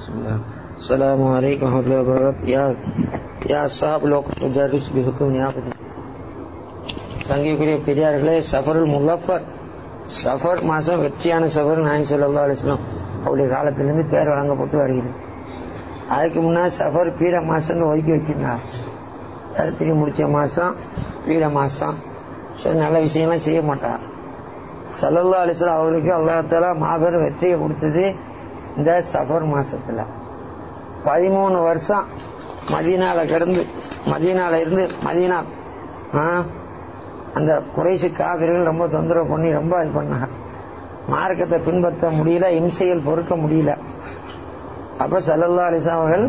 بسم الله السلام عليكم ورحمة الله وبركاته يا يا صاحب الوقت تدرس بحكم ஞாபகம் சங்கிக்குரிய பெரியார்களே சஃபருல் முல்லஃபர் சஃபர் மாசம் வெற்றியான சஃபர் நாயன் சொல்லா அலிஸ்லாம் அவருடைய காலத்திலிருந்து பேர் வழங்கப்பட்டு வருகிறது அதுக்கு முன்னாடி சஃபர் பீட மாசம்னு ஒதுக்கி வச்சிருந்தார் கருத்திரி முடிச்ச மாசம் பீட மாசம் சரி நல்ல விஷயம்லாம் செய்ய மாட்டார் சல்லல்லா அலிஸ்லாம் அவர்களுக்கு அல்லாத்தால மாபெரும் வெற்றியை கொடுத்தது இந்த சஃபர் மாசத்துல பதிமூணு வருஷம் மதீனால கிடந்து மதீனால இருந்து மதீனா ஆ, அந்த குறைசி காவிர்கள் ரொம்ப தொந்தரவு பண்ணி ரொம்ப இது பண்ணாங்க மார்க்கத்தை பின்பற்ற முடியல இம்சைகள் பொறுக்க முடியல அப்ப சல்லல்லா அலிஸ்லாம் அவர்கள்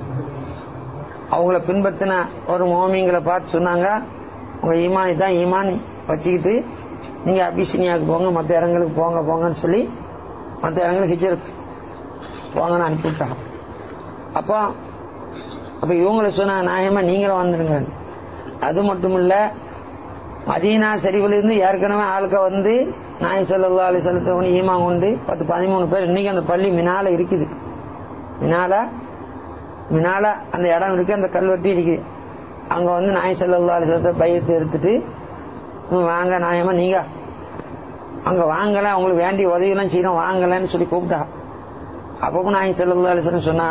அவங்கள பின்பற்றின ஒரு மோமிங்களை பார்த்து சொன்னாங்க உங்க ஈமானி தான் ஈமான் வச்சுக்கிட்டு நீங்க அபிசினியாவுக்கு போங்க மற்ற இடங்களுக்கு போங்க போங்கன்னு சொல்லி மற்ற இடங்களுக்கு ஹிஜரத் போங்கன்னு அனுப்பிவிட்டாங்க அப்போ அப்ப இவங்களை சொன்னாங்க நாயமா நீங்களும் வந்துடுங்க அது மட்டும் இல்ல மதீனா சரிவிலிருந்து ஏற்கனவே ஆளுக்க வந்து நாய் சல்லா அலி செலுத்தவங்க ஈமா கொண்டு பத்து பதிமூணு பேர் இன்னைக்கு அந்த பள்ளி மினால இருக்குது மினால மினால அந்த இடம் இருக்கு அந்த கல்வெட்டி இருக்குது அங்க வந்து நாய் சல்லா அலி செலுத்த பையத்தை எடுத்துட்டு "ம், வாங்க நாயமா நீங்க அங்க வாங்கல உங்களுக்கு வேண்டிய உதவியெல்லாம் செய்யணும் வாங்கலன்னு சொல்லி கூப்பிட்டா அப்பவும் நாய் சல்லா அலிஸ்லாம் சொன்னா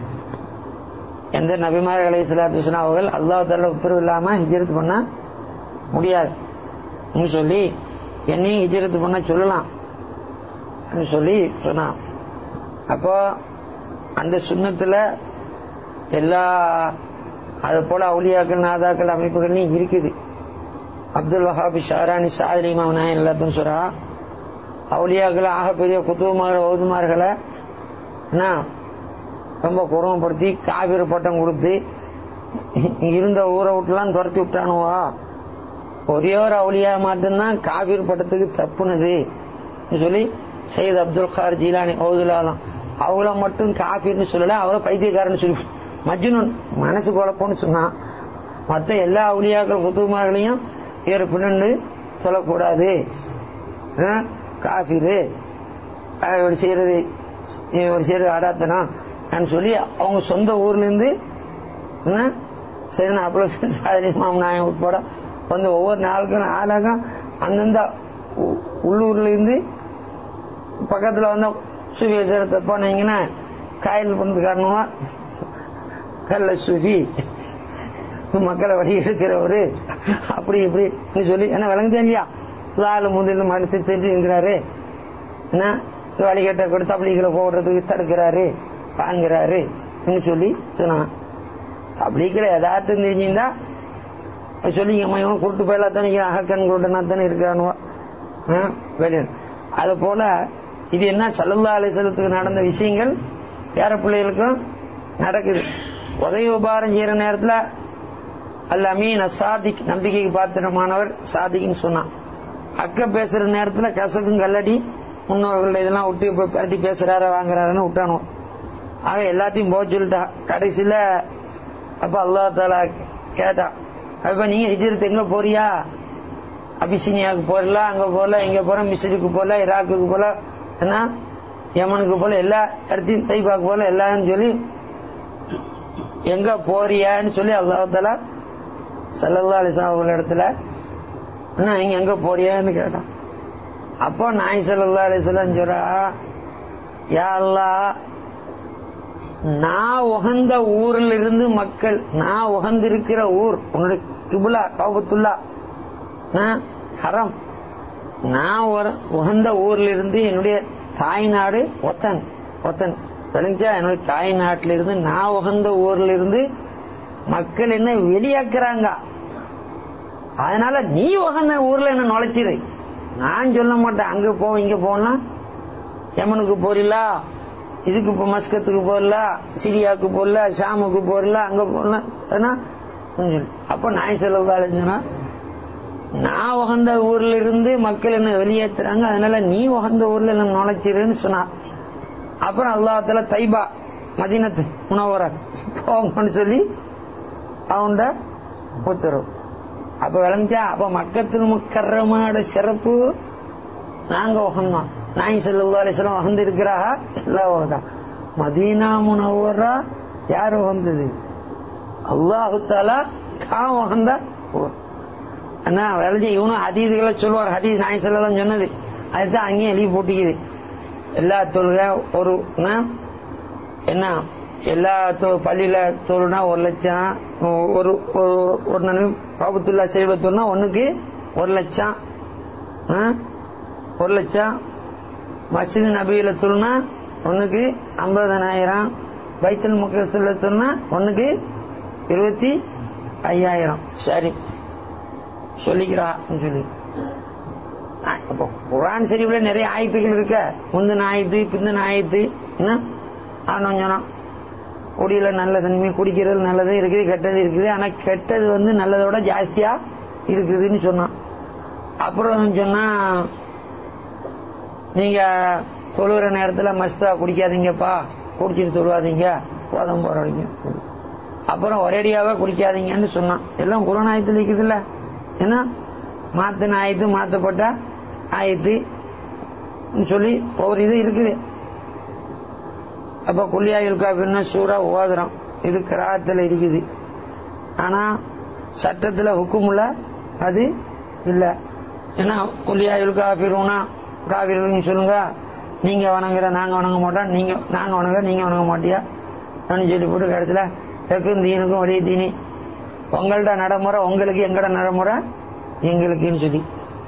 எந்த நபிமார் அலி சலாத்து சொன்னா அவர்கள் அல்லாஹ் தஆலா உத்தரவு இல்லாம ஹிஜ்ரத் பண்ண முடியாது ன்னு சொல்லி என்னையும் ஹிஜ்ரத் பண்ண சொல்லலாம் ன்னு சொல்லி சொன்னான் அப்போ அந்த சுண்ணத்துல எல்லா அது போல அவுலியாக்கள் நாதாக்கள் அமைப்புகள்லையும் இருக்குது அப்துல் வஹாபி ஷாரானி சாதரி மாமனாயன் எல்லாத்தையும் சொல்றா அவுலியாக்கள் ஆகப்பெரிய குத்துவமாக ஓதுமார்களை என்ன ரொம்ப குறமப்படுத்தி காவிர பட்டம் கொடுத்து இருந்த ஊரை விட்டுலாம் துரத்தி விட்டானுவா ஒரே ஒரு அவுலியா மட்டும்தான் காவிர் பட்டத்துக்கு தப்புனது சொல்லி சையத் அப்துல் கார் ஜீலானி ஓதுலாலாம் அவங்கள மட்டும் காபிர்னு சொல்லல அவரை பைத்தியக்காரன்னு சொல்லி மஜ்னுன் மனசு குழப்பம்னு சொன்னான் மத்த எல்லா அவுலியாக்கள் குத்துமார்களையும் இவர் பின்னண்டு சொல்லக்கூடாது ஆ, காஃபிரு ஆ, இவர் செய்யறது இவர் செய்யறது அடாத்தனம் நான் சொல்லி அவங்க சொந்த ஊர்ல இருந்து என்ன, சரி நான் அப்பள சாதனை மாமனாயம் உட்பட வந்து ஒவ்வொரு நாளுக்கும் ஆளாக அந்தந்த உ- உள்ளூர்ல இருந்து பக்கத்துல வந்து சுவியசரத்தை போனீங்கன்னா காயல் பண்ணதுக்காரனுவா கல்ல சுஃபி மக்களை வழி எடுக்கிறவரு அப்படி இப்படி சொல்லி என்ன விளங்குதே இல்லையா லாலு முதல் மனசு தெரிஞ்சுக்கிறாரு என்ன வழிகட்ட கூட தப்ளீகளை போடுறதுக்கு தடுக்கிறாரு வாங்குறாரு சொல்லி சொன்னான் தப்ளீக்கில் யதார்த்தம் தெரிஞ்சிருந்தா சொல்லிங்க இவன் குருட்டு போயில தானே அகக்கன் குருட்டனா தானே இருக்கிறானுவா வெளியே அது போல இது என்ன சல்லல்லா அலிசலத்துக்கு நடந்த விஷயங்கள் பேர பிள்ளைகளுக்கும் நடக்குது உதவி உபாரம் செய்யற நேரத்துல அல் அமீன் சாதிக் நம்பிக்கைக்கு பாத்திரமானவர் சாதிக்னு சொன்னான் அக்க பேசுற நேரத்துல கசக்கும் கல்லடி முன்னோர்கள் இதெல்லாம் விட்டு இப்ப பரட்டி பேசுறாரு வாங்குறாருன்னு விட்டானோ ஆக எல்லாத்தையும் போக சொல்லிட்டா கடைசியில அப்ப அல்லா தாலா கேட்டா அப்ப நீங்க ஹிஜ்ரத் எங்க போறியா அபிசினியாவுக்கு போறல அங்க போல இங்க போற மிஸ்ருக்கு போல ஈராக்குக்கு போல என்ன யமனுக்கு போல எல்லா இடத்தையும் தைபாக்கு போல எல்லாரும் சொல்லி எங்க போறியான்னு சொல்லி அல்லாஹால சல்லல்லா அலிஸ்லாம் அவங்க இடத்துல என்ன நீங்க எங்க போறியான்னு கேட்டான் அப்போ நாய் சல்லல்லா அலிஸ்லாம் சொல்றா யா அல்லாஹ் நான் உகந்த ஊரில் இருந்து மக்கள் நான் உகந்திருக்கிற ஊர் உன்னுடைய கிபுலா கௌபத்துல்லா நான் ஹரம் நான் ஒரு- உகந்த ஊர்ல இருந்து என்னுடைய தாய் நாடு ஒத்தன் ஒத்தன் தெரிஞ்சா என்னுடைய தாய் நாட்டில இருந்து நான் உகந்த ஊர்ல இருந்து மக்கள் என்ன வெளியாக்குறாங்க அதனால நீ உகந்த ஊர்ல என்ன நுழைச்சிரு நான் சொல்ல மாட்டேன் அங்க போ இங்க போனா யமனுக்கு போறீங்களா இதுக்கு இப்போ மஸ்கத்துக்கு போறல சிரியாவுக்கு போறல ஷாமுக்கு போறல அங்க போறல ஏன்னா சொல்லி. அப்ப நாய் செலவு நான் உகந்த ஊர்ல இருந்து மக்கள் என்ன வெளியேற்றுறாங்க அதனால நீ உகந்த ஊர்ல என்ன நுழைச்சிருன்னு சொன்னா அப்புறம் அல்லாஹால தைபா மதினத்து உணவர போங்கன்னு சொல்லி அவன்ட உத்தரவு அப்ப விளங்குச்சா அப்ப மக்கத்தில் முக்கரமாட சிறப்பு நாங்க உகந்தோம் நாய் செல்லா அலிஸ்லாம் வகந்து இருக்கிறாக எல்லாம் உகந்தான் மதீனா முனவரா யாரு வந்தது அல்லாஹு தாலா தான் வந்த ஊர் அண்ணா விளைஞ்சு இவனும் ஹதீதுகளை சொல்லுவார் ஹதீஸ் நாய் செல்லாம் சொன்னது அதுதான் அங்கேயும் எழுதி போட்டிக்குது எல்லா தொழுகை ஒரு என்ன? என்ன எல்லா தொ- பள்ளியில தொழுனா ஒரு லட்சம் ஒரு ஒரு- ஒரு நாள் காபத்துல்லா செய்வத்தோம்னா ஒண்ணுக்கு ஒரு லட்சம் ஆ? ஒரு லட்சம் மஸ்ஜித் நபியில தொழுனா ஒண்ணுக்கு ஐம்பதனாயிரம் பைத்தல் முக்கத்துல சொன்னா ஒண்ணுக்கு இருபத்தி ஐயாயிரம் சரி சொல்லிக்கிறா சொல்லி ஆ, அப்போ குரான் சரிவுல நிறைய ஆயத்துகள் இருக்க முந்தின ஆயத்து பிந்தின ஆயத்து என்ன ஆனோம் சொன்னோம் குடியில நல்ல தன்மை குடிக்கிறது நல்லது இருக்குது கெட்டது இருக்குது ஆனா கெட்டது வந்து நல்லதோட ஜாஸ்தியா இருக்குதுன்னு சொன்னான் அப்புறம் சொன்னா நீங்க தொழுகிற நேரத்துல மஸ்தா குடிக்காதீங்கப்பா குடிச்சிட்டு தொழுவாதீங்க போதம் போற வரைக்கும் அப்புறம் ஒரேடியாவே குடிக்காதீங்கன்னு சொன்னான் எல்லாம் குரான் ஆயத்துல இருக்குதுல்ல என்ன மாத்தின ஆயத்து மாத்தப்பட்ட ஆயத்து சொல்லி ஒவ்வொரு இது இருக்குது அப்ப குல்லியாயுல் காபின்னா சூறா ஓதுறோம் இது கிராத்துல இருக்குது ஆனா சட்டத்துல ஹுக்குமுல அது இல்ல ஏன்னா குல்லியாயுல் காபிருனா காபிர்கள் சொல்லுங்க நீங்க வணங்குற நாங்க வணங்க மாட்டோம் நீங்க நாங்க வணங்குற நீங்க வணங்க மாட்டியா அப்படின்னு சொல்லி போட்டு கடைசியில தெற்கும் தீனுக்கும் ஒரே தீனி உங்கள்ட நடைமுறை உங்களுக்கு எங்கட நடைமுறை எங்களுக்குன்னு சொல்லி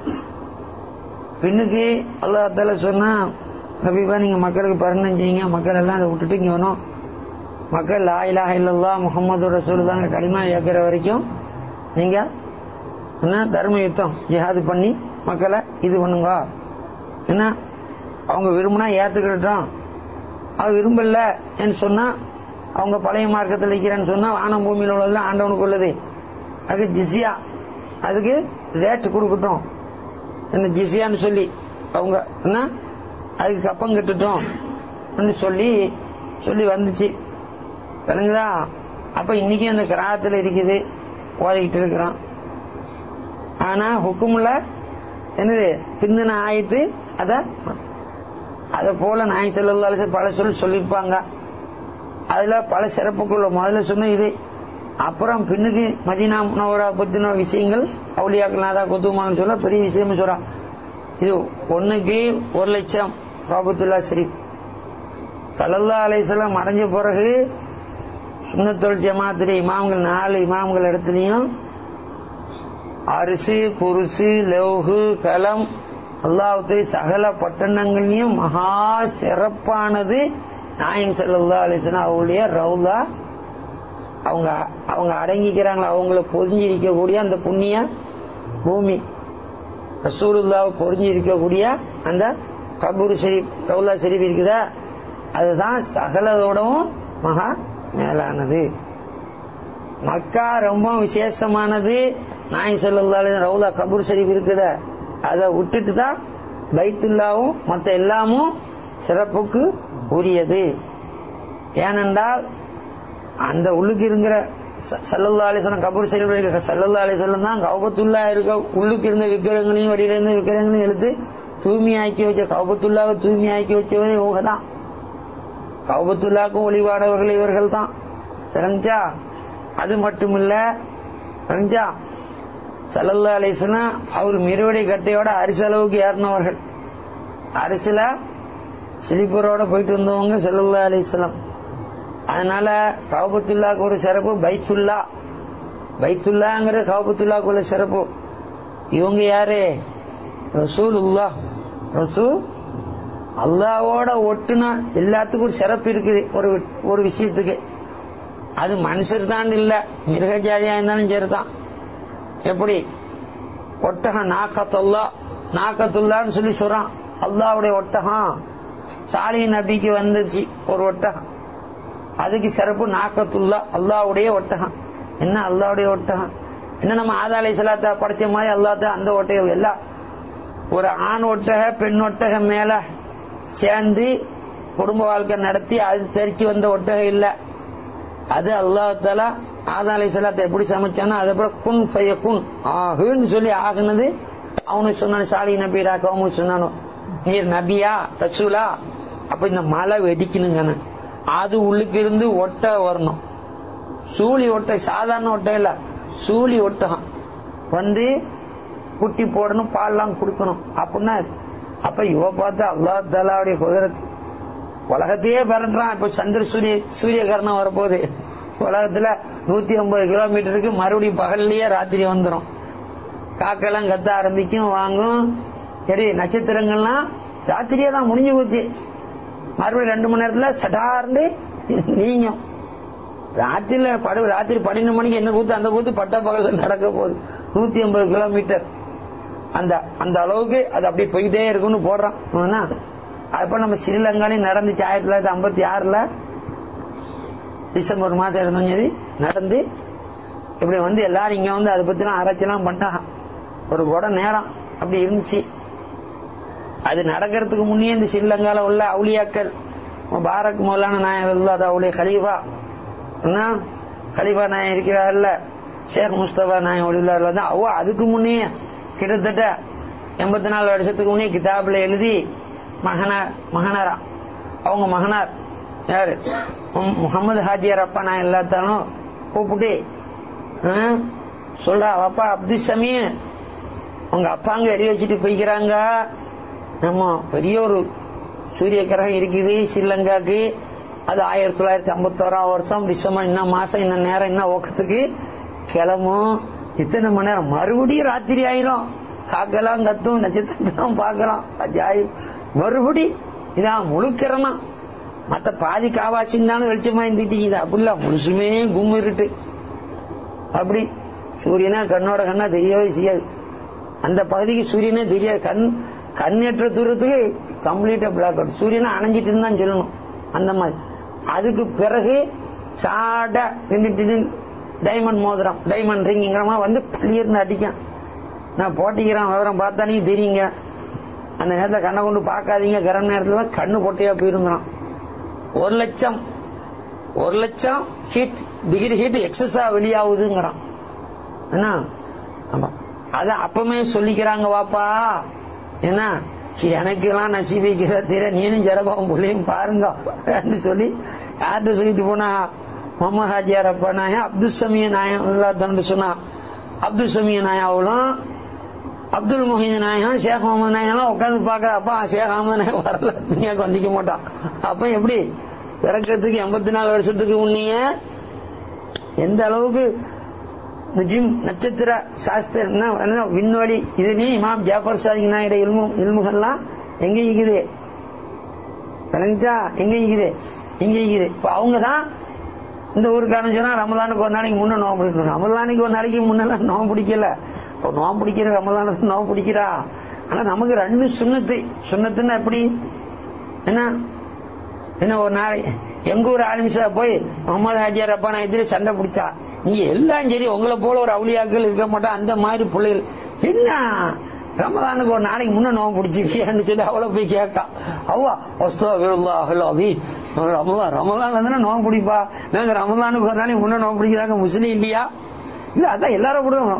பின்னுக்கு அல்லாத்தால சொன்னா ஹபீபா நீங்க மக்களுக்கு பரணம் செய்யுங்க மக்கள் எல்லாம் அதை விட்டுட்டு இங்க வரணும் மக்கள் லா இலாஹ இல்லல்லா முகமது ரசூலுல்லாஹ் களிமா ஏற்கிற வரைக்கும் நீங்க என்ன தர்ம யுத்தம் ஜிஹாது பண்ணி மக்களை இது பண்ணுங்க என்ன அவங்க விரும்பினா ஏத்துக்கிட்டோம் அவ விரும்பல என்று சொன்னா அவங்க பழைய மார்க்கத்தில் இருக்கிறேன்னு சொன்னா வானம் பூமியில் உள்ளது ஆண்டவனுக்கு உள்ளது அதுக்கு ஜிசியா அதுக்கு ரேட் கொடுக்கட்டும் என்ன ஜிசியான்னு சொல்லி அவங்க என்ன அதுக்கு கப்பம் கட்டுட்டோம் ன்னு சொல்லி சொல்லி வந்துச்சு விளங்குதா அப்ப இன்னைக்கு அந்த கிராமத்துல இருக்குது ஓதிக்கிட்டு இருக்கிறான் ஆனா ஹுக்குமுல என்னது பிந்தின ஆயிட்டு அத அத போல நாய் செல்லால பல சொல் சொல்லியிருப்பாங்க அதுல பல சிறப்புக்குள்ள முதல்ல சொன்ன இது அப்புறம் பின்னுக்கு மதினா முனவரா பத்தின விஷயங்கள் அவுளியாக்கள் நாதா குத்துமான்னு சொல்ல பெரிய விஷயம் சொல்றான் இது ஒண்ணுக்கு ஒரு லட்சம் காபத்துல்லா ஷரீப் சல்லல்லா அலைசல்லாம் மறைஞ்ச பிறகு சுண்ணத்தொல் ஜமாத்துடைய இமாம்கள் நாலு இமாம்கள் இடத்துலையும் அரிசி குருசு லௌகு கலம் அல்லாஹுடைய சகல பட்டணங்களையும் மகா சிறப்பானது நாயன் சல்லா அலிஸ்லாம் அவங்களுடைய ரவுலா அவங்க அவங்க அடங்கிக்கிறாங்களா அவங்கள பொறிஞ்சிருக்கக்கூடிய அந்த புண்ணிய பூமி ரசூலுல்லாவை பொறிஞ்சிருக்கக்கூடிய அந்த கபூர் ஷெரீப் ரவுலா ஷெரீப் இருக்குதா அதுதான் சகலதோடவும் மகா மேலானது மக்கா ரொம்ப விசேஷமானது நாய் செல்லாலே ரவுலா கபூர் ஷெரீப் இருக்குத அதை விட்டுட்டு தான் பைத்துல்லாவும் மற்ற எல்லாமும் சிறப்புக்கு உரியது ஏனென்றால் அந்த உள்ளுக்கு இருக்கிற சல்லல்லா அலிசலம் கபூர் ஷெரீப் இருக்க சல்லல்லா அலிசல்லம் தான் கௌபத்துல்லா இருக்க உள்ளுக்கு இருந்த விக்கிரகங்களையும் வடியில இருந்த விக்கிரகங்களையும் எடுத்து தூய்மையாக்கி வச்ச கௌபத்துல்லாவை தூய்மையாக்கி வச்சவதே இவங்க தான் கௌபத்துல்லாக்கும் ஒளிவாடவர்கள் இவர்கள் தான் தெரிஞ்சா அது மட்டுமில்ல தெரிஞ்சா சல்லல்லா அலிஸ்லாம் அவர் மிருவடி கட்டையோட அரிசி அளவுக்கு ஏறினவர்கள் அரிசில சிலிப்பரோட போயிட்டு வந்தவங்க சல்லல்லா அலிஸ்லாம் அதனால கௌபத்துல்லாக்கு ஒரு சிறப்பு பைத்துல்லா பைத்துல்லாங்கிற கௌபத்துல்லாக்கு உள்ள சிறப்பு இவங்க யாரு ரசூல் உல்லா ரசூல் அல்லாவோட ஒட்டுனா எல்லாத்துக்கும் ஒரு சிறப்பு இருக்குது ஒரு ஒரு விஷயத்துக்கு அது மனுஷர் தான் இல்ல மிருகஜாதியா இருந்தாலும் சரிதான் எப்படி ஒட்டகம் நாக்கத்துல்லா நாக்கத்துல்லான்னு சொல்லி சொல்றான் அல்லாவுடைய ஒட்டகம் சாலி நபிக்கு வந்துச்சு ஒரு ஒட்டகம் அதுக்கு சிறப்பு நாக்கத்துல்லா அல்லாவுடைய ஒட்டகம் என்ன அல்லாவுடைய ஒட்டகம் என்ன நம்ம ஆதாலை சலாத்தா படைச்ச மாதிரி அல்லாத்த அந்த ஒட்டகம் எல்லாம் ஒரு ஆண் ஒட்டக பெண் ஒட்டக மேல சேர்ந்து குடும்ப வாழ்க்கை நடத்தி அது தெரிச்சு வந்த ஒட்டகம் இல்ல அது அல்லாஹால ஆதா அலை சலாத்தை எப்படி சமைச்சானோ அதை போல குன் ஃபைய குன் ஆகுன்னு சொல்லி ஆகுனது அவனுக்கு சொன்னான் சாலி நபிடா கவுமுக்கு சொன்னானோ நீர் நபியா ரசூலா அப்ப இந்த மலை வெடிக்கணுங்க அது உள்ளுக்கு இருந்து ஒட்டை வரணும் சூழி ஒட்டை சாதாரண ஒட்டை இல்ல சூழி ஒட்டகம் வந்து குட்டி போடணும் பால்லாம் கொடுக்கணும் அப்படின்னா அப்ப இவ பார்த்து அல்லா தலாவுடைய குதிரத்து உலகத்தையே பரட்டுறான் இப்ப சந்திர சூரிய சூரிய கரணம் வரப்போகுது உலகத்துல நூத்தி ஐம்பது கிலோமீட்டருக்கு மறுபடியும் பகல்லையே ராத்திரி வந்துடும் காக்கெல்லாம் கத்த ஆரம்பிக்கும் வாங்கும் சரி நட்சத்திரங்கள்லாம் ராத்திரியே தான் முடிஞ்சு போச்சு மறுபடியும் ரெண்டு மணி நேரத்துல சடார்ந்து நீங்கும் ராத்திரில படு ராத்திரி பன்னெண்டு மணிக்கு என்ன கூத்து அந்த கூத்து பட்ட பகல்ல நடக்க போகுது நூத்தி ஐம்பது கிலோமீட்டர் அந்த அந்த அளவுக்கு அது அப்படியே போயிட்டே இருக்கும்னு போடுறான் அப்ப நம்ம ஸ்ரீலங்காலையும் நடந்துச்சு ஆயிரத்தி தொள்ளாயிரத்தி ஐம்பத்தி ஆறுல டிசம்பர் மாசம் இருந்தோம் சரி நடந்து இப்படி வந்து எல்லாரும் இங்க வந்து அதை பத்தி எல்லாம் ஆராய்ச்சிலாம் பண்ணிட்டாங்க ஒரு குடம் நேரம் அப்படி இருந்துச்சு அது நடக்கிறதுக்கு முன்னே இந்த ஸ்ரீலங்கால உள்ள அவுளியாக்கள் பாரக் மௌலான நாயகம் அது அவளுடைய கலீஃபா என்ன கலீஃபா நாயகம் இருக்கிறார்ல ஷேக் முஸ்தபா நாயகம் ஒளிவுள்ளார்ல தான் அவ அதுக்கு முன்னே கிட்டத்தட்ட எண்பத்தி நாலு வருஷத்துக்கு முன்னே கிதாபில் எழுதி மகனார் மகனாரா அவங்க மகனார் யாரு முகமது ஹாஜியார் அப்பா நான் எல்லாத்தாலும் கூப்பிட்டு சொல்றா அப்பா அப்துல் சமீ உங்க அப்பாங்க எரிய வச்சுட்டு போய்க்கிறாங்க நம்ம பெரிய ஒரு சூரிய கிரகம் இருக்குது ஸ்ரீலங்காக்கு அது ஆயிரத்தி தொள்ளாயிரத்தி ஐம்பத்தோராம் வருஷம் டிசம்பர் இன்னும் மாசம் இன்னும் நேரம் இன்னும் ஓக்கத்துக்கு கிளம்பும் இத்தனை மணி நேரம் மறுபடியும் ராத்திரி ஆயிரும் காக்கெல்லாம் கத்தும் நட்சத்திரம் பார்க்கலாம் அஜாயிரம் மறுபடி இதான் முழுக்கிறனா மத்த பாதி காவாசின்னு வெளிச்சமா இருந்துட்டு இது அப்படிலாம் முழுசுமே கும்மு இருட்டு அப்படி சூரியனா கண்ணோட கண்ணா தெரியவே செய்யாது அந்த பகுதிக்கு சூரியனே தெரியாது கண் கண்ணேற்ற தூரத்துக்கு கம்ப்ளீட்டா பிளாக் அவுட் சூரியனா அணைஞ்சிட்டு தான் சொல்லணும் அந்த மாதிரி அதுக்கு பிறகு சாட நின்றுட்டு டைமண்ட் மோதிரம் டைமண்ட் ரிங்கிங்கிறமா வந்து பள்ளியிருந்து அடிக்கும் நான் போட்டிக்கிறேன் விவரம் பார்த்தா நீங்க தெரியுங்க அந்த நேரத்தில் கண்ணை கொண்டு பார்க்காதீங்க கரண்ட் நேரத்தில் கண்ணு பொட்டையா போயிருங்கிறான் ஒரு லட்சம் ஒரு லட்சம் ஹீட் டிகிரி ஹீட் எக்ஸஸா வெளியாகுதுங்கிறான் என்ன ஆமா அத அப்பமே சொல்லிக்கிறாங்க வாப்பா என்ன எனக்கு எல்லாம் நசீபிக்கிறதா தெரிய நீனும் ஜரபாவும் பிள்ளையும் பாருங்க சொல்லி யார்கிட்ட சொல்லிட்டு போனா முகமது ஹாஜியார் அப்பா நாயம் அப்துல் சமிய நாயம் இல்லாதன்னு சொன்னா அப்துல் சமிய நாயாவளும் அப்துல் முஹீத் நாயகம் ஷேக் முகமது நாயகம் உட்காந்து பாக்குற அப்பா ஷேக் அகமது நாயகம் வரல துணியாக்கு வந்திக்க மாட்டான் அப்ப எப்படி பிறக்கிறதுக்கு எண்பத்தி நாலு வருஷத்துக்கு முன்னைய எந்த அளவுக்கு நிஜிம் நட்சத்திர சாஸ்திரம் விண்வெளி இது நீ இமாம் ஜாஃபர் சாதிக் நாயுட இல்மு இல்முகள்லாம் எங்க இருக்குது விளங்கிச்சா எங்க இருக்குது எங்க இருக்குது இப்ப அவங்க தான் இந்த ஊருக்காரன் சொன்னா ரமலானுக்கு ஒரு நாளைக்கு முன்ன நோம்பு பிடிக்கணும் ரமலானுக்கு ஒரு நாளைக்கு முன்னெல்லாம் நோம்பு பிடிக்கல இப்போ நோம்பு பிடிக்கிற ரமலானுக்கு நோம்பு பிடிக்கிறா ஆனா நமக்கு ரெண்டு சுண்ணத்து சுண்ணத்துன்னா எப்படி என்ன என்ன ஒரு நாளை எங்க ஊர் ஆலிமிசா போய் முகமது ஹாஜியார் அப்பா நான் எதிரே சண்டை பிடிச்சா நீங்க எல்லாம் சரி உங்களை போல ஒரு அவுளியாக்கள் இருக்க மாட்டா அந்த மாதிரி பிள்ளைகள் என்ன ரமதானுக்கு ஒரு நாளைக்கு முன்ன நோம்பு பிடிச்சிருக்கியான்னு சொல்லி அவளை போய் கேட்கா அவ்வா ஒஸ்தோ விருல்லா அவி ரமதான் ரமதான் தானே நோம்பு பிடிப்பா நாங்க ரமதானுக்கு ஒரு நாளைக்கு முன்ன நோம்பு பிடிக்கிறாங்க முஸ்லீம் இல்லையா இல்ல அதான் எல்லாரும் விடணும்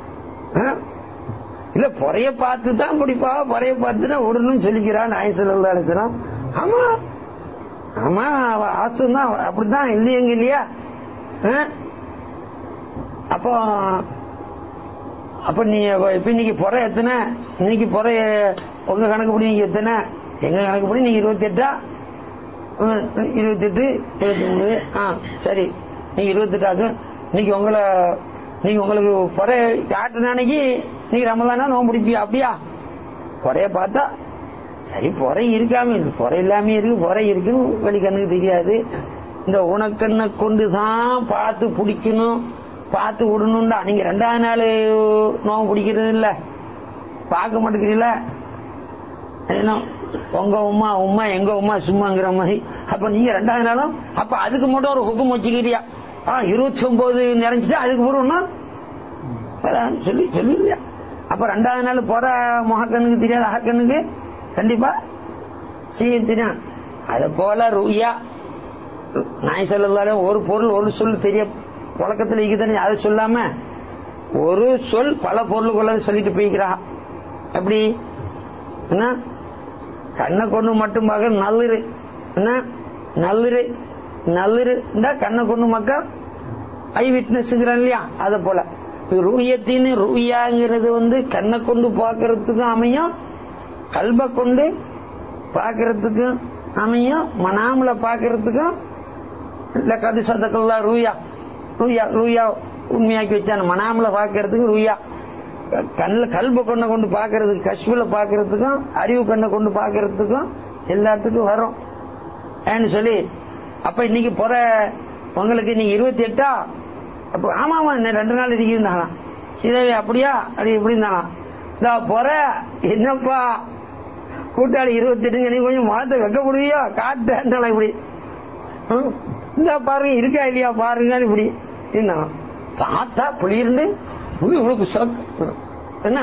இல்ல பொறைய பார்த்து தான் பிடிப்பா பொறைய பார்த்து தான் விடணும்னு சொல்லிக்கிறான் நாயசல்லா அலிசலாம் ஆமா ஆமா ஆசம் தான் அப்படித்தான் இல்லையங்க இல்லையா அப்போ அப்ப நீ இப்ப இன்னைக்கு பொறை எத்தனை இன்னைக்கு பொறை உங்க கணக்குப்படி நீங்க எத்தனை எங்க கணக்குப்படி நீங்க இருபத்தி எட்டா இருபத்தி எட்டு இருபத்தி ஒன்பது ஆ சரி நீங்க இருபத்தி எட்டாக்கு இன்னைக்கு உங்களை நீங்க உங்களுக்கு பொறை காட்டுன அன்னைக்கு நீங்க ரமதானா நோம்பு பிடிப்பியா அப்படியா பொறைய பார்த்தா சரி பொறை இருக்காம இருக்கு பொறை இல்லாம இருக்கு பொறை இருக்குன்னு வெளிக்கண்ணுக்கு தெரியாது இந்த உனக்கண்ணை கொண்டுதான் பார்த்து பிடிக்கணும் பார்த்து விடணும்டா நீங்க ரெண்டாவது நாள் நோம்பு பிடிக்கிறது இல்ல பார்க்க மாட்டேங்கிறீங்கள உங்க உமா உமா எங்க உமா சும்மாங்கிற மாதிரி அப்ப நீங்க ரெண்டாவது நாளும் அப்ப அதுக்கு மட்டும் ஒரு ஹுக்கம் வச்சுக்கிறியா ஆ இருபத்தி ஒன்பது நிறைஞ்சிட்டு அதுக்கு போறோம்னா சொல்லி சொல்லிருக்கியா அப்ப ரெண்டாவது நாள் போற முகக்கண்ணுக்கு தெரியாது அகக்கண்ணுக்கு கண்டிப்பா செய்ய தெரியும் அத போல ரூயா நாய் சொல்லலாலும் ஒரு பொருள் ஒரு சொல் தெரிய புழக்கத்தில் இருக்குதானே அதை சொல்லாம ஒரு சொல் பல பொருளுக்குள்ள சொல்லிட்டு போய்க்கிறா எப்படி என்ன கண்ணை கொண்டு மட்டும் பார்க்க நல்லிரு என்ன நல்லிரு நல்லிருந்தா கண்ணை கொண்டு மக்கள் ஐ விட்னஸ்ங்கிறான் இல்லையா அத போல ரூயத்தின்னு ரூயாங்கிறது வந்து கண்ணை கொண்டு பார்க்கறதுக்கும் அமையும் கல்ப கொண்டு பார்க்கறதுக்கும் அமையும் மனாமல பார்க்கறதுக்கும் இல்ல கது சதக்கல்லா ரூயா ரூயா ரூயா உண்மையாக்கி வச்சான மனாமல பார்க்கறதுக்கு ரூயா கண்ணில் கல்ப கொண்ட கொண்டு பார்க்கறதுக்கு கஷ்மில பார்க்கறதுக்கும் அறிவு கண்ணை கொண்டு பார்க்கறதுக்கும் எல்லாத்துக்கும் வரும் ஏன்னு சொல்லி அப்ப இன்னைக்கு பொற உங்களுக்கு இன்னைக்கு இருபத்தி எட்டா அப்ப ஆமா ஆமா இன்னும் ரெண்டு நாள் இருந்தாங்களாம் சீதாவி அப்படியா அப்படி இப்படி இருந்தாலாம் இந்த பொற என்னப்பா கூட்டாளி இருபத்தி எட்டுங்க நீ கொஞ்சம் மாத்த வைக்கப்படுவியோ காட்டு இப்படி இந்த பாருங்க இருக்கா இல்லையா பாருங்க இப்படி இருந்தாங்க பார்த்தா புளியிருந்து புளி உங்களுக்கு ஷாக் என்ன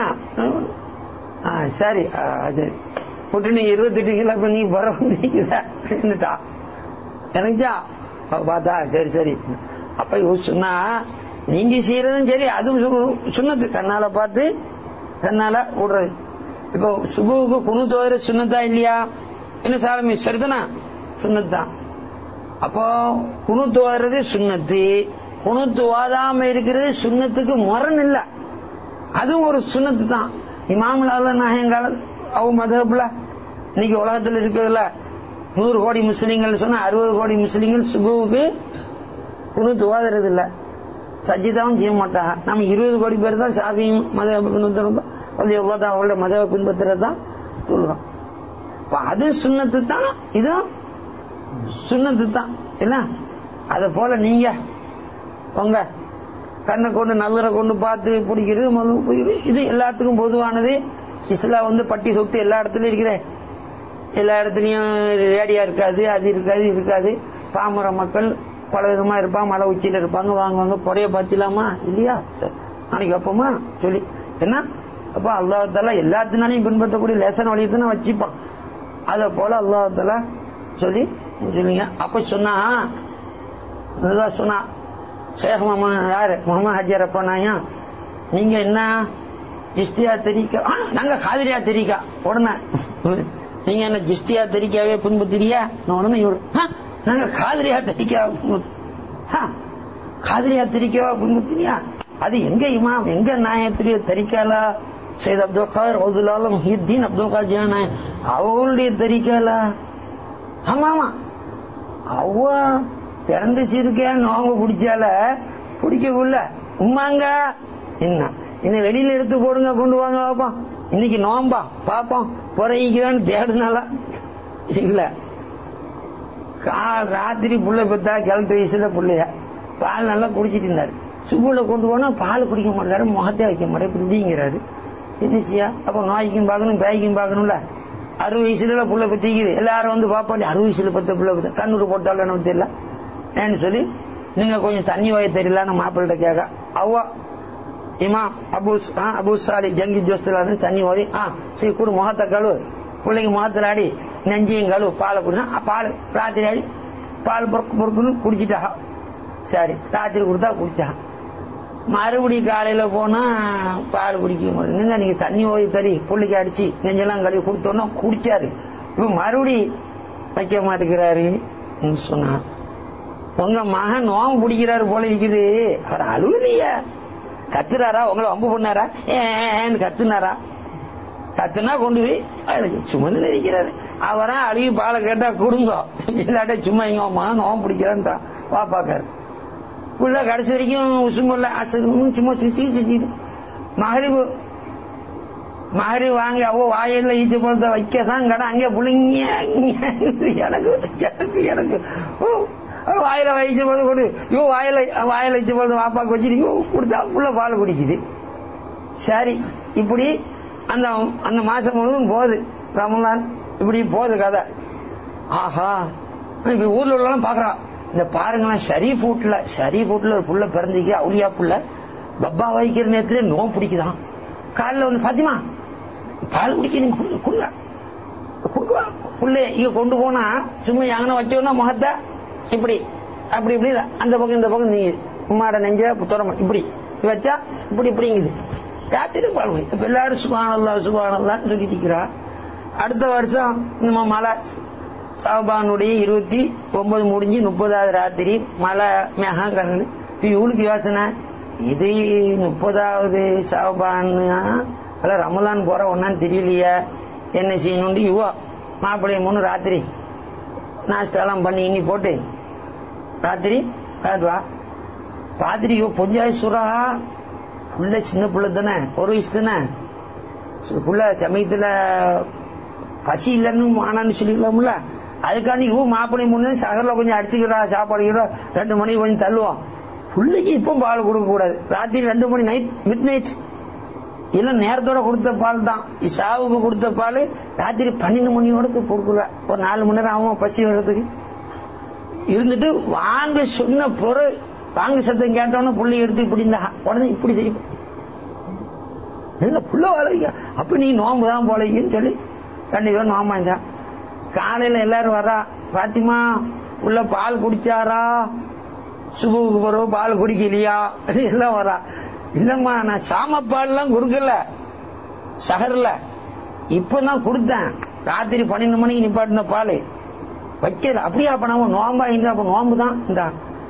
ஆ, சரி ஆ, சரி கூட்டு நீ இருபத்தி எட்டு கிலோ இப்ப நீ வர வந்துட்டா எனக்குச்சா அப்ப பார்த்தா சரி சரி அப்ப இவ சொன்னா நீங்க செய்யறதும் சரி அதுவும் சு- சுண்ணத்து கண்ணால பார்த்து கண்ணால விடுறது இப்போ சுபுவுக்கு குணு தோதுற சுண்ணத்தா இல்லையா என்ன சாலமி சரிதானா சுண்ணத்து தான் அப்போ குணுத்து ஓதுறது சுண்ணத்து குணுத்து ஓதாம இருக்கிறது சுண்ணத்துக்கு முரண் இல்ல அதுவும் ஒரு சுண்ணத்து தான் இமாமுல நாயங்கால அவ மதப்புல இன்னைக்கு உலகத்துல இருக்கிறதுல நூறு கோடி முஸ்லீம்கள் சொன்னா அறுபது கோடி முஸ்லீம்கள் சுபுவுக்கு குணுத்து ஓதுறது இல்ல சஜிதாவும் செய்ய மாட்டாங்க நம்ம இருபது கோடி பேர் தான் சாபியும் மத பின்பற்றுறோம் தான் அவங்களோட மத பின்பற்றுறது தான் சொல்றோம் அப்ப அது சுண்ணத்து தான் இதுவும் சுண்ணத்து தான் என்ன அத போல நீங்க உங்க கண்ணை கொண்டு நல்லரை கொண்டு பார்த்து பிடிக்கிறது முதல்ல பிடிக்கிறது இது எல்லாத்துக்கும் பொதுவானது இஸ்லாம் வந்து பட்டி சொட்டு எல்லா இடத்துலயும் இருக்கிற எல்லா இடத்துலயும் ரேடியா இருக்காது அது இருக்காது இது இருக்காது பாமர மக்கள் பல விதமா இருப்பாங்க மலை உச்சியில இருப்பாங்க வாங்க வாங்க புடைய பார்த்திலாமா இல்லையா சரி. நாளைக்கு வைப்போமா சொல்லி என்ன அப்ப அல்லாஹால எல்லாத்தினாலையும் பின்பற்றக்கூடிய லேசன வழியை தான் வச்சுப்பான் அத போல அல்லாஹால சொல்லி சொல்லுங்க அப்ப சொன்னா அதுதான் சொன்னா ஷேக் முகமது யாரு முகமது ஹஜர் அப்பனாயா நீங்க என்ன ஜிஸ்தியா தெரிக்க ஆ, நாங்க காதிரியா தெரிக்கா உடனே நீங்க என்ன ஜிஸ்தியா தெரிக்காவே பின்பற்றிரியா நான் உடனே இவரு "ஆ, நாங்க காதிரியா தெரிக்கா காதிரியா தெரிக்கவா பின்பற்றிரியா அது எங்க இமாம் எங்க நாயத்திரிய தரிக்காலா சைத் அப்துல் காதர் அப்துல்லாலும் முஹித்தீன் அப்துல் காதர் ஜினா நாயக் அவங்களுடைய தரிக்காலா ஆமா ஆமா அவ பிறந்து சிறுக்க நோங்க பிடிச்சால பிடிக்கக்குள்ள உமாங்க என்ன இன்னும் வெளியில எடுத்து போடுங்க கொண்டு வாங்க பாப்போம் இன்னைக்கு நோம்பா பாப்போம் புறையிக்குதான்னு தேடுனால இல்ல கால் ராத்திரி புள்ள பெத்தா கிழட்டு வயசுல புள்ளைய பால் நல்லா குடிச்சிட்டு இருந்தாரு சுப்புல கொண்டு போனா பால் குடிக்க மாட்டாரு முகத்தை வைக்க மாட்டேன் இப்படிங்கிறாரு என்ன செய்யா அப்ப நோய்க்கும் பார்க்கணும் பேய்க்கும் பார்க்கணும்ல அறுபது வயசுல புள்ள பத்திக்குது எல்லாரும் வந்து பாப்பா அறுபது வயசுல பத்த புள்ள பத்த கண்ணூர் போட்டாலும் எனக்கு தெரியல ஏன்னு சொல்லி நீங்க கொஞ்சம் தண்ணி வாய தெரியலான்னு மாப்பிள்கிட்ட கேட்க அவ்வா இமாம் அபு ஆ, அபு சாலி ஜங்கி ஜோஸ்துல இருந்து தண்ணி ஓதி ஆ சரி கூட முகத்தை கழுவு பிள்ளைங்க முகத்துல ஆடி நெஞ்சையும் கழுவு பாலை குடினா பால் ராத்திரி ஆடி பால் பொறுக்கு பொறுக்குன்னு குடிச்சிட்டா சரி ராத்திரி கொடுத்தா குடிச்சா மறுபடியும் காலையில போனா பால் குடிக்க முடியும் நீங்க தண்ணி ஓதி தரி புள்ளைக்கு அடிச்சு நெஞ்செல்லாம் கழுவி கொடுத்தோன்னா குடிச்சாரு இப்ப மறுபடி வைக்க மாட்டேங்கிறாரு சொன்னா உங்க மகன் நோம்பு பிடிக்கிறாரு போல இருக்குது அவர் அழுவலையா கத்துறாரா உங்களை வம்பு பண்ணாரா ஏன்னு கத்துனாரா கத்துனா கொண்டு போய் அதுக்கு சுமந்து நினைக்கிறாரு அவரா அழுகி பாலை கேட்டா கொடுங்க இல்லாட்ட சும்மா எங்க உன் மகன் நோம்பு பிடிக்கிறான்ட்டான் வா பாக்காரு உள்ள கடைசி வரைக்கும் உசுமல்ல அசரும் சும்மா சுத்தி சுத்தி மகரிபு மகரி வாங்கி அவ வாயில ஈச்ச பழத்தை வைக்கதான் கடை அங்கே புள்ளிங்க எனக்கு எனக்கு எனக்கு ஓ, வாயில வைச்ச பழத்தை கொடு யோ வாயில வாயில ஈச்ச பழத்தை வாப்பாக்கு வச்சிருக்கோ கொடுத்தா புள்ள பால் குடிக்குது சரி இப்படி அந்த அந்த மாசம் முழுவதும் போகுது ரமலான் இப்படி போகுது கதை ஆஹா இப்ப ஊர்ல உள்ளவங்க பாக்குறான் இந்த பாருங்களேன் ஷரீஃப் வீட்டுல ஷரீஃப் வீட்டுல ஒரு புள்ள பிறந்திக்கு அவுலியா புள்ள பப்பா வைக்கிற நேரத்துல நோ பிடிக்குதான் காலைல வந்து பாத்திமா பால் குடிக்க நீங்க கொடுங்க கொடுங்க கொடுக்குவா புள்ள இங்க கொண்டு போனா சும்மா எங்கன வச்சோன்னா முகத்தை இப்படி அப்படி இப்படி அந்த பக்கம் இந்த பக்கம் நீங்க உமாட நெஞ்ச துறம இப்படி வச்சா இப்படி இப்படிங்குது ராத்திரி பால் குடி இப்ப எல்லாரும் சுபானல்லா சுபானல்லான்னு சொல்லிட்டு இருக்கிறா அடுத்த வருஷம் நம்ம மழை சாபானுடைய இருபத்தி ஒன்பது முடிஞ்சு முப்பதாவது ராத்திரி மழை மேகம் கலந்து இப்ப இவளுக்கு யோசனை இது முப்பதாவது சாபான் அல்ல ரமலான் போற ஒன்னான்னு தெரியலையே என்ன செய்யணும்னு இவா மாப்பிள்ளைய மூணு ராத்திரி நாஷ்டாலாம் பண்ணி இன்னி போட்டு ராத்திரி வா ராத்திரி இவ பொஞ்சாய் சுறா புள்ள சின்ன புள்ள தானே ஒரு வயசு தானே புள்ள சமயத்துல பசி இல்லைன்னு ஆனான்னு சொல்லிக்கலாம்ல அதுக்காண்டி இவ மாப்பிள்ளை முன்னே சகரில் கொஞ்சம் அடிச்சுக்கிறா சாப்பாடு ரெண்டு மணிக்கு கொஞ்சம் தள்ளுவோம் பிள்ளைக்கு இப்போ பால் கொடுக்க கூடாது ராத்திரி ரெண்டு மணி நைட் மிட் நைட் இல்ல நேரத்தோட கொடுத்த பால் தான் இசாவுக்கு கொடுத்த பால் ராத்திரி பன்னெண்டு மணியோட கொடுக்கல ஒரு நாலு மணி நேரம் ஆகும் பசி வர்றதுக்கு இருந்துட்டு வாங்க சொன்ன பொருள் வாங்க சத்தம் கேட்டோன்னு புள்ளி எடுத்து இப்படி இந்த உடனே இப்படி தெரியும் புள்ள வளைக்க அப்ப நீ நோம்பு தான் போலைக்குன்னு சொல்லி ரெண்டு பேரும் நோம்பா இருந்தான் காலையில எல்லாரும் வர்றா பாத்திமா உள்ள பால் குடிச்சாரா சுபுக்கு பிறகு பால் குடிக்கலையா எல்லாம் வரா இல்லம்மா நான் சாமப்பால் எல்லாம் கொடுக்கல சகர்ல இப்பதான் கொடுத்தேன் ராத்திரி பன்னெண்டு மணிக்கு நிப்பாட்டின பால் வைக்கல அப்படியே அப்ப நம்ம நோம்பா இருந்தா அப்ப நோம்பு தான் இந்தா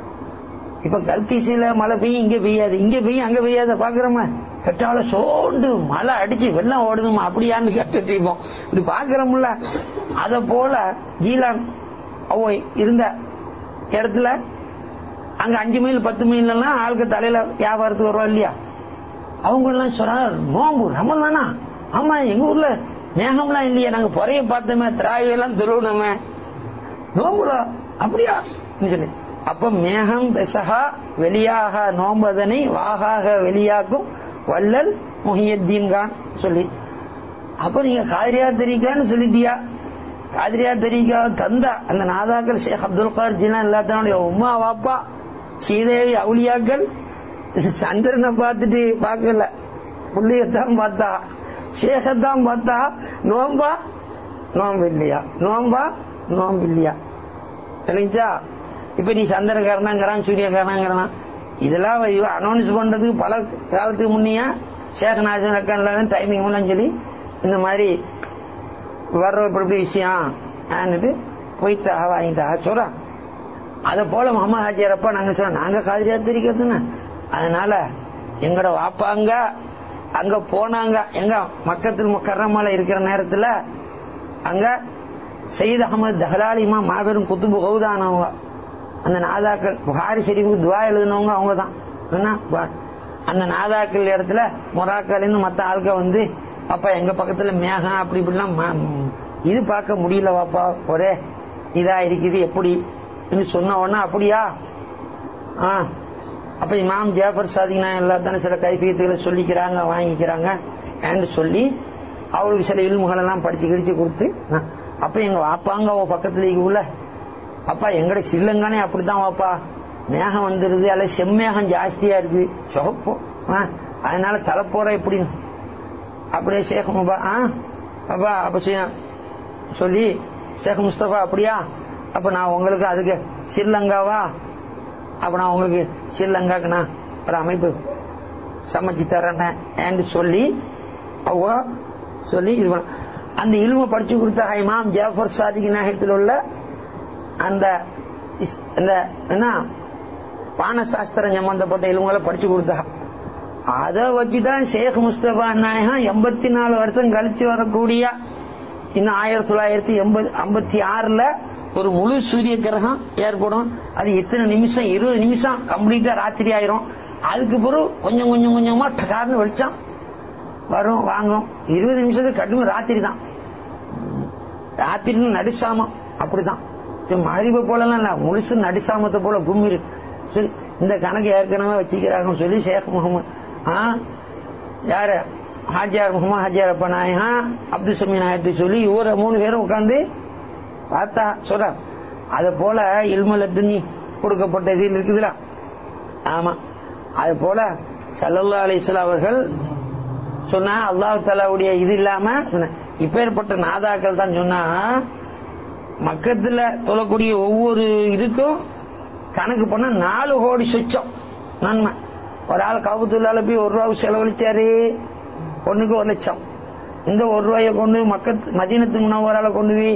இப்ப கல்கிசில மழை பெய்யும் இங்க பெய்யாது இங்க பெய்யும் அங்க பெய்யாத பாக்குறோமா கட்டால சோண்டு மழை அடிச்சு வெள்ளம் ஓடுதுமா அப்படியான்னு கேட்டுட்டு இருப்போம் இது பாக்குறோம்ல அத போல ஜீலான் அவ இருந்த இடத்துல அங்க அஞ்சு மைல் பத்து மைல் எல்லாம் ஆளுக்கு தலையில வியாபாரத்துக்கு வருவா இல்லையா அவங்க எல்லாம் சொல்ற நோம்பு ரமலானா ஆமா எங்க ஊர்ல மேகம்லாம் இல்லையா நாங்க பொறைய பார்த்தோமே திராவி எல்லாம் திருவிழமே நோம்புல அப்படியா சொல்லி அப்ப மேகம் பெசகா வெளியாக நோம்பதனை வாகாக வெளியாக்கும் வல்லல் முஹியத்தீன் கான் சொல்லி அப்ப நீங்க காதிரியா தெரிக்கான்னு சொல்லிட்டியா காதிரியா தெரிக்கா தந்தா அந்த நாதாக்கள் ஷேக் அப்துல் கார் ஜினா எல்லாத்தனுடைய உமா வாப்பா சீதேவி அவுலியாக்கள் சந்திரனை பார்த்துட்டு பார்க்கல புள்ளியத்தான் பார்த்தா சேகத்தான் பார்த்தா நோம்பா நோம்பு இல்லையா நோம்பா நோம்பு இல்லையா இல்லைங்களா இப்ப நீ சந்திரகாரனாங்கிறான் சூரியகாரனாங்கிறான் இதெல்லாம் அனௌன்ஸ் பண்றதுக்கு பல காலத்துக்கு முன்னையா சேகநாசன் அக்கன் டைமிங் எல்லாம் சொல்லி இந்த மாதிரி வர்ற இப்படி இப்படி விஷயம் ஆன்னுட்டு போயிட்டா வாங்கிட்டா சொல்றான் அத போல முகமது ஹாஜியரப்பா நாங்க சொல்றோம் நாங்க காதிரியா தெரிக்கிறதுன்னு அதனால எங்கட வாப்பாங்க அங்க போனாங்க எங்க மக்கத்தில் முக்கரமால இருக்கிற நேரத்துல அங்க சயீத் அகமது தஹலாலிமா மாபெரும் குத்துபு கௌதானவங்க அந்த நாதாக்கள் புகாரி ஷெரீஃபுக்கு துவா எழுதினவங்க அவங்க தான் அந்த நாதாக்கள் இடத்துல மொராக்கல் மத்த ஆட்கள் வந்து அப்பா எங்க பக்கத்துல மேகம் அப்படி இப்படிலாம் இது பார்க்க முடியல வாப்பா ஒரே இதா இருக்குது எப்படி சொன்ன உடனே அப்படியா ஆ அப்ப இமாம் ஜாஃபர் சாதினா எல்லாத்தானே சில கைஃபியத்துகளை சொல்லிக்கிறாங்க வாங்கிக்கிறாங்க என்று சொல்லி அவருக்கு சில இல்முகள் எல்லாம் படிச்சு கிடிச்சு கொடுத்து அப்ப எங்க வாப்பாங்க அவ பக்கத்துல உள்ள அப்பா எங்கட ஸ்ரீலங்கானே அப்படித்தான் வாப்பா மேகம் வந்துருது அல்ல செம்மேகம் ஜாஸ்தியா இருக்கு சொகப்போ அதனால தலைப்போற எப்படி அப்படியே ஷேக் முபா ஆ அப்பா அப்ப சொல்லி ஷேக் முஸ்தபா அப்படியா அப்ப நான் உங்களுக்கு அதுக்கு ஸ்ரீலங்காவா அப்ப நான் உங்களுக்கு ஸ்ரீலங்காக்கு நான் ஒரு அமைப்பு சமைச்சு தரேன் சொல்லி அவ சொல்லி இது அந்த இல்ம படிச்சு கொடுத்த இமாம் ஜாஃபர் சாதிக் நாயகத்தில் உள்ள அந்த இந்த என்ன பானசாஸ்திரம் சம்பந்தப்பட்ட இல்முகளை படிச்சு கொடுத்தா அதை வச்சுதான் ஷேக் முஸ்தபா நாயகம் எண்பத்தி நாலு வருஷம் கழிச்சு வரக்கூடிய இன்னும் ஆயிரத்தி தொள்ளாயிரத்தி எண்பது ஐம்பத்தி ஆறுல ஒரு முழு சூரிய கிரகம் ஏற்படும் அது எத்தனை நிமிஷம் இருபது நிமிஷம் கம்ப்ளீட்டா ராத்திரி ஆயிரும் அதுக்கு பிறகு கொஞ்சம் கொஞ்சம் கொஞ்சமா டகார்னு வெளிச்சம் வரும் வாங்கும் இருபது நிமிஷத்துக்கு கடுமை ராத்திரி தான் ராத்திரி நடுசாமம் அப்படிதான் மகிழ்வு போலலாம் இல்ல முழுசு நடுசாமத்தை போல பூமி சரி இந்த கணக்கு ஏற்கனவே வச்சுக்கிறாங்க சொல்லி ஷேக் முகமது ஆ யாரு ஹாஜியார் முகமது ஹாஜியார் அப்ப நாயகா அப்துல் சமீன் நாயத்தை சொல்லி இவர மூணு பேரும் உட்காந்து பார்த்தா சொல்ற அது போல இல்மலத்துனி கொடுக்கப்பட்ட இதில் இருக்குதுல ஆமா அது போல சல்லல்லா அலிஸ்லா அவர்கள் சொன்னா அல்லாஹ் தலாவுடைய இது இல்லாம இப்பேற்பட்ட நாதாக்கள் தான் சொன்னா மக்கத்துல தொழக்கூடிய ஒவ்வொரு இதுக்கும் கணக்கு பண்ண நாலு கோடி சொச்சம் நன்மை ஒரு ஆள் காபத்துள்ளால போய் ஒரு ரூபா செலவழிச்சாரு ஒண்ணுக்கு ஒரு லட்சம் இந்த ஒரு ரூபாய கொண்டு மக்கள் மதினத்து முன்னவரால கொண்டு போய்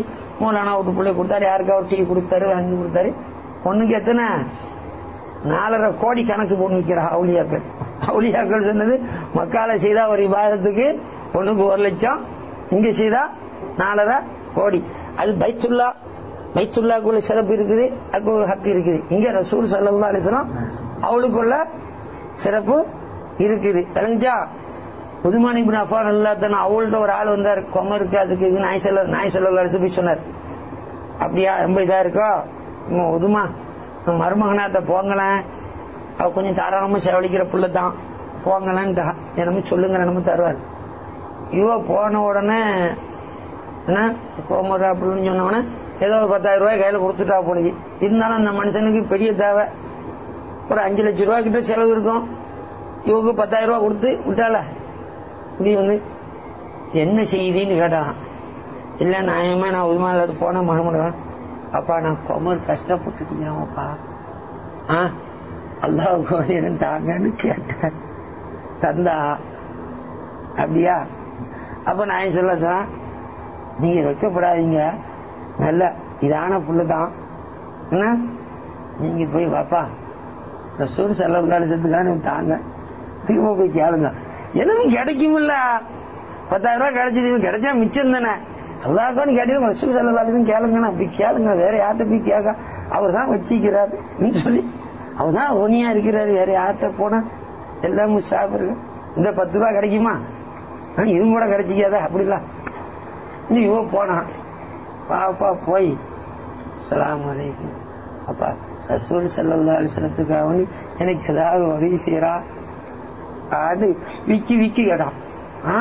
மூலானா ஒரு பிள்ளை கொடுத்தாரு யாருக்கா ஒரு டீ கொடுத்தாரு வாங்கி கொடுத்தாரு பொண்ணுக்கு எத்தனை நாலரை கோடி கணக்கு போட்டு வைக்கிறா அவுளியாக்கள் அவுளியாக்கள் சொன்னது மக்கால செய்தா ஒரு விவாதத்துக்கு பொண்ணுக்கு ஒரு லட்சம் இங்க செய்தா நாலரை கோடி அது பைத்துல்லா பைத்துல்லாக்குள்ள சிறப்பு இருக்குது அதுக்கு ஒரு ஹக்கு இருக்குது இங்க ரசூல் சல்லா அலிஸ்லாம் அவளுக்குள்ள சிறப்பு இருக்குது தெரிஞ்சா புதுமானி பின் அஃபான் இல்லாதன அவள்கிட்ட ஒரு ஆள் வந்தார் கொமருக்கு அதுக்கு இது நாய் செல்ல நாய் செல்ல போய் சொன்னார் அப்படியா ரொம்ப இதா இருக்கோ உம் உதுமா உம் மருமகனாட்ட போங்களேன் அவ கொஞ்சம் தாராளமா செலவழிக்கிற புள்ள தான் போங்களேன்ட்டா என்னமோ சொல்லுங்க என்னமோ தருவார் இவ போன உடனே என்ன கோமரா அப்படின்னு சொன்ன உடனே ஏதோ ஒரு பத்தாயிரம் ரூபாய் கையில கொடுத்துட்டா போனது இருந்தாலும் அந்த மனுஷனுக்கு பெரிய தேவை ஒரு அஞ்சு லட்சம் ரூபாய் கிட்ட செலவு இருக்கும் இவங்க பத்தாயிரம் ரூபாய் கொடுத்து விட்டால இப்படி வந்து என்ன செய்தின்னு கேட்டான் இல்ல நியாயமா நான் உதுமால போன மகமுடன் அப்பா நான் கொமர் கஷ்டப்பட்டுக்கிறேன் அப்பா ஆ அல்லாஹ் எனக்கு தாங்கன்னு கேட்டேன் தந்தா அப்படியா அப்ப நான் சொல்ல சொன்னா நீங்க வைக்கப்படாதீங்க நல்ல இதான புள்ளதான் என்ன நீங்க போய் வாப்பா ரசூல் செல்லவுக்கால செத்துக்கான தாங்க திரும்ப போய் கேளுங்க எதுவும் கிடைக்குமில்ல பத்தாயிரம் ரூபாய் கிடைச்சது கிடைச்சா மிச்சம் தானே அல்லாக்கான்னு கேட்டீங்க ரசூல் செல்லலாலும் கேளுங்கண்ணா அப்படி கேளுங்க வேற யார்கிட்ட போய் கேட்க அவர் தான் வச்சிக்கிறாரு சொல்லி அவர் தான் ஒனியா இருக்கிறாரு வேற யார்கிட்ட போனா எல்லாம் சாப்பிடுங்க இந்த பத்து ரூபாய் கிடைக்குமா ஆ, இது கூட கிடைச்சிக்காதா அப்படிலாம் இந்த இவ போனான் பாப்பா போய் சலாம் அலைக்கும் அப்பா ரசூல் சல்லா அலிஸ்லத்துக்காக வேண்டி எனக்கு ஏதாவது உதவி செய்யறா அது விக்கி விக்கி கேட்டான் ஆ?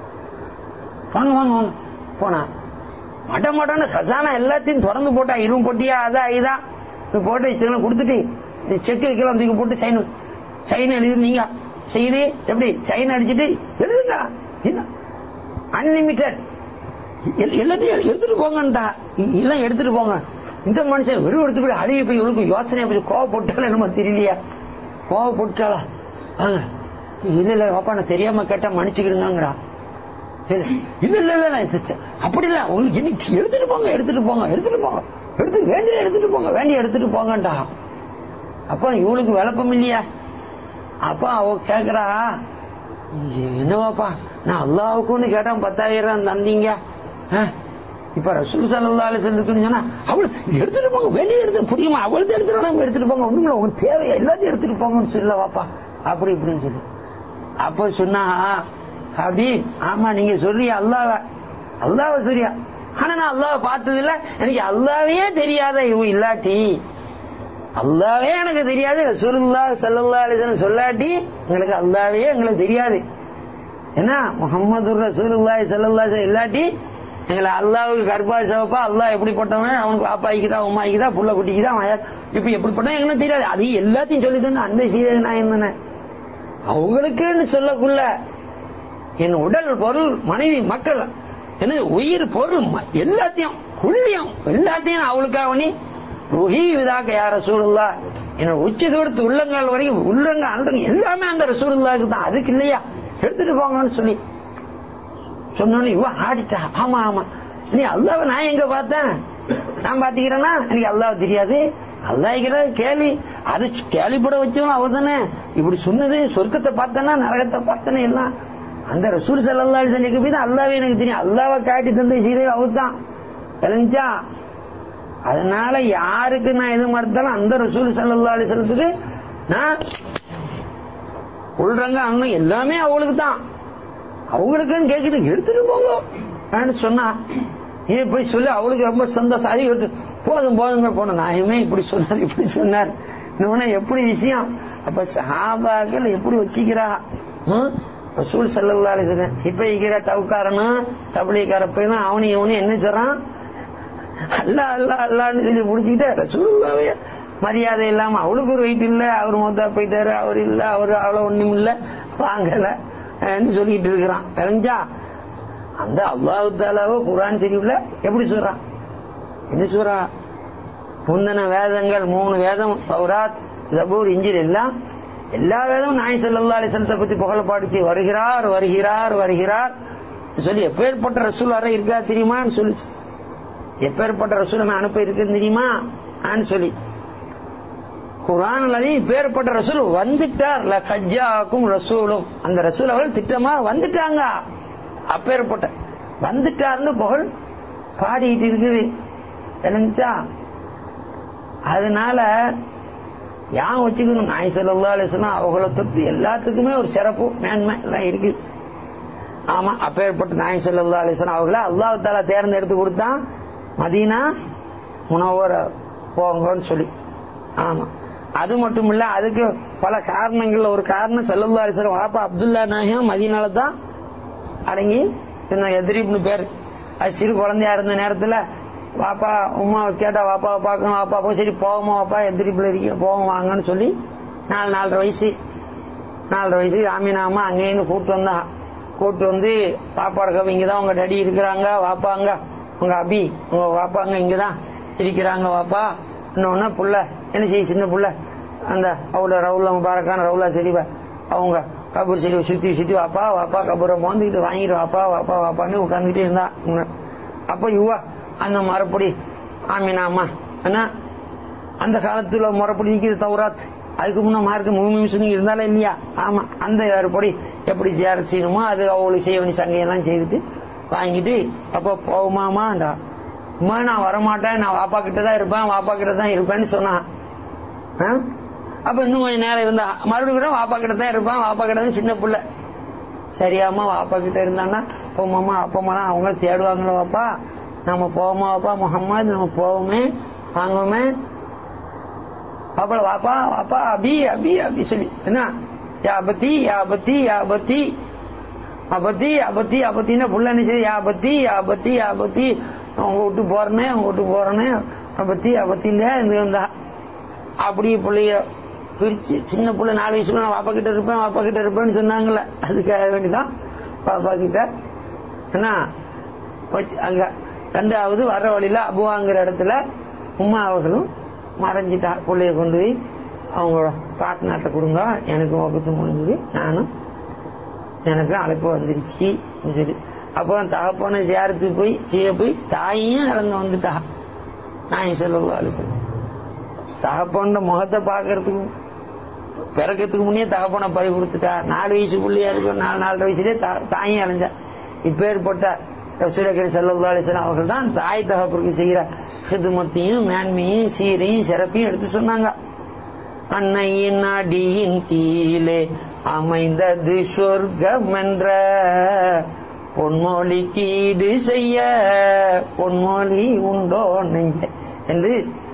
வாங்க வாங்க வாங்க போனா மட மடன்னு கசானா எல்லாத்தையும் திறந்து போட்டா இரும்பு பொட்டியா அதா இதா இது போட்டு செக்கெல்லாம் கொடுத்துட்டு இந்த செக்கு வைக்கலாம் தூக்கி போட்டு சைன் சைன் எழுதி நீங்க செய்து எப்படி சைன் அடிச்சிட்டு எழுதுங்க என்ன அன்லிமிட்டெட் எல்லாத்தையும் எடுத்துட்டு போங்கன்டா இ- எல்லாம் எடுத்துட்டு போங்க இந்த மனுஷன் வெறும் எடுத்து போய் அழுகி போய் இவளுக்கு யோசனை போய் கோவப்பட்டாலும் என்னமோ தெரியலையா கோவப்பட்டாளா வாங்க இல்ல இல்ல பாப்பா நான் தெரியாம கேட்டா மன்னிச்சுக்கிடுங்கிறா இல்ல இல்ல இல்ல இல்ல, இல்ல இது ச- அப்படி இல்ல உங்களுக்கு இன்னைக்கு எடுத்துட்டு போங்க எடுத்துட்டு போங்க எடுத்துட்டு போங்க எடுத்து வேண்டிய எடுத்துட்டு போங்க வேண்டிய எடுத்துட்டு போங்கண்டா அப்ப இவளுக்கு விளப்பம் இல்லையா அப்ப அவ கேக்குறா என்னவாப்பா நான் அல்லாவுக்குன்னு கேட்டேன் பத்தாயிரம் தந்தீங்க ஆ? இப்ப ரசூல் சல்லா அலிசல்லுக்குன்னு சொன்னா அவள் எடுத்துட்டு போங்க வெளியே எடுத்து புரியுமா அவளுக்கு எடுத்துட்டு எடுத்துட்டு போங்க ஒண்ணுமில்ல உங்களுக்கு தேவை எல்லாத்தையும் எடுத்துட்டு போங்கன்னு சொல்ல வாப்பா அப்படி இப்படின்னு சொல்லி அப்ப சொன்னா அப்படி ஆமா நீங்க சொல்றியா அல்லாவ அல்லாவ சொல்றியா ஆனா நான் அல்லாவை பார்த்தது இல்ல எனக்கு அல்லாவே தெரியாத இவ இல்லாட்டி அல்லாவே எனக்கு தெரியாது ரசூலுல்லா ஸல்லல்லாஹு அலைஹி வஸல்லம் சொல்லாட்டி எங்களுக்கு அல்லாவே எங்களுக்கு தெரியாது என்ன முகமது ரசூலுல்லாஹி ஸல்லல்லாஹு அலைஹி வஸல்லம் இல்லாட்டி எங்களை அல்லாவுக்கு கர்ப்பா சிவப்பா அல்லாஹ் எப்படிப்பட்டவன் அவனுக்கு பாப்பாய்க்குதா உமாய்க்குதா புள்ள குட்டிக்குதா அவன் இப்ப எப்படிப்பட்டவன் எங்களுக்கு தெரியாது அது எல்லாத்தையும் சொல்லி தானே அந்த சீதை நான் என்னன்னு அவங்களுக்குன்னு சொல்லக்குள்ள என் உடல் பொருள் மனைவி மக்கள் எனது உயிர் பொருள் ம- எல்லாத்தையும் குள்ளியம் எல்லாத்தையும் நான் அவளுக்காக பண்ணி ருஹி விதாக்க யார் ரசூலுல்லா என்னோட உச்சி தூரத்து உள்ளங்கால் வரைக்கும் உள்ளங்க அன்றங்க எல்லாமே அந்த ரசூலுல்லாவுக்கு தான் அதுக்கு இல்லையா எடுத்துட்டு போங்கன்னு சொல்லி சொன்னோன்னு இவ ஆடிட்டா ஆமா ஆமா நீ அல்லாவை நான் எங்க பார்த்தேன் நான் பாத்துக்கிறேன்னா எனக்கு அல்லாஹ் தெரியாது அல்லாஹ்கிற கேள்வி அது கேள்விப்பட வச்சவன் அவ தானே இப்படி சொன்னது சொர்க்கத்தை பார்த்தனா நரகத்தை பார்த்தனே எல்லாம் அந்த ரசூல் சல்லா அலிசனுக்கு போய் தான் அல்லாவே எனக்கு தெரியும் அல்லாவை காட்டி தந்த சீதை அவர் தான் விளங்கிச்சா அதனால யாருக்கு நான் எது மறுத்தாலும் அந்த ரசூல் சல்லா அலிசலத்துக்கு நான் உள்றங்க அண்ணன் எல்லாமே அவளுக்கு தான் அவங்களுக்குன்னு கேக்குது எடுத்துட்டு போங்க நான் சொன்னா இது போய் சொல்லி அவளுக்கு ரொம்ப சந்தோஷம் அது எடுத்து போதும் போதுங்க போன நாயமே இப்படி சொன்னார் இப்படி சொன்னார் இன்னொன்னு எப்படி விஷயம் அப்ப சஹாபாக்கள் எப்படி வச்சுக்கிறா ம்? ரசூல் சல்லல்லா அலிஸ்லாம் இப்ப இருக்கிற தவுக்காரனும் தபிலிக்கார பையனும் அவனு இவனு என்ன சொல்றான் அல்லா அல்லா அல்லான்னு சொல்லி முடிச்சுக்கிட்டு ரசூலுல்லாவே மரியாதை இல்லாம அவளுக்கு ஒரு வெயிட் இல்ல அவர் மொத்தா போயிட்டாரு அவர் இல்ல அவர் அவ்வளவு ஒண்ணும் இல்ல வாங்கல ன்னு சொல்லிட்டு இருக்கிறான் தெரிஞ்சா அந்த அல்லாஹு தாலாவோ குரான் சரியில்ல எப்படி சொல்றான் என்ன சொல்றான் முந்தின வேதங்கள் மூணு வேதம் பௌராத் ஜபூர் இஞ்சில் எல்லாம் எல்லா வேதமும் நாய் சல்லா அலிசலத்தை பத்தி புகழ பாடிச்சு வருகிறார் வருகிறார் வருகிறார் சொல்லி எப்பேற்பட்ட ரசூல் அறை இருக்கா தெரியுமான்னு சொல்லிச்சு எப்பேற்பட்ட ரசூல் நான் அனுப்ப இருக்குன்னு தெரியுமா ஆன்னு சொல்லி குரான் இப்பேற்பட்ட ரசூல் வந்துட்டார் கஜ்ஜாக்கும் ரசூலும் அந்த ரசூல் அவர்கள் திட்டமா வந்துட்டாங்க அப்பேற்பட்ட வந்துட்டார்னு புகழ் பாடிட்டு இருக்குது தெரிஞ்சா அதனால யான் வச்சுக்கணும் நாய் சொல்லா அலிஸ்லாம் அவங்கள தொட்டு எல்லாத்துக்குமே ஒரு சிறப்பு மேன்மை எல்லாம் இருக்கு ஆமா அப்பேற்பட்ட நாய் சொல்லா அலிஸ்லாம் அவங்கள அல்லாஹ் தாலா தேர்ந்தெடுத்து கொடுத்தான் மதீனா முனவர போங்கன்னு சொல்லி ஆமா அது மட்டும் இல்ல அதுக்கு பல காரணங்கள் ஒரு காரணம் செல்லல்லா அலிஸ்லாம் வாப்பா அப்துல்லா நாயகம் மதியனால தான் அடங்கி எதிரிப்னு பேர் அது சிறு குழந்தையா இருந்த நேரத்துல வாப்பா உமா கேட்டா வாப்பா பார்க்கணும் வாப்பா அப்போ சரி போவோமா வாப்பா எதிரிப்புல இருக்க போவோம் வாங்கன்னு சொல்லி நாலு நாலரை வயசு நாலரை வயசு ஆமீனாமா அங்கேருந்து கூப்பிட்டு வந்தா கூப்பிட்டு வந்து பாப்பாட கவி இங்கதான் உங்க டடி இருக்கிறாங்க வாப்பாங்க உங்க அபி உங்க வாப்பாங்க இங்கதான் இருக்கிறாங்க வாப்பா இன்னொன்னு புள்ள என்ன செய்ய சின்ன புள்ள அந்த அவ்வளோ ரவுலா முபாரக்கான ரவுலா செரிவா அவங்க கபூர் செடி சுத்தி சுத்தி வாப்பா வாப்பா கபூரை மோந்துக்கிட்டு வாங்கிட்டு வாப்பா வாப்பா வாப்பான்னு உட்காந்துக்கிட்டே இருந்தா அப்ப இவ்வா அந்த மரப்படி ஆமீனாமா ஆனா அந்த காலத்துல முறைப்படி நிக்கிறது தௌராத் அதுக்கு முன்ன மார்க்க முழுமிஷன் இருந்தாலும் இல்லையா ஆமா அந்த ஏற்படி எப்படி சேர செய்யணுமோ அது அவங்களுக்கு செய்ய வேண்டிய சங்கையெல்லாம் செய்துட்டு வாங்கிட்டு அப்ப போகுமாமாண்டா அம்மா நான் வரமாட்டேன் நான் வாப்பா கிட்ட தான் இருப்பேன் வாப்பா கிட்ட தான் இருப்பேன்னு சொன்னான் அப்ப இன்னும் கொஞ்சம் நேரம் இருந்தா மறுபடியும் கூட வாப்பா கிட்ட தான் இருப்பான் வாப்பா கிட்ட தான் சின்ன பிள்ளை சரியாமா வாப்பா கிட்ட இருந்தான்னா போமாமா அப்பமாலாம் அவங்க தேடுவாங்களோ வாப்பா நம்ம போவோமா வாப்பா முகம்மது நம்ம போவோமே வாங்குவோமே பாப்பா வாப்பா வாப்பா அபி அபி அபி சொல்லி என்ன யாபத்தி யாபத்தி யாபத்தி அபத்தி அபத்தி அபத்தின்னா புள்ள என்ன செய்ய யாபத்தி யாபத்தி யாபத்தி அவங்க விட்டு போறனே அவங்க விட்டு போறனே அபத்தி அபத்தி இல்லையா இருந்தா அப்படி பிள்ளைய பிரிச்சு சின்ன பிள்ளை நாலு வயசுல நான் பாப்பா கிட்ட இருப்பேன் பாப்பா கிட்ட இருப்பேன்னு சொன்னாங்கல்ல அதுக்காக வேண்டிதான் பாப்பா கிட்ட என்ன அங்க ரெண்டாவது வர வழியில அபுவாங்கிற இடத்துல உமா அவர்களும் மறைஞ்சிட்டா பிள்ளைய கொண்டு போய் அவங்களோட பாட்னாட்ட கொடுங்க எனக்கு வகுத்து முடிஞ்சது நானும் எனக்கு அழைப்பு வந்துருச்சு சொல்லி அப்போ தகப்பனை சேர்த்து போய் செய்ய போய் தாயும் இறந்து வந்துட்டா நான் செல்ல தகப்பன முகத்தை பாக்குறதுக்கு பிறக்கிறதுக்கு முன்னே தகப்பனை பறி கொடுத்துட்டா நாலு வயசு புள்ளியா இருக்கும் நாலு நாலரை வயசுலேயே தாயும் அலைஞ்சா இப்பேற்பட்ட ரசூலக்கரி சல்லா அலிஸ்லாம் அவர்கள் தான் தாய் தகப்பருக்கு செய்கிற ஹிதுமத்தையும் மேன்மையும் சீரையும் சிறப்பையும் எடுத்து சொன்னாங்க அன்னையின் அடியின் கீழே அமைந்தது சொர்க்கம் என்ற பொன்மொழி கீடு செய்ய பொன்மொழி உண்டோ நெஞ்ச என்று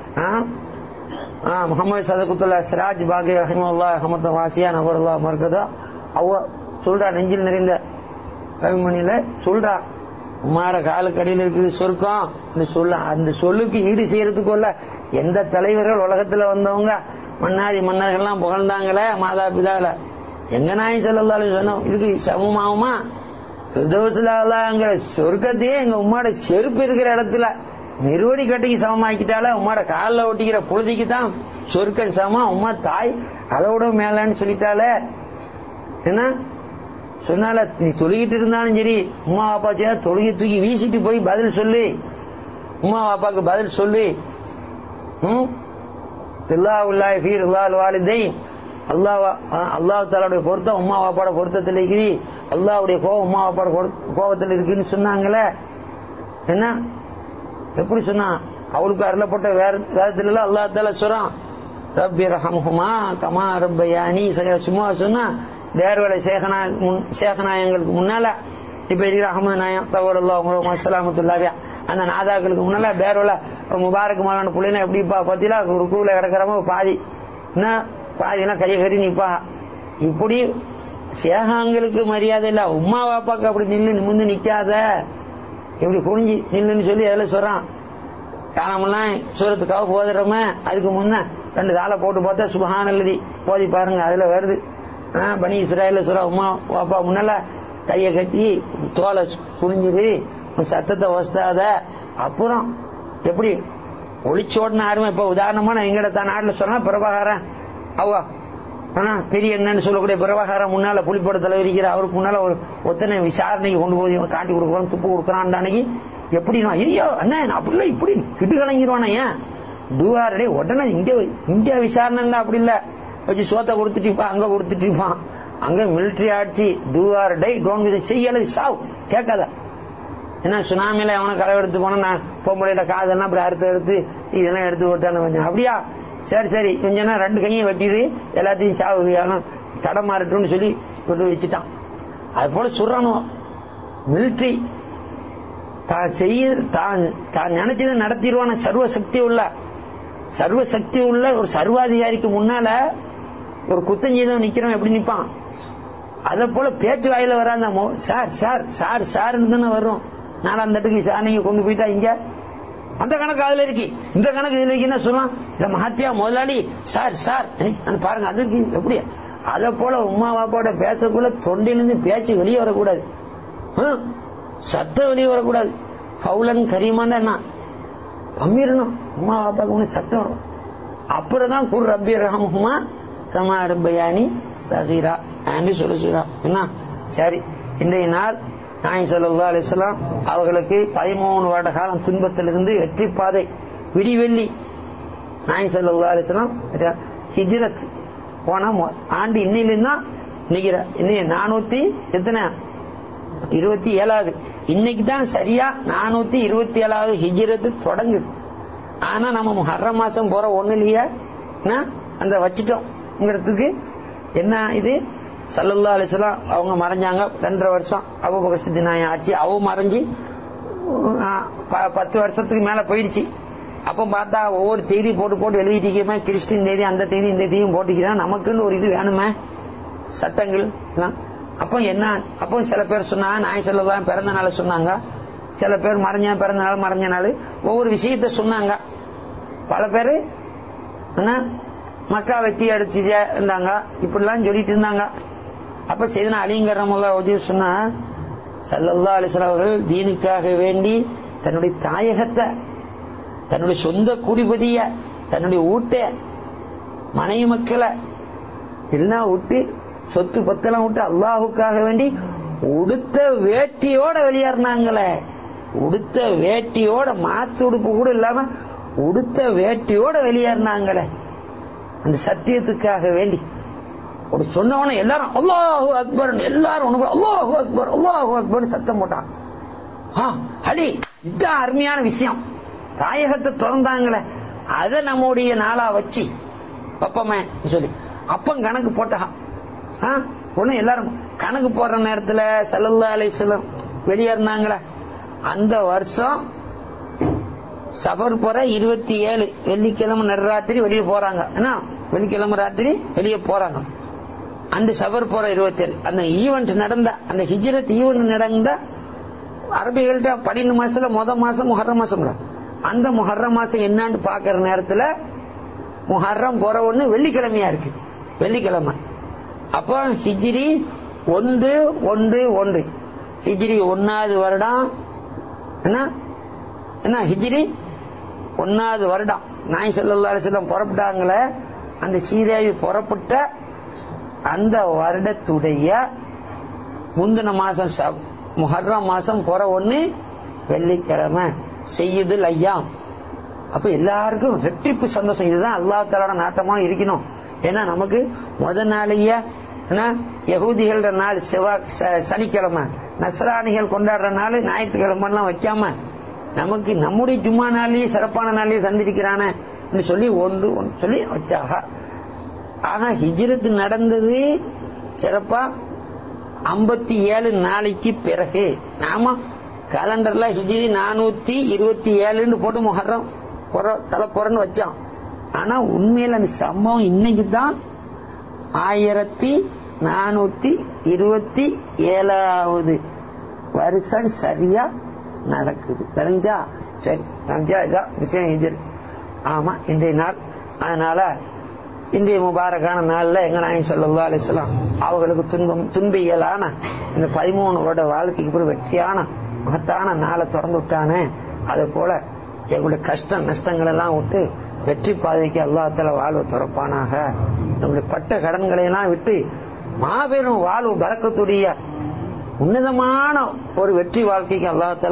முகமது சதகுத்துல்லா சிராஜ் பாகி ரஹிமுல்லா அஹமத் வாசியா நபருல்லா மர்கதா அவ சொல்றா நெஞ்சில் நிறைந்த கவிமணியில சொல்றா உமார காலுக்கடியில் இருக்குது சொர்க்கம் இந்த சொல்ல அந்த சொல்லுக்கு ஈடு செய்யறதுக்குள்ள எந்த தலைவர்கள் உலகத்துல வந்தவங்க மன்னாதி மன்னர்கள்லாம் புகழ்ந்தாங்களே மாதா பிதால எங்க நாய் செல்லாலும் சொன்னோம் இதுக்கு சமமாகுமா பிரதோசிலாங்கிற சொர்க்கத்தையே எங்க உமாட செருப்பு இருக்கிற இடத்துல நிறுவடி கட்டிக்கு சமமாக்கிட்டால உமாட காலில் ஒட்டிக்கிற புழுதிக்கு தான் சொர்க்க சமம் உமா தாய் அதோட மேலன்னு சொல்லிட்டாலே என்ன சொன்னால நீ தொழுகிட்டு இருந்தாலும் சரி உமா பாப்பா செய்ய தொழுகி தூக்கி வீசிட்டு போய் பதில் சொல்லு உமா பாப்பாக்கு பதில் சொல்லு அல்லாஹ் அல்லாஹ் தாலாவுடைய பொருத்தம் உமா பாப்பாட பொருத்தத்தில் இருக்குது அல்லாவுடைய கோவம் உமா பாப்பாட கோபத்தில் இருக்குன்னு சொன்னாங்களே என்ன எப்படி சொன்னா அவளுக்கு அருளப்பட்ட வேற வேதத்துல அல்லா தால சொல்றான் ரப்பி ரஹமுமா கமா ரப்பயானி சும்மா சொன்னா தேர்வலை சேகனா சேகநாயங்களுக்கு முன்னால இப்ப இருக்கிற அகமது நாயம் தவறு அல்லா உங்களோட அஸ்லாமத்துல்லாவியா அந்த நாதாக்களுக்கு முன்னால பேரோல முபாரக் மாலான பிள்ளைங்க எப்படிப்பா பத்திலா ஒரு கூல கிடக்கிறமோ பாதி என்ன பாதிலாம் கையை கறி நிப்பா இப்படி சேகாங்களுக்கு மரியாதை இல்ல உமா பாப்பாக்கு அப்படி நில்லு நிமிந்து நிக்காத இப்படி குனிஞ்சு நில்லுன்னு சொல்லி அதில் சொல்றான் காலமெல்லாம் சூரத்துக்காக போதுறோமே அதுக்கு முன்ன ரெண்டு தாளை போட்டு பார்த்தா சுபஹான் எழுதி போதி பாருங்க அதுல வருது பனி இஸ்ராயல சொல்ற உமா பாப்பா முன்னால கைய கட்டி தோலை குனிஞ்சிரு சத்தத்தை வசதாத அப்புறம் எப்படி ஒளிச்சோடன ஆர்வம் இப்ப உதாரணமா நான் எங்கட தான் நாட்டுல சொன்னா பிரபாகரன் அவ்வா ஆனா பெரிய என்னன்னு சொல்லக்கூடிய பிரபாகரன் முன்னால புலிப்பட தலைவரிக்கிற அவருக்கு முன்னால ஒரு ஒத்தனை விசாரணைக்கு கொண்டு போய் காட்டி கொடுக்குறோம் துப்பு கொடுக்குறான் அன்னைக்கு எப்படின்னா ஐயோ அண்ணா நான் அப்படிலாம் இப்படி கிட்டு கலங்கிடுவானா ஏன் டூஆர்டே உடனே இங்க இந்தியா விசாரணை இருந்தா அப்படி இல்ல வச்சு சோத்தை கொடுத்துட்டு இருப்பான் அங்க கொடுத்துட்டு இருப்பான் அங்க மிலிட்டரி ஆட்சி டூஆர் டை டோன் செய்யல சாவ் கேட்காத ஏன்னா சுனாமியில அவனை களை எடுத்து போனா நான் பொம்பளையில காதெல்லாம் அப்படி அறுத்து எடுத்து இதெல்லாம் எடுத்து கொடுத்தானு கொஞ்சம் அப்படியா சரி சரி கொஞ்ச நேரம் ரெண்டு கையும் வெட்டிடு எல்லாத்தையும் சாவு தடம் மாறட்டும்னு சொல்லி கொண்டு வச்சுட்டான் அது போல சொல்றானோ மிலிட்ரி தான் செய்ய தான் தான் நினைச்சதை நடத்திடுவான சர்வ சக்தி உள்ள சர்வ சக்தி உள்ள ஒரு சர்வாதிகாரிக்கு முன்னால ஒரு குத்தம் செய்தவன் நிக்கிறவன் எப்படி நிப்பான் அத போல பேச்சு வாயில வராத சார் சார் சார் சார் தானே வரும் நாலாம் தட்டுக்கு சார் நீங்க கொண்டு போயிட்டா இங்க அந்த கணக்கு அதுல இருக்கு இந்த கணக்கு இதுல இருக்கு என்ன சொல்லலாம் இந்த மஹத்தியா முதலாளி சார் சார் அந்த பாருங்க அதுக்கு எப்படி அத போல உமா பாப்பாவோட பேசக்குள்ள தொண்டையிலிருந்து பேச்சு வெளியே வரக்கூடாது சத்தம் வெளியே வரக்கூடாது கவுலன் கரிமான் என்ன பம்மிரணும் உமா பாப்பாக்கு ஒண்ணு சத்தம் வரும் அப்புறம்தான் குர் ரப்பி ரஹமுமா கமா ரப்பயானி சகிரா ஆண்டி சொல்ல சொல்றா என்ன சரி இன்றைய நாள் நாய் சல்லா அலிஸ்லாம் அவர்களுக்கு பதிமூணு வருட காலம் துன்பத்திலிருந்து வெற்றி பாதை விடிவெள்ளி நாய் சல்லா அலிஸ்லாம் ஹிஜ்ரத் போன ஆண்டு இன்னிலிருந்து தான் நிக்கிற இன்னைக்கு நானூத்தி எத்தனை இருபத்தி ஏழாவது இன்னைக்கு தான் சரியா நானூத்தி இருபத்தி ஏழாவது ஹிஜ்ரத்து தொடங்குது ஆனா நம்ம முஹர்ர மாசம் போற ஒண்ணு இல்லையா அந்த வச்சிட்டோம்ங்கிறதுக்கு என்ன இது சல்லல்லா அலிஸ்லாம் அவங்க மறைஞ்சாங்க ரெண்டரை வருஷம் அபுபக சித்திநாய ஆட்சி அவ மறைஞ்சு பத்து வருஷத்துக்கு மேல போயிடுச்சு அப்ப பார்த்தா ஒவ்வொரு தேதி போட்டு போட்டு எழுதிட்டீங்க கிறிஸ்டின் தேதி அந்த தேதி இந்த தேதியும் போட்டுக்கிறேன் நமக்குன்னு ஒரு இது வேணுமே சட்டங்கள் அப்போ என்ன அப்போ சில பேர் சொன்னா நாய் செல்லதான் பிறந்த நாள் சொன்னாங்க சில பேர் மறைஞ்ச பிறந்த நாள் மறைஞ்ச நாள் ஒவ்வொரு விஷயத்த சொன்னாங்க பல பேரு மக்கா வெத்தி அடிச்சு இருந்தாங்க இப்படிலாம் சொல்லிட்டு இருந்தாங்க அப்ப செய்தனா அலிங்கரமுல்லா உதவி சொன்னா சல்லல்லா அலிஸ்லாம் அவர்கள் தீனுக்காக வேண்டி தன்னுடைய தாயகத்தை தன்னுடைய சொந்த குடிபதிய தன்னுடைய ஊட்ட மனைவி மக்களை எல்லாம் விட்டு சொத்து பத்தெல்லாம் விட்டு அல்லாஹுக்காக வேண்டி உடுத்த வேட்டியோட வெளியேறினாங்களே உடுத்த வேட்டியோட மாத்து உடுப்பு கூட இல்லாம உடுத்த வேட்டியோட வெளியேறினாங்களே அந்த சத்தியத்துக்காக வேண்டி ஒரு சொன்னவன எல்லாரும் அல்லாஹு அக்பர் எல்லாரும் உனக்கு அல்லாஹு அக்பர் அல்லாஹு அக்பர் சத்தம் போட்டான் அடி இதுதான் அருமையான விஷயம் தாயகத்தை திறந்தாங்களே அதை நம்முடைய நாளா வச்சு பப்பமே சொல்லி அப்பம் கணக்கு போட்டா ஒண்ணு எல்லாரும் கணக்கு போடுற நேரத்துல சல்லல்லா அலிஸ்லம் வெளியேறினாங்களே அந்த வருஷம் சபர் போற இருபத்தி ஏழு வெள்ளிக்கிழமை நடுராத்திரி வெளியே போறாங்க என்ன வெள்ளிக்கிழமை ராத்திரி வெளியே போறாங்க அந்த சபர் போற இருபத்தி ஏழு அந்த ஈவெண்ட் நடந்த அந்த ஹிஜ்ரத் ஈவெண்ட் நடந்த அரபிகள்கிட்ட பன்னெண்டு மாசத்துல முத மாசம் முஹர்ர மாசம் அந்த முஹர்ர மாசம் என்னன்னு பாக்குற நேரத்துல முஹர்ரம் போற ஒண்ணு வெள்ளிக்கிழமையா இருக்கு வெள்ளிக்கிழமை அப்போ ஹிஜ்ரி ஒன்று ஒன்று ஒன்று ஹிஜ்ரி ஒன்னாவது வருடம் என்ன என்ன ஹிஜ்ரி ஒன்னாவது வருடம் நாய் செல்லல்லா செல்லம் புறப்பட்டாங்களே அந்த சீதேவி புறப்பட்ட அந்த வருடத்துடைய முந்தின மாசம் முஹர்ரம் மாசம் போற ஒண்ணு வெள்ளிக்கிழமை செய்யுதுல் ஐயாம் அப்ப எல்லாருக்கும் ரெட்டிப்பு சந்தோஷம் இதுதான் அல்லா தலான நாட்டமா இருக்கணும் ஏன்னா நமக்கு முத நாளைய யகுதிகள நாள் செவ்வாய் சனிக்கிழமை நசராணிகள் கொண்டாடுற நாள் ஞாயிற்றுக்கிழமை எல்லாம் வைக்காம நமக்கு நம்முடைய ஜும்மா நாளையே சிறப்பான நாளையே தந்திருக்கிறான சொல்லி ஒன்று ஒன்று சொல்லி வச்சாக ஆனா ஹிஜ்ரத் நடந்தது சிறப்பா ஐம்பத்தி ஏழு நாளைக்கு பிறகு நாம கேலண்டர்ல ஹிஜ்ரி நானூத்தி இருபத்தி ஏழுன்னு போட்டு முகரம் தலைப்புறன்னு வச்சான் ஆனா உண்மையில அந்த சம்பவம் இன்னைக்கு தான் ஆயிரத்தி நானூத்தி இருபத்தி ஏழாவது வருஷம் சரியா நடக்குது தெரிஞ்சா சரி தெரிஞ்சா இதான் விஷயம் ஹிஜர் ஆமா இன்றைய நாள் அதனால இன்றைய முபாரகான நாள்ல எங்க நாயகம் சல்லா அலிஸ்லாம் அவர்களுக்கு துன்பம் துன்பியலான இந்த பதிமூணு வருட வாழ்க்கைக்கு பிறகு வெற்றியான மகத்தான நாளை திறந்து விட்டானே அது போல எங்களுடைய கஷ்ட நஷ்டங்கள் எல்லாம் விட்டு வெற்றி பாதைக்கு அல்லாத்தால வாழ்வு துறப்பானாக நம்முடைய பட்ட கடன்களை எல்லாம் விட்டு மாபெரும் வாழ்வு பறக்கத்துடைய உன்னதமான ஒரு வெற்றி வாழ்க்கைக்கு அல்லாத்தால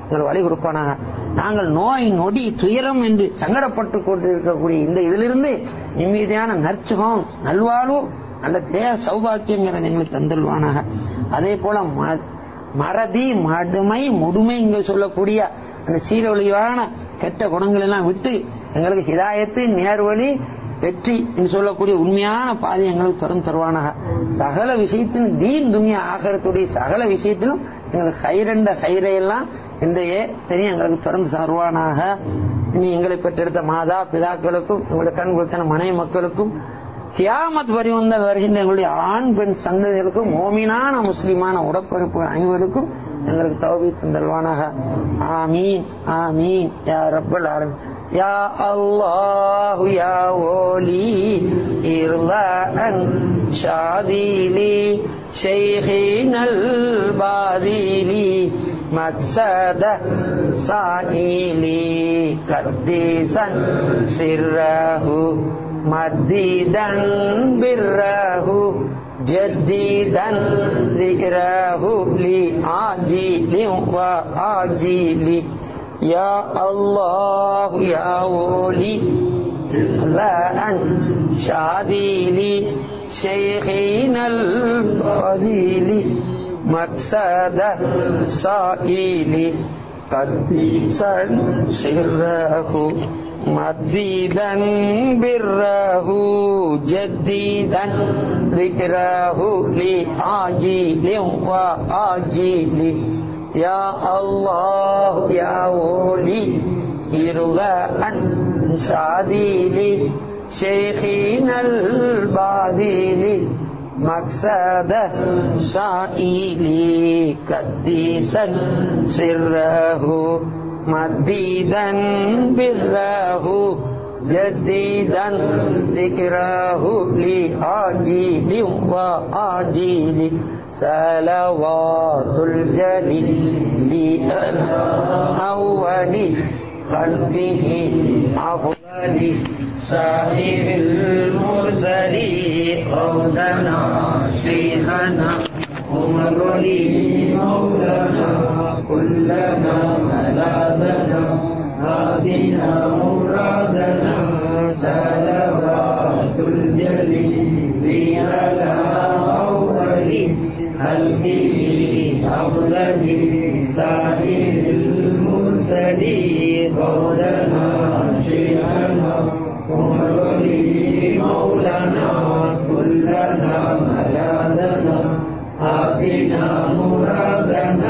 எங்களுக்கு வழி கொடுப்பானாக நாங்கள் நோய் நொடி துயரம் என்று சங்கடப்பட்டு கொண்டிருக்கக்கூடிய இந்த இதிலிருந்து நிம்மதியான நற்சுகம் நல்வாழ்வு நல்ல தேக சௌபாக்கியங்கிறத எங்களுக்கு தந்துள்வானாக அதே போல ம- மறதி மடுமை முடுமை இங்க சொல்லக்கூடிய அந்த சீரொழிவான கெட்ட குணங்கள் எல்லாம் விட்டு எங்களுக்கு ஹிதாயத்து நேர்வழி வெற்றி என்று சொல்லக்கூடிய உண்மையான பாதை எங்களுக்கு தொடர்ந்து தருவானாக சகல விஷயத்திலும் தீன் துனியா ஆகரத்துடைய சகல விஷயத்திலும் எங்களுக்கு ஹைரண்ட ஹைரையெல்லாம் இன்றைய தெரியும் எங்களுக்கு தொடர்ந்து தருவானாக இனி எங்களை பெற்றெடுத்த மாதா பிதாக்களுக்கும் எங்களுடைய கண் கொடுத்தன மனைவி மக்களுக்கும் கியாமத் வரி வந்த வருகின்ற எங்களுடைய ஆண் பெண் சந்ததிகளுக்கும் மோமினான முஸ்லிமான உடப்பிறப்பு அனைவருக்கும் எங்களுக்கு தௌபி தந்தல்வானாக ஆமீன் ஆமீன் யா ரப்பல் ஆலமீன் يا الله يا ولي ارضى عن شاذلي شيخنا الباذلي مقصد سائلي قديسا سره مديدا بره جديدا ذكره لعاجل وآجل يا الله يا ولي لا أن شاديلي شيخنا الفضيل مقصد سائلي قد سره مديدا بره جديدا ذكره لعاجل وآجل يا الله يا ولي ارضى عن سعديلي شيخنا الباذل مقصد سائلي قديسا سره مديدا بره جديدا ذكره لعاجل وآجل صلوات الجليل أول خلقه أفضل سائر المرسلين قولنا شيخنا عمر لي مولانا كلنا ملاذنا هادنا مرادنا صلوات الجليل على أول خلقه أفضل سائر المرسلين قولنا شيخنا عمر لي مولانا كلنا ملاذنا آتنا مرادنا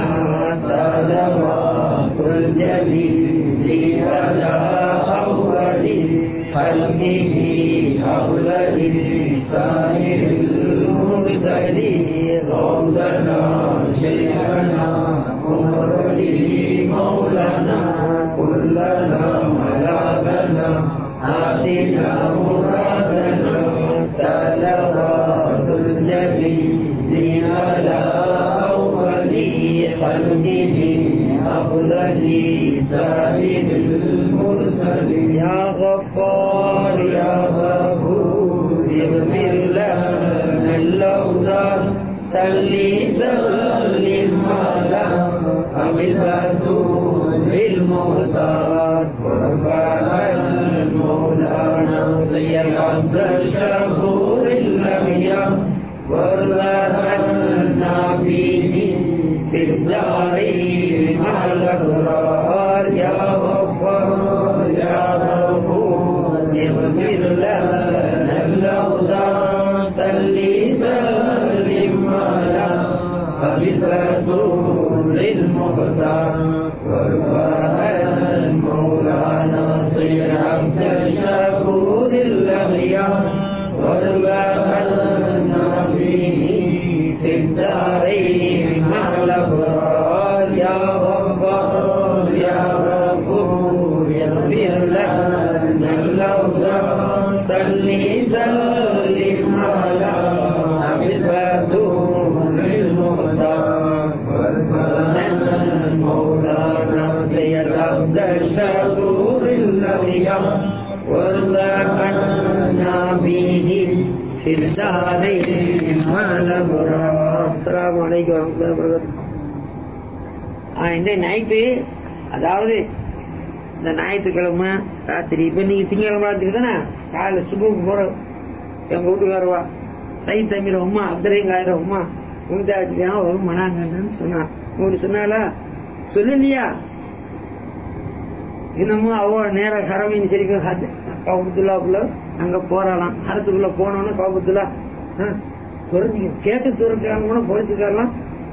صلوات الجليل على أول خلقه أولد سائر المرسلين ربنا شيخنا عمر لي مولانا كلنا ملاذنا آتنا مرادنا صلوات الجليل على أول خلقه أفضل سائر المرسلين يا غفار يا غفور اغفر لنا اللوزار صلي سلم على حبيبته بالمختار ورفع مولانا سيد عبد الشكور الأبيض وارزقنا فيه في الدارين مع الأبرار يا غفار يا غفور اغفر لنا الأوزار صلي سلم على حبيبته للمختار وارفع مولانا صير عبد الشكور الأغيار وارزقنا فيه في الدارين مع الأبرار يا غفار يا غفور اغفر لنا الأوزار صلي سلم على حبيبته للمختار وارفعنا مولانا سيد عبد الشكور الأغيار وارزقنا به في الدارين مع الأبرار السلام عليكم ورحمة الله وبركاته இன்றைய நைட்டு அதாவது இந்த ஞாயிற்றுக்கிழமை ராத்திரி இப்ப நீங்க திங்கக்கிழமை ராத்திரி தானே காலைல சுபுக்கு போற எங்க வீட்டுக்காரவா சை தமிழ் உமா அப்துரைங்காயிர உமா முந்தாஜியா ஒரு மனாங்கன்னு சொன்னா உங்களுக்கு சொன்னாலா சொல்லலையா இன்னமும் அவ நேர ஹரமின் சரிக்கும் கவுபத்துல்லாக்குள்ள அங்க போறாளாம் ஹரத்துக்குள்ள போனோன்னு கவுபத்துல்லா துறந்தீங்க கேட்டு துறக்கிறாங்க போலீஸுக்காரலாம்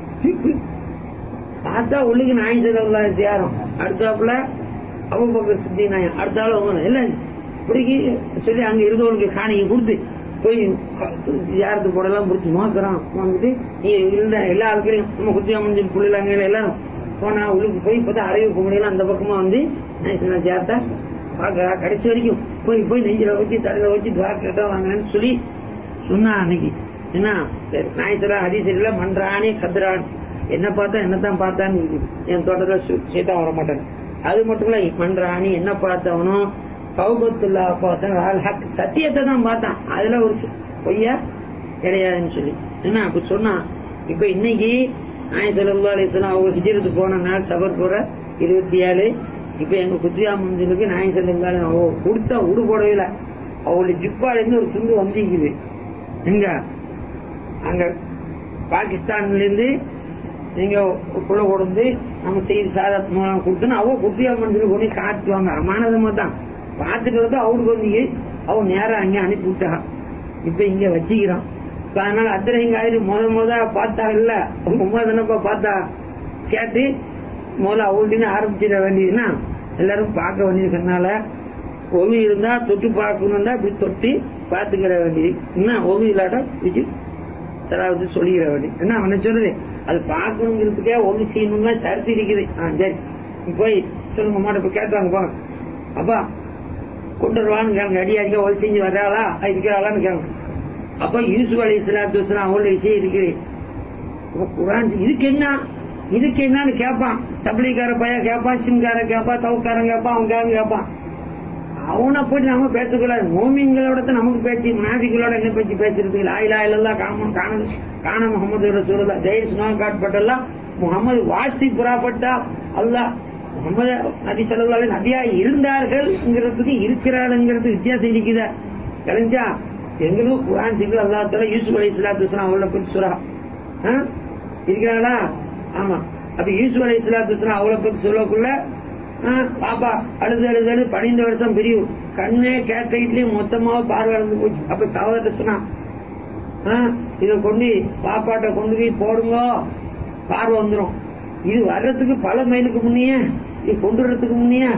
பார்த்தா உள்ளுக்கு நாய் செலவுல சேரும் அடுத்தாப்புல அவங்க பக்கம் சித்தி நாயம் அடுத்தாலும் அவங்க இல்ல இப்படிக்கு சொல்லி அங்க இருந்தவங்களுக்கு காணிக்கை கொடுத்து போய் யாரத்து போடலாம் முடிச்சு நோக்கிறோம் வாங்கிட்டு நீ இருந்த எல்லா ஆட்களையும் நம்ம குத்தியாமன் புள்ளிலாங்க எல்லாம் போனா உள்ளுக்கு போய் இப்பதான் அறிவிப்பு முடியல அந்த பக்கமா வந்து நான் சேர்த்தா பாக்குறா கடைசி வரைக்கும் போய் போய் நெஞ்சில வச்சு தலையில வச்சு டாக்டர்கிட்ட வாங்கினேன்னு சொல்லி சொன்னா அன்னைக்கு என்ன நாயசரா ஹதீசரில மன்றானே கத்ரான் என்ன பார்த்தா என்னத்தான் பார்த்தான்னு இருக்குது என் தோட்டத்துல சீட்டா வர மாட்டேன் அது மட்டும் இல்ல மன்றாணி என்ன பார்த்தவனும் கௌபத்துல்லா பார்த்தான் சத்தியத்தை தான் பார்த்தான் அதுல ஒரு பொய்யா கிடையாதுன்னு சொல்லி என்ன அப்படி சொன்னா இப்ப இன்னைக்கு நாய் சல்லா அலிஸ்லாம் அவங்க ஹிஜரத்து போன நாள் சபர் போற இருபத்தி ஏழு இப்ப எங்க குத்ரியா மந்திலுக்கு நாய் சல்லா அவ கொடுத்தா உடு போடவே இல்லை அவளுடைய ஜிப்பால இருந்து ஒரு துண்டு வந்திருக்குது எங்க அங்க பாகிஸ்தான்ல இருந்து நீங்க குள்ள கொடுந்து நம்ம செய்தி சாதத் மூலம் கொடுத்தோன்னு அவ குத்தியா மனசுல கொண்டு காட்டுவாங்க அமானதமா தான் பார்த்துட்டு வந்து அவளுக்கு வந்து அவ நேரம் அங்க அனுப்பி விட்டா இப்ப இங்க வச்சுக்கிறான் இப்ப அதனால அத்திரைங்காயிரு முத முத பார்த்தா இல்ல உங்க உமா தானப்பா பார்த்தா கேட்டு முதல்ல அவள்கிட்ட ஆரம்பிச்சிட வேண்டியதுன்னா எல்லாரும் பார்க்க வேண்டியதுனால ஒவி இருந்தா தொட்டு பார்க்கணும்னா இப்படி தொட்டு பார்த்துக்கிற வேண்டியது என்ன ஒவி இல்லாட்டா வச்சு சராவது சொல்லிக்கிற வேண்டியது என்ன அவனை சொல்றது அது பார்க்கணுங்கிறதுக்கே ஒன்று செய்யணும்னா சரித்து இருக்குது ஆ சரி போய் சொல்லுங்க மாட்ட போய் கேட்டாங்க போங்க அப்பா கொண்டு வருவான்னு கேளுங்க அடியாரிக்க ஒளி செஞ்சு வர்றாளா இருக்கிறாளான்னு கேளுங்க அப்ப யூசுப் அலி இஸ்லாத்து வஸ்லாம் அவங்களோட விஷயம் இருக்குது குரான் இதுக்கு என்ன இதுக்கு என்னன்னு கேட்பான் தபிலிக்கார பையன் கேட்பான் சிம்கார கேட்பான் தவுக்காரன் கேட்பான் அவன் கேட்பான் அவனை போய் நம்ம பேசக்கூடாது மோமின்களோட நமக்கு பேச்சு முனாபிகளோட என்ன பேச்சு பேசுறது லாயிலா இல்லல்லா காமன் காண காண முகமது ரசூலா ஜெயில் சுனா காட்பட்டெல்லாம் முகமது வாஸ்தி புறாப்பட்டா அல்லா முகமது நபி சொல்லலாலே நபியா இருந்தார்கள்ங்கிறதுக்கு இருக்கிறாருங்கிறது வித்தியாசம் இருக்குதா தெரிஞ்சா எங்களுக்கும் குரான் சிங்கிள் அல்லாத்தால யூசுப் அலி இஸ்லாத்து அவளை பத்தி சுறா இருக்கிறாங்களா ஆமா அப்ப யூசுப் அலி இஸ்லாத்து அவளை பத்தி சொல்லக்குள்ள பாப்பா அழுது அழுது அழுது பனிரெண்டு வருஷம் பிரிவு கண்ணே கேட்ட இட்லியும் மொத்தமா பார்வை இழந்து போச்சு அப்ப சகோதரர் சொன்னான் இத கொண்டு பாப்பாட்ட கொண்டு போய் போடுங்க பார்வை வந்துடும் இது வர்றதுக்கு பல மைலுக்கு முன்னையே இது கொண்டு வர்றதுக்கு முன்னையே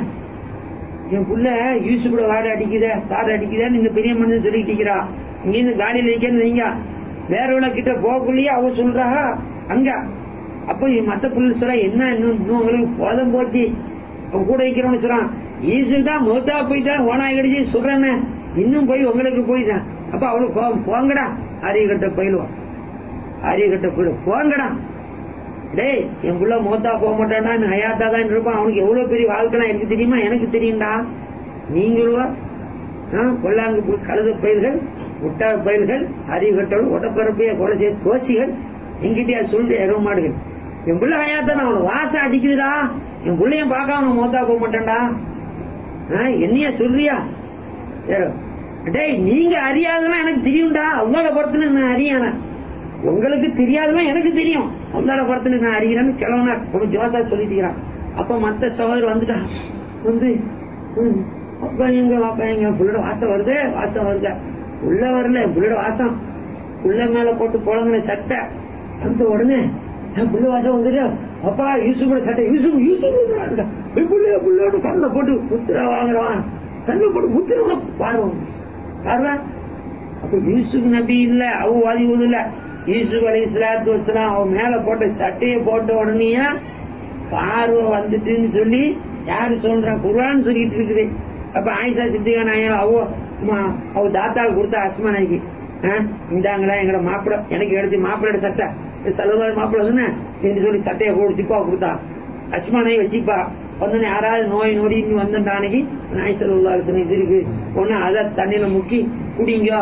என் புள்ள யூசுப்ல வாட அடிக்குத காடு அடிக்குதான்னு இந்த பெரிய மனுஷன் சொல்லிட்டு இருக்கிறா இங்க இருந்து காடியில வைக்கன்னு நீங்க வேற உள்ள கிட்ட போகக்குள்ளேயே அவ சொல்றா அங்க அப்ப மத்த புள்ள சொல்ற என்ன இன்னும் உங்களுக்கு போதம் போச்சு கூட வைக்கிறவனு சொல்றான் ஈசு தான் மூத்தா போயிட்டான் ஓனாய் கடிச்சு சொல்றேன்னு இன்னும் போய் உங்களுக்கு போயிட்டான் அப்ப அவளுக்கு கோபம் போங்கடா ஆரியகட்ட போயிடுவான் ஆரியகட்ட போயிடும் போங்கடா டேய் என் புள்ள மூத்தா போக மாட்டான்டா ஹயாத்தா தான் இருப்பான் அவனுக்கு எவ்வளவு பெரிய வாழ்க்கைலாம் எனக்கு தெரியுமா எனக்கு தெரியும்டா நீங்களும் கொல்லாங்கு கழுத பயிர்கள் ஒட்டாக பயிர்கள் அறிகட்டல் ஒட்டப்பரப்பைய கொலை செய்ய தோசிகள் எங்கிட்டயா சொல்லி எருவ மாடுகள் என் புள்ள ஹயாத்தான் அவனுக்கு வாசம் அடிக்குதுடா என் பிள்ளையும் பார்க்காம நான் மோத்தா போக மாட்டேன்டா என்னையா சொல்றியா டேய் நீங்க அறியாதெல்லாம் எனக்கு தெரியும்டா உங்களோட படத்துல நான் அறியான உங்களுக்கு தெரியாதெல்லாம் எனக்கு தெரியும் உங்களோட படத்துல நான் அறிகிறேன்னு கிழவனா ஒரு ஜோசா சொல்லிட்டு அப்ப மத்த சகோதரர் வந்துட்டா வந்து அப்பா எங்க அப்பா எங்க புள்ளோட வாசம் வருது வாசம் வருது உள்ள வரல புள்ளோட வாசம் உள்ள மேல போட்டு போலங்கிற சட்டை அந்த உடனே புள்ள வாசம் வந்துட்டு அப்பா யூசுஃபோட சட்டை யூசுப் யூசுப் புள்ளைய புள்ளையோட கண்ணை போட்டு முத்திர வாங்குறவான் கண்ணை போட்டு முத்திர பார்வை பார்வை அப்ப யூசுப் நபி இல்ல அவ வாதி இல்ல யூசுப் அலி இஸ்லாத்து வசலாம் அவன் மேல போட்ட சட்டையை போட்ட உடனே பார்வை வந்துட்டுன்னு சொல்லி யாரு சொல்றான் குரான் சொல்லிட்டு இருக்குது அப்ப ஆயிஷா சித்திகா நாயர் அவ அவ தாத்தாவுக்கு கொடுத்தா அஸ்மா நாய்க்கு இந்தாங்களா எங்கட மாப்பிள்ள எனக்கு எடுத்து மாப்பிள்ளோட சட்டை சலவாத மாப்பிள்ள சொன்ன என்று சொல்லி சட்டையை போட்டு திப்பா கொடுத்தா அஸ்மானை வச்சுப்பா வந்தோடனே யாராவது நோய் நொடி வந்த அன்னைக்கு நாய் சல்லா இது இருக்கு ஒன்னு அதை தண்ணியில முக்கி குடிங்க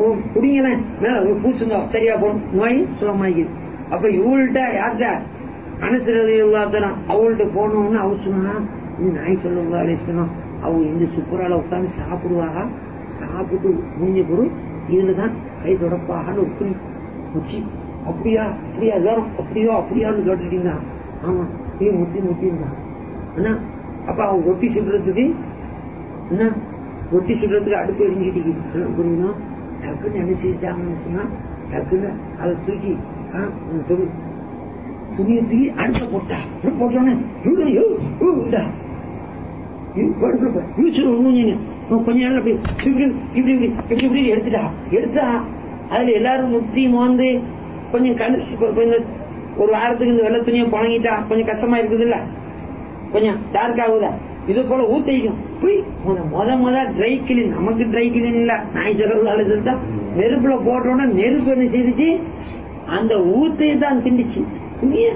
குடிங்கண்ணே பூசுங்க சரியா போடும் நோய் சுகமாகிது அப்ப இவள்கிட்ட யார்கிட்ட அனுசரதி இல்லாதான் அவள்கிட்ட போனோம்னு அவ சொன்னா இது நாய் சொல்லா அலிஸ்லாம் அவ இந்த சுப்பரால உட்கார்ந்து சாப்பிடுவாங்க சாப்பிட்டு முடிஞ்ச பொருள் இதுலதான் கை தொடப்பாகன்னு ஒரு புளி முச்சி அப்படியா அப்படியா வேறும் அப்படியோ அப்படியான்னு கேட்டுட்டு இருந்தான் ஆமா நீ முத்தி முத்தி இருந்தான் அண்ணா அப்ப அவன் ரொட்டி சுடுறதுக்கு என்ன ரொட்டி சுடுறதுக்கு அடுப்பு எரிஞ்சிட்டு என்ன புரியுமா டக்குன்னு என்ன செஞ்சாங்கன்னு சொன்னா டக்குன்னு அதை தூக்கி ஆ, ம், துணி துணியை தூக்கி அடுப்ப போட்டா அடுப்பு போட்டோன்னே இவரு, ஐயோ, ஐயோ, இந்தா. இவ் படுப்பு பா. யூசுப் மூஞ்சிங்க. அவன் கொஞ்ச நாள் அப்படி இப்படி இப்படி இப்படி இப்படி இப்படி எடுத்துட்டா எடுத்தா அதுல எல்லாரும் முத்தி மோந்து கொஞ்சம் கண் இப்ப கொஞ்சம் ஒரு வாரத்துக்கு இந்த வெள்ளை துணியை புழங்கிட்டா கொஞ்சம் கஷ்டமா இருக்குது இல்ல கொஞ்சம் டார்க் ஆகுதா இது போல ஊத்திக்கும் போய் முத முத முத ட்ரை கிளீன் நமக்கு ட்ரை கிளீன் இல்ல நாய் சொல்றது தான் நெருப்புல போட்டோன்னா நெருப்பு என்ன செய்துச்சு அந்த ஊத்தையை தான் திண்டிச்சு துணிய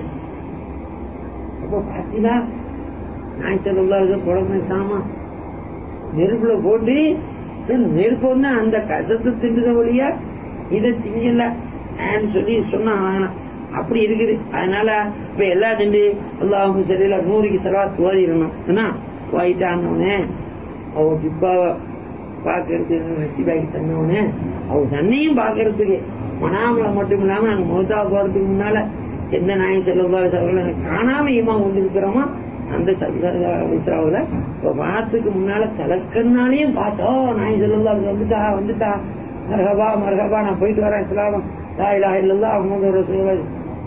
அப்ப பாத்தீங்களா நாய் சொல்றது குழந்தை சாமா நெருப்புல போட்டு நெருப்பு வந்து அந்த கசத்து திண்டுத வழியா இதை திங்கல சொல்லி சொன்னா அப்படி இருக்குது அதனால இப்ப எல்லா திண்டு அல்லாஹும் சரியில்ல நூறுக்கு செலவாத்து ஓதிடணும் என்ன ஓதிட்டான்னே அவ டிப்பாவ பாக்குறதுக்கு ரசிபாக்கி தந்தவனே அவ தன்னையும் பாக்குறதுக்கு மனாமலை மட்டும் இல்லாம நாங்க மௌத்தா போறதுக்கு முன்னால எந்த நாய் செல்லவாறு அவர்களை காணாம ஈமா கொண்டு இருக்கிறோமோ அந்த விஸ்ராவுல இப்ப வாரத்துக்கு முன்னால தலைக்கண்ணாலையும் பார்த்தோம் நாய் செல்லவா வந்துட்டா வந்துட்டா மரகபா மரகபா நான் போயிட்டு வரேன் இஸ்லாமம் லா இலாஹ இல்லல்லா முகமது ரசூலுல்லாஹ்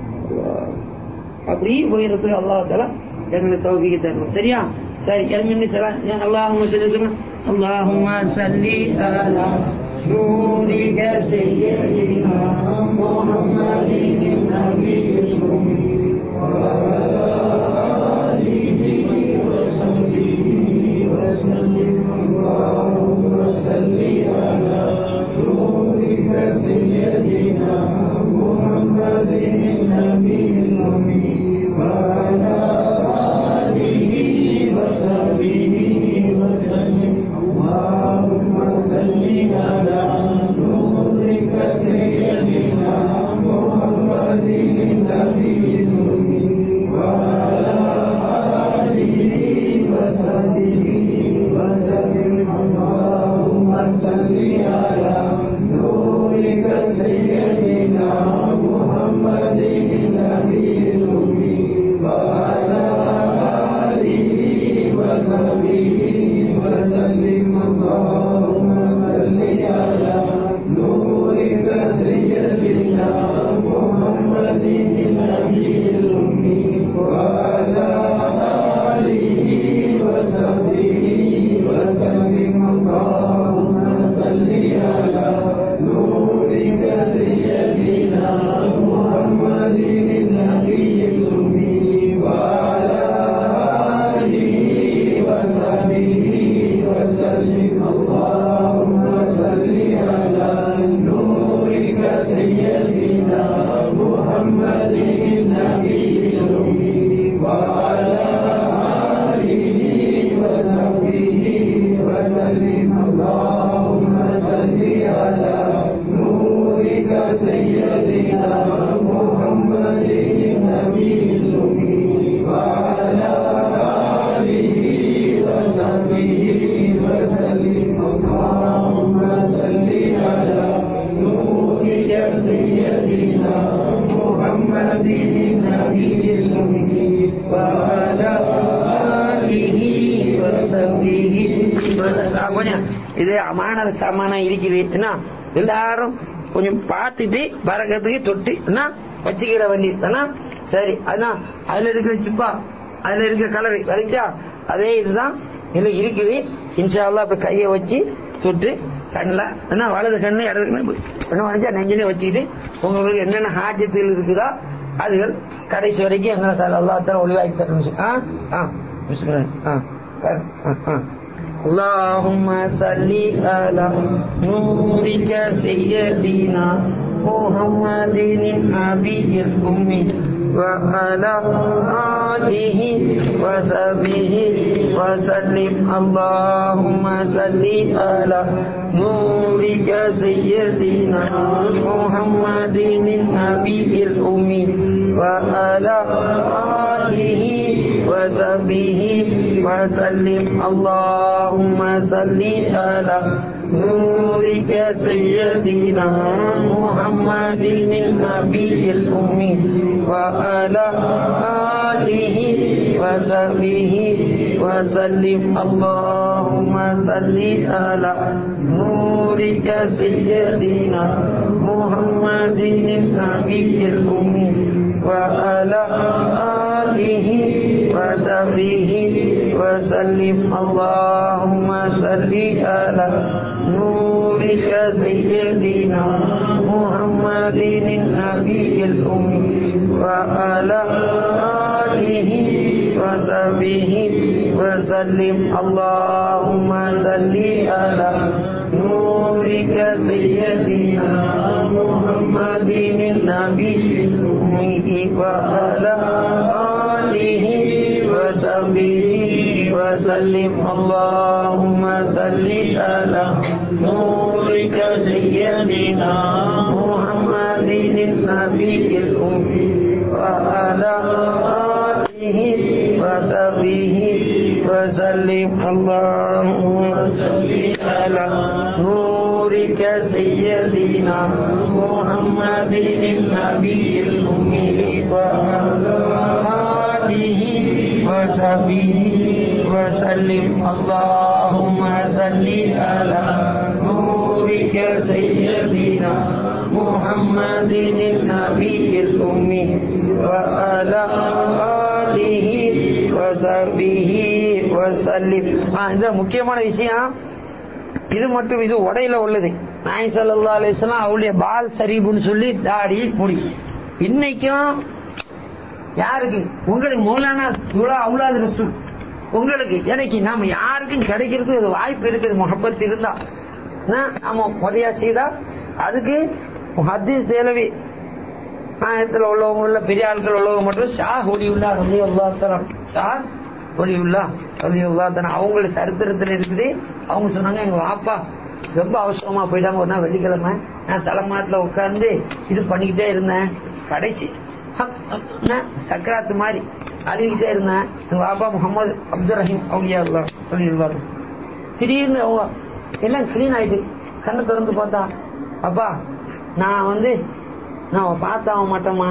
அப்படி போயிருக்கிறதுக்கு அல்லாஹால எங்களுக்கு தௌஃபீக தரணும் சரியா சரி எல்மின்னு சலாம் அல்லாஹும்ம சொல்லி اللهم صل على نورك سيدنا محمد النبي الأمي وعلى آله وصحبه وسلم اللهم صل على نورك سيدنا محمد النبي الأمي وعلى آله وصحبه وسلم اللهم صل على نورك سيدنا محمد النبي الأمي وعلى آله وصحبه وسلم اللهم صل على نورك سيدنا محمد النبي الأمي وعلى آله وصحبه وسلم اللهم صل على نورك سيدنا محمد النبي الأمي وعلى آله وصحبه وسلم اللهم صل على نورك سيدنا محمد النبي الأمي وعلى آله وصحبه وسلم اللهم صل على نورك سيدنا محمد النبي الأمي وعلى آله وصحبه وسلم اللهم صل على نورك سيدنا محمد النبي الأمي وعلى آله وصحبه وسلم اللهم صل على نورك سيدنا محمد النبي الأمي وعلى آله وصحبه கொஞ்சம் இது அமான சாமான இருக்குது என்ன எல்லாரும் கொஞ்சம் பார்த்துட்டு பறக்கிறதுக்கு தொட்டு என்ன வச்சுக்கிட வேண்டியது என்ன சரி அதான் அதுல இருக்கிற சிப்பா அதுல இருக்கிற கலர் வரைச்சா அதே இதுதான் இதுல இருக்குது இன்ஷா அல்லாஹ் இப்ப கையை வச்சு தொட்டு கண்ணில் என்ன வலது கண்ணு இடது கண்ணு என்ன வரைச்சா நெஞ்சிலே வச்சுக்கிட்டு உங்களுக்கு என்னென்ன ஹாஜத்தில் இருக்குதோ அதுகள் கடைசி வரைக்கும் எங்களை அல்லா தர ஒளிவாக்கி தரணும் ஆ ஆ பிஸ்மில்லாஹ். ஆ ஆ ஆ اللهم صل على نورك سيدنا محمد النبي الأمي وعلى آله وصحبه وسلم اللهم صل على نورك سيدنا محمد النبي الأمي وعلى آله وصحبه وسلم اللهم صل على نورك سيدنا محمد النبي الأمي وعلى آله وصحبه وسلم اللهم صل على نورك سيدنا محمد النبي الأمي وعلى آله وصحبه وسلم اللهم صل على نورك سيدنا محمد النبي الأمي وعلى آله وصحبه وسلم اللهم صل على نورك سيدنا محمد النبي الأمي وعلى آله وصحبه وسلم اللهم صل على نورك سيدنا محمد النبي الأمي وعلى آله وصحبه وسلم اللهم صل على نورك سيدنا محمد النبي الأمي وعلى آله وصحبه وسلم اللهم صل على نورك سيدنا محمد النبي الأمي وعلى آله وصحبه وسلم இந்த முக்கியமான விஷயம் இது மட்டும் இது உடையில உள்ளது நாய் சல்லா அலிஸ்லாம் அவளுடைய பால் சரீபுன்னு சொல்லி தாடி முடி இன்னைக்கும் யாருக்கு உங்களுக்கு மௌலானா இவ்வளவு அவுலாது ரசூல் உங்களுக்கு எனக்கு நாம யாருக்கும் கிடைக்கிறதுக்கு ஒரு வாய்ப்பு இருக்குது முகப்பத் இருந்தா நாம முறையா செய்தா அதுக்கு ஹதீஸ் தேலவி நாயத்துல உள்ளவங்க உள்ள பெரிய ஆட்கள் உள்ளவங்க மட்டும் ஷா ஒலியுல்லா ரலி அல்லா தரம் ஷா ஒலியுல்லா ரலி அல்லா தரம் அவங்கள சரித்திரத்துல இருக்குது அவங்க சொன்னாங்க எங்க வாப்பா ரொம்ப அவசரமா போயிட்டாங்க ஒரு நாள் வெள்ளிக்கிழமை நான் தலைமாட்டுல உட்கார்ந்து இது பண்ணிக்கிட்டே இருந்தேன் கடைசி சக்கராத்து மாதிரி அழுகிட்டே இருந்தேன் எங்க பாப்பா முகமது அப்துல் ரஹீம் அவளியா சொல்லியிருந்தாரு திடீர்னு அவங்க எல்லாம் கிளீன் ஆயிட்டு கண்ணை திறந்து பார்த்தா அப்பா நான் வந்து நான் பார்த்தாக மாட்டேம்மா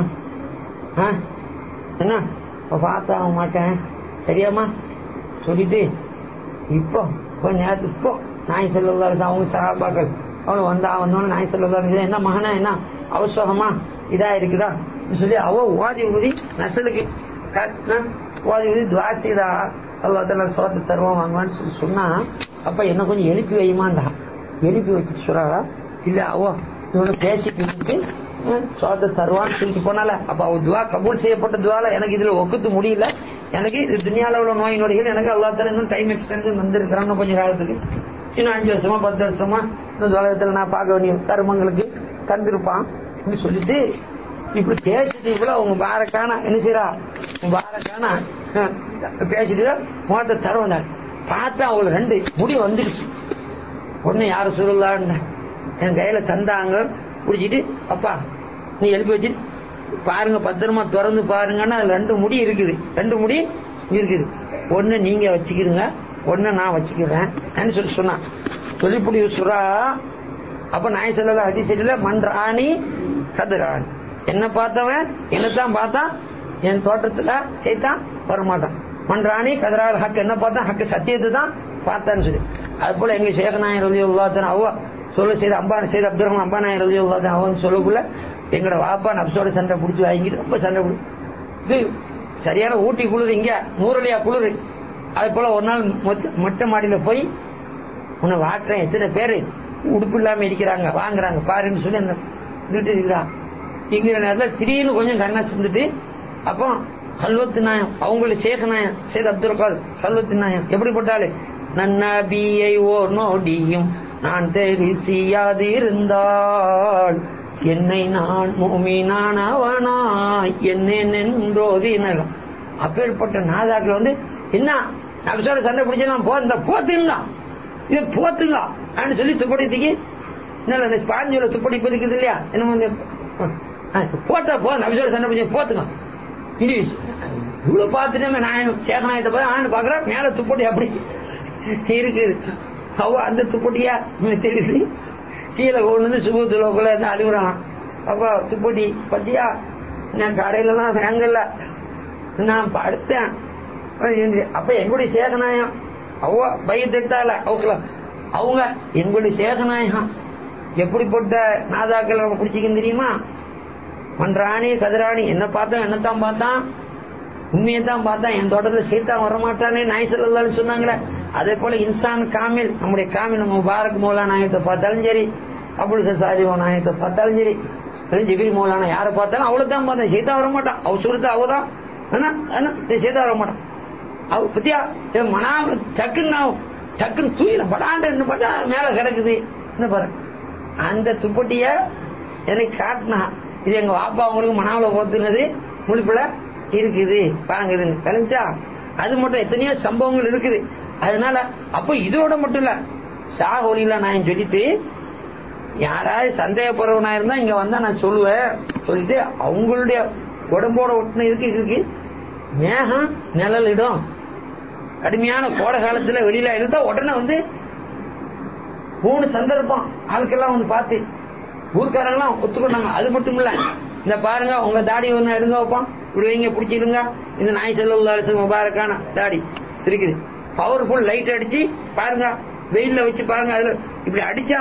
என்ன பார்த்தாக மாட்டேன் சரியாம்மா சொல்லிட்டு இப்போ கொஞ்ச நேரத்துக்கு இப்போ நாய் செல்லா அவங்க சகாபாக்கள் அவனு வந்தா வந்தோன்னு நாய் செல்லா என்ன மகனா என்ன அவசரமா இதா இருக்குதா சொல்லி அவ ஓதி ஊதி நசலுக்கு ஓதி ஊதி துவாசிதா அல்லா தலா சோத்தை தருவோம் வாங்குவான்னு சொல்லி சொன்னா அப்ப என்ன கொஞ்சம் எழுப்பி வையுமாண்டா எழுப்பி வச்சுட்டு சொல்றாரா இல்ல அவ இவனு பேசிட்டு இருந்து சோத்தை தருவான்னு சொல்லிட்டு போனால அப்ப அவ துவா கபூல் செய்யப்பட்ட துவால எனக்கு இதுல ஒக்குத்து முடியல எனக்கு இது துணியால உள்ள நோய் நொடிகள் எனக்கு அல்லா தலா இன்னும் டைம் எக்ஸ்டென்ஷன் வந்திருக்கிறாங்க கொஞ்சம் காலத்துக்கு இன்னும் அஞ்சு வருஷமா பத்து வருஷமா இந்த துவாலகத்துல நான் பார்க்க வேண்டிய கருமங்களுக்கு தந்திருப்பான் சொல்லிட்டு இப்படி பேசிட்டு இவ்வளவு அவங்க பாரக்கான என்ன செய்யறா பாரக்கான பேசிட்டு முகத்தை தர வந்தாள் பார்த்தா அவங்களுக்கு ரெண்டு முடி வந்துடுச்சு ஒண்ணு யாரு சொல்லலான்னு என் கையில தந்தாங்க பிடிச்சிட்டு அப்பா நீ எழுப்பி வச்சு பாருங்க பத்திரமா திறந்து பாருங்கன்னா அதுல ரெண்டு முடி இருக்குது ரெண்டு முடி இருக்குது ஒண்ணு நீங்க வச்சுக்கிறீங்க ஒண்ணு நான் வச்சுக்கிறேன் சொல்லி சொன்னான் சொல்லிப்புடி சுறா அப்ப நாய் சொல்லல அடி சரியில்ல மன்றாணி கதிரான் என்ன பார்த்தவன் என்னத்தான் பார்த்தான் என் தோட்டத்துல சேர்த்தான் வரமாட்டான் மன்றாணி கதிரால் ஹக்கு என்ன பார்த்தா ஹக்கு சத்தியத்தை தான் பார்த்தான்னு சொல்லி அது போல எங்க சேகநாயர் ரதி உள்ளாத்தன் அவ சொல்ல செய்த அம்பா செய்த அப்துல் ரஹ்மான் அம்பா நாயர் ரதி உள்ளாத்தன் அவன் சொல்லக்குள்ள எங்கட வாப்பா நப்சோட சண்டை பிடிச்சி வாங்கிட்டு ரொம்ப சண்டை பிடி இது சரியான ஊட்டி குளிர் இங்க நூறலியா குளிர் அது போல ஒரு நாள் மொட்டை மாடியில போய் உன்னை வாட்டுறேன் எத்தனை பேரு உடுப்பு இல்லாம இருக்கிறாங்க வாங்குறாங்க பாருன்னு சொல்லி அந்த நின்று இருக்கிறான் இங்கிற நேரத்தில் திடீர்னு கொஞ்சம் கண்ணா சிந்துட்டு அப்போ கல்வத்து நாயம் அவங்கள சேக நாயம் சேத் அப்துல் கால் கல்வத்து நாயம் எப்படிப்பட்டாலு நன்னபியை ஓர் நோடியும் நான் தெரிசியாது இருந்தால் என்னை நான் மூமினானவனாய் என்னை நின்றோதினகம் அப்பேற்பட்ட நாதாக்கள் வந்து என்ன நபிசோட சண்டை பிடிச்சு நான் போ இந்த போத்துலாம் இதை போத்துங்க அப்படின்னு சொல்லி துப்படி தூக்கி என்ன இந்த ஸ்பாஞ்சுல துப்படி இருக்குது இல்லையா என்னமோ இந்த ஆ, போட்டா போ நபிசோட சண்டை பிடிச்சி போத்துங்க இது இவ்வளவு பார்த்துட்டே நான் சேகநாயத்தை போய் ஆண்டு பாக்குறேன் மேல துப்பட்டி அப்படி இருக்குது அவ அந்த துப்பட்டியா எனக்கு தெரியுது கீழே கொண்டு வந்து சுபத்துலக்குள்ள இருந்து அழுகுறான் அப்ப துப்பட்டி பத்தியா நான் கடையில எல்லாம் வாங்கல நான் படுத்தேன் அப்ப எங்களுடைய சேகநாயம் அவ பயத்திட்டால அவங்க அவங்க எங்களுடைய சேகநாயகம் எப்படிப்பட்ட நாதாக்கள் அவங்க பிடிச்சிக்கன்னு தெரியுமா மன்றாணி கதிராணி என்ன பார்த்தா என்னத்தான் பார்த்தான் உண்மையை தான் பார்த்தா என் தோட்டத்துல சீத்தான் வரமாட்டானே நாய் சொல்லலாம்னு சொன்னாங்களே அதே போல இன்சான் காமில் நம்முடைய காமில் நம்ம முபாரக் மௌலா நாயத்தை பார்த்தாலும் சரி அபுல் சாதிவ நாயத்தை பார்த்தாலும் சரி ஜிபிரி மௌலானா யாரை பார்த்தாலும் அவளை தான் பார்த்தேன் சீதா வரமாட்டான் அவ சுருத்து அவதான் சீதா வரமாட்டான் அவ பத்தியா என் மனாம டக்குன்னு நான் டக்குன்னு தூயில படாண்டு பார்த்தா மேல கிடக்குது என்ன பாரு அந்த துப்பட்டிய எனக்கு காட்டினா இது எங்க வாப்பா அவங்களுக்கு மனாவில போத்துனது முழிப்புல இருக்குது பாருங்க இது கலைஞ்சா அது மட்டும் எத்தனையோ சம்பவங்கள் இருக்குது அதனால அப்ப இதோட மட்டும் இல்ல சாக ஒளியில நான் சொல்லிட்டு யாராவது சந்தேகப்படுறவனா இருந்தா இங்க வந்தா நான் சொல்லுவேன் சொல்லிட்டு அவங்களுடைய உடம்போட ஒட்டுன இருக்கு இருக்கு மேகம் நிழலிடும் கடுமையான கோடை காலத்துல வெளியில இருந்தா உடனே வந்து மூணு சந்தர்ப்பம் ஆளுக்கெல்லாம் வந்து பார்த்து ஊர்க்காரங்களாம் ஒத்துக்கொண்டாங்க அது மட்டும் இல்ல இந்த பாருங்க உங்க தாடி ஒண்ணு எடுங்க வைப்போம் இப்படி வைங்க பிடிச்சிடுங்க இந்த நாய் செல்ல முபாரக்கான தாடி இருக்குது பவர்ஃபுல் லைட் அடிச்சு பாருங்க வெயில்ல வச்சு பாருங்க அதுல இப்படி அடிச்சா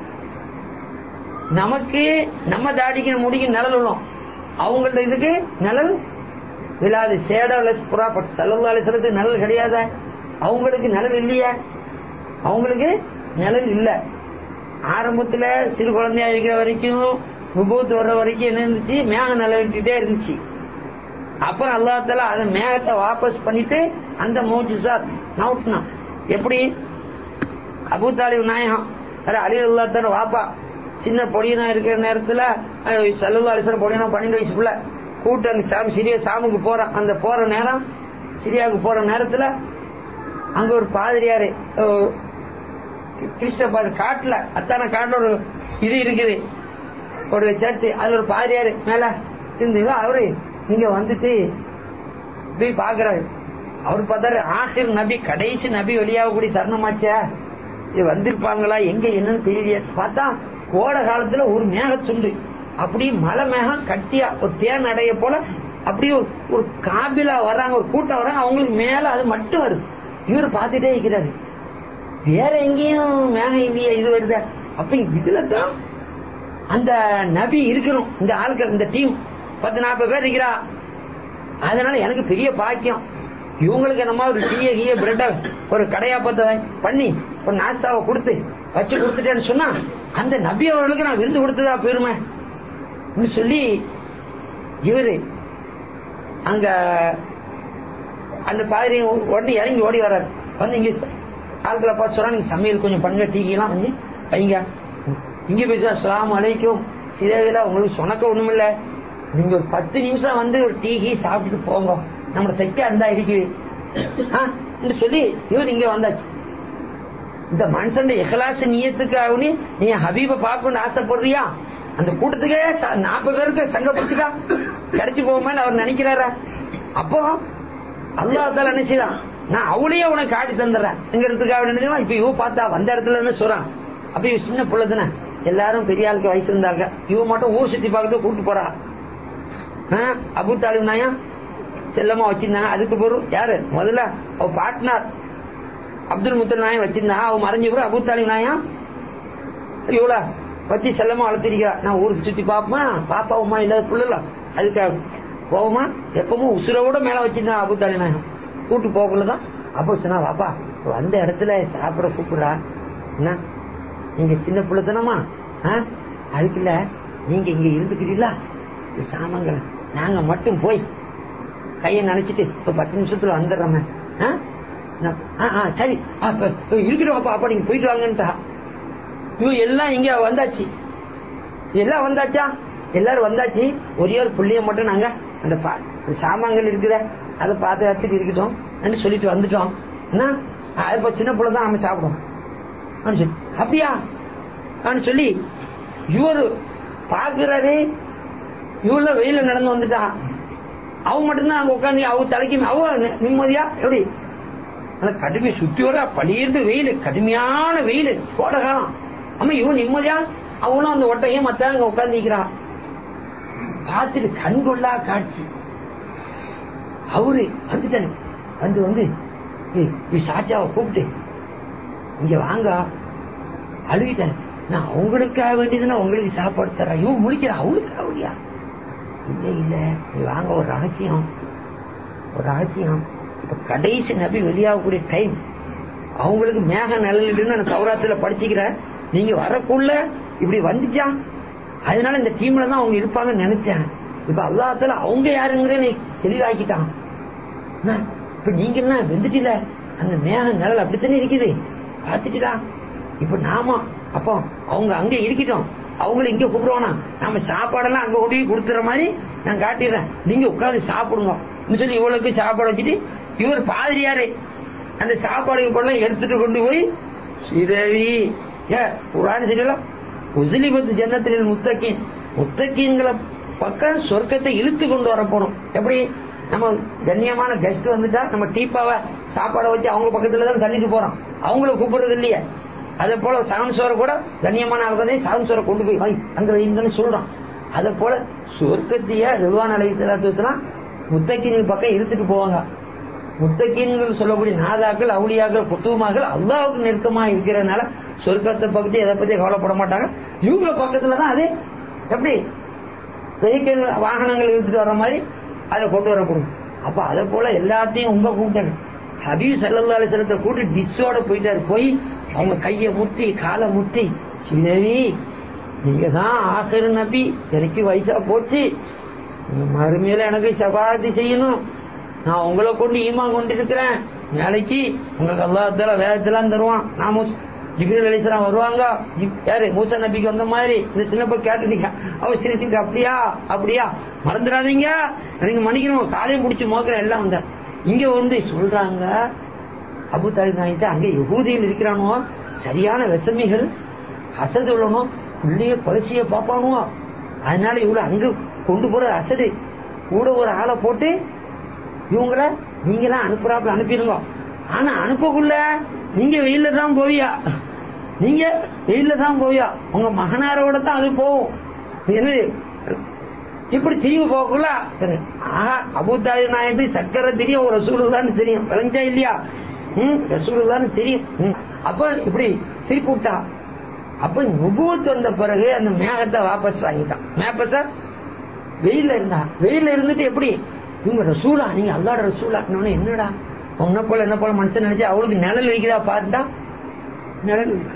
நமக்கு நம்ம தாடிக்கு முடிக்கு நிழல் விழும் அவங்கள்ட்ட இதுக்கு நிழல் விழாது சேடலஸ் புறாப்பட் சல்லல்லாலி சிலத்துக்கு நிழல் கிடையாத அவங்களுக்கு நிழல் இல்லையா அவங்களுக்கு நிழல் இல்ல ஆரம்பத்துல சிறு குழந்தையா இருக்கிற வரைக்கும் விபூத்து வர்ற வரைக்கும் என்ன இருந்துச்சு மேகம் நிலவிட்டுட்டே இருந்துச்சு அப்புறம் அல்லாத்தால அந்த மேகத்தை வாபஸ் பண்ணிட்டு அந்த மோஜிசா நவுட்னா எப்படி அபுதாலிப் நாயகம் அலி அல்லாத்தால வாப்பா சின்ன பொடியனா இருக்கிற நேரத்துல சல்லா அலிசன் பொடியனா பன்னெண்டு வயசுக்குள்ள கூட்டு அங்க சாமி சிறிய சாமுக்கு போறான் அந்த போற நேரம் சிரியாவுக்கு போற நேரத்துல அங்க ஒரு பாதிரியாரு கிருஷ்ண பாதி காட்டுல அத்தான காட்டுல ஒரு இது இருக்குது ஒரு சர்ச் அதுல ஒரு பாதிரியாரு மேல இருந்து அவரு இங்க வந்துட்டு போய் பாக்குறாரு அவர் பார்த்தாரு ஆசிர் நபி கடைசி நபி வெளியாகக்கூடிய தருணமாச்சா இது வந்திருப்பாங்களா எங்க என்னன்னு தெரியலையே பார்த்தா கோடை காலத்துல ஒரு மேகத்துண்டு அப்படியே மலை மேகம் கட்டியா ஒரு தேன் அடைய போல அப்படியே ஒரு காபிலா வர்றாங்க ஒரு கூட்டம் வர்றாங்க அவங்களுக்கு மேல அது மட்டும் வருது இவர் பார்த்துட்டே இருக்கிறாரு வேற எங்கேயும் மேகம் இல்லையா இது வருத அப்ப இதுல தான் அந்த நபி இருக்கணும் இந்த ஆட்கள் இந்த டீம் பத்து நாற்பது பேர் இருக்கிறா அதனால எனக்கு பெரிய பாக்கியம் இவங்களுக்கு என்னமா ஒரு டீய கீய பிரெட்ட ஒரு கடையாப்பத்தை பண்ணி ஒரு நாஸ்தாவை கொடுத்து வச்சு கொடுத்துட்டேன்னு சொன்னா அந்த நபி அவர்களுக்கு நான் விருந்து கொடுத்ததா பெருமை சொல்லி இவரு அங்க அந்த பாதிரி உடனே இறங்கி ஓடி வர்றாரு வந்து இங்க ஆட்களை பார்த்து சொல்றா நீங்க சமையல் கொஞ்சம் பண்ணுங்க டீக்கெல்லாம் வந்து வைங்க இங்க பேச அஸ்லாம் அலைக்கும் சிதவில உங்களுக்கு சொனக்க ஒண்ணும் இல்ல நீங்க ஒரு பத்து நிமிஷம் வந்து ஒரு டீ கீ சாப்பிட்டுட்டு போங்க நம்ம தைக்க அந்த இருக்குது சொல்லி இவர் இங்க வந்தாச்சு இந்த மனுஷன் எகலாச நீயத்துக்காக நீ ஹபீப பார்க்கணும்னு ஆசைப்படுறியா அந்த கூட்டத்துக்கே நாற்பது பேருக்கு சங்கப்படுத்திக்கா கிடைச்சு போகுமான்னு அவர் நினைக்கிறாரா அப்போ அல்லாத்தால நினைச்சுதான் நான் அவளையே உனக்கு காட்டி தந்துடுறேன்ங்கிறதுக்காக நினைக்கலாம் இப்ப இவ பார்த்தா வந்த இடத்துல என்ன சொல்றான் அப்ப இவ சின்ன பிள்ளைதானே எல்லாரும் பெரிய ஆளுக்கு வயசு இருந்தாங்க இவ மட்டும் ஊர் சுத்தி பார்க்கறது கூட்டு போறா அபு தாலிம் நாயா செல்லமா வச்சிருந்தாங்க அதுக்கு பொருள் யாரு முதல்ல அவ பாட்னார் அப்துல் முத்தல் நாயம் வச்சிருந்தாங்க அவ மறைஞ்ச பிறகு அபு தாலிம் நாயா இவ்வளவு வச்சு செல்லமா வளர்த்திருக்கிறா நான் ஊருக்கு சுத்தி பாப்பேன் பாப்பா உமா இல்லாத புள்ளல அதுக்காக போவோமா எப்பவும் உசுரோட மேல வச்சிருந்தா அபு தாலிம் நாயம் கூட்டு போகலதான் அப்போ சொன்னா வாப்பா வந்த இடத்துல சாப்பிட கூப்பிடுறா என்ன நீங்க சின்ன பிள்ளைத்தனமா அதுக்குல்ல நீங்க இங்க இருந்துக்கிறீங்களா சாமங்களை நாங்க மட்டும் போய் கைய நினைச்சிட்டு இப்ப பத்து நிமிஷத்துல வந்துடுறோமே சரி இருக்கிறோம் அப்பா நீங்க போயிட்டு வாங்கன்ட்டா இவ எல்லாம் இங்க வந்தாச்சு எல்லாம் வந்தாச்சா எல்லாரும் வந்தாச்சு ஒரே ஒரு புள்ளிய மட்டும் நாங்க அந்த சாமான்கள் இருக்குத அதை பார்த்து எடுத்துட்டு இருக்கட்டும் சொல்லிட்டு வந்துட்டோம் என்ன இப்ப சின்ன பிள்ளை தான் நம்ம சாப்பிடுவோம் அப்படின்னு சொல்லி, அப்படியா அப்படின்னு சொல்லி இவரு பாக்குறாரு இவள வெயில நடந்து வந்துட்டா அவ மட்டும்தான் அங்க உட்காந்து அவ தலைக்கு அவ நி- நிம்மதியா எப்படி ஆனா கடுமை சுத்தி வர பளிர்ந்து வெயில் கடுமையான வெயில் கோடை காலம் ஆமா இவன் நிம்மதியா அவனும் அந்த ஒட்டையும் மத்த அங்க உட்கார்ந்து நிக்கிறா பார்த்துட்டு கண்கொள்ளா காட்சி அவரு வந்துட்டாரு வந்து வந்து ஏய், இவ சாச்சாவை கூப்பிட்டு இங்க வாங்க அழுகிட்டேன் நான் அவங்களுக்காக வேண்டியதுன்னா உங்களுக்கு சாப்பாடு தரேன் இவன் முடிக்கிறான் அவளுக்காக வேண்டியா இல்ல இல்ல நீ வாங்க ஒரு ரகசியம் ஒரு ரகசியம் இப்ப கடைசி நபி வெளியாகக்கூடிய டைம் அவங்களுக்கு மேக நிழலிடுன்னு நான் தௌராத்துல படிச்சுக்கிறேன் நீங்க வரக்குள்ள இப்படி வந்துச்சா அதனால இந்த டீம்ல தான் அவங்க இருப்பாங்கன்னு நினைச்சேன் இப்ப அல்லாத்துல அவங்க யாருங்கிறத நீ தெளிவாக்கிட்டான் என்ன? இப்ப நீங்க என்ன வெந்துட்டில அந்த மேக நிழல் அப்படித்தானே இருக்குது பாத்துட்டுடா இப்ப நாம அப்போ அவங்க அங்க இருக்கட்டும் அவங்கள இங்க கூப்பிடுவானா நாம சாப்பாடெல்லாம் அங்க கொண்டு போய் கொடுத்துற மாதிரி நான் காட்டிடுறேன் நீங்க உட்கார்ந்து சாப்பிடுங்க ன்னு சொல்லி இவளுக்கு சாப்பாடு வச்சுட்டு இவர் பாதிரியாரு அந்த சாப்பாடு இப்பெல்லாம் எடுத்துட்டு கொண்டு போய் ஸ்ரீதேவி ஏ குரான் சரியில்லாம் உசிலிபத்து ஜன்னத்தில் முத்தக்கின் முத்தக்கின்களை பக்கம் சொர்க்கத்தை இழுத்து கொண்டு வர போறோம் எப்படி நம்ம கண்ணியமான கெஸ்ட் வந்துட்டா நம்ம டீப்பாவை சாப்பாடை வச்சு அவங்க பக்கத்துல தான் தள்ளிட்டு போறோம் அவங்கள கூப்பிடுறது இல்லையே அதே போல சவன் சோரை கூட கண்ணியமான ஆளுக்கு சவன் சோரை கொண்டு போய் வை அங்க வைங்கன்னு சொல்றோம் அதே போல சொர்க்கத்தைய ரிவான் அலை சலாத்துலாம் முத்தக்கின் பக்கம் இழுத்துட்டு போவாங்க முத்தக்கீன்கள் சொல்லக்கூடிய நாதாக்கள் அவுளியாக்கள் குத்துவமாக்கள் அல்லாவுக்கு நெருக்கமா இருக்கிறதுனால சொர்க்கத்தை பத்தி எதை பத்தி கவலைப்பட மாட்டாங்க இவங்க பக்கத்துல தான் அது எப்படி வெஹிக்கிள் வாகனங்கள் இழுத்துட்டு வர மாதிரி அதை கொண்டு வரப்படும் அப்ப அதை போல எல்லாத்தையும் உங்க கூப்பிட்டாங்க ஹபீப் சல்லா அலிசலத்தை கூட்டி டிஸ்ஸோட போயிட்டாரு போய் அவங்க கைய முத்தி காலை முத்தி ஸ்ரீதேவி நீங்க தான் ஆசிர் நபி எனக்கு வயசா போச்சு இந்த மறுமையில எனக்கு சபாதி செய்யணும் நான் உங்களை கொண்டு ஈமா கொண்டு இருக்கிறேன் நாளைக்கு உங்களுக்கு அல்லாஹால வேதத்தெல்லாம் தருவான் நான் மூஸ் ஜிபிரல் அலிஸ்லாம் வருவாங்க ஜிப்- யாரு மூசா நபிக்கு வந்த மாதிரி இந்த சின்ன போய் கேட்டுட்டீங்க அவ சிரிச்சுட்டு அப்படியா அப்படியா மறந்துடாதீங்க நீங்க மன்னிக்கணும் காலையும் பிடிச்சி மோக்கிறேன் எல்லாம் வந்த இங்க வந்து சொல்றாங்க அபு தாலிப் நாயிட்டு அங்க யகூதியில் இருக்கிறானோ சரியான விஷமிகள் அசது உள்ளனும் உள்ளே பழசிய பாப்பானுவோ அதனால இவ்வளவு அங்க கொண்டு போற அசடு கூட ஒரு ஆளை போட்டு இவங்கள நீங்களாம் அனுப்புறாப்புல அனுப்பிடுங்க ஆனா அனுப்பக்குள்ள நீங்க வெயில்ல தான் போவியா நீங்க வெயில்ல தான் போவியா உங்க மகனாரோட தான் அது போகும் என்னது இப்படி தீவு போக்குள்ள ஆஹா அபுதாயி நாயது சக்கரை தெரியும் ஒரு ரசூலுதான்னு தெரியும் விளைஞ்சா இல்லையா ம் ரசூலுதான்னு தெரியும் ம். அப்ப இப்படி திருப்பி விட்டா அப்ப நுபுவத் வந்த பிறகு அந்த மேகத்தை வாபஸ் வாங்கிட்டான் மேப்பஸ வெயில்ல இருந்தா வெயில்ல இருந்துட்டு எப்படி இவங்க ரசூலா நீங்க அல்லாட ரசூலா இன்னொன்னு என்னடா உன்ன போல என்ன போல மனுஷன் நினைச்சு அவளுக்கு நிழல் வைக்கிறா பார்த்துட்டா நிழல் வைக்க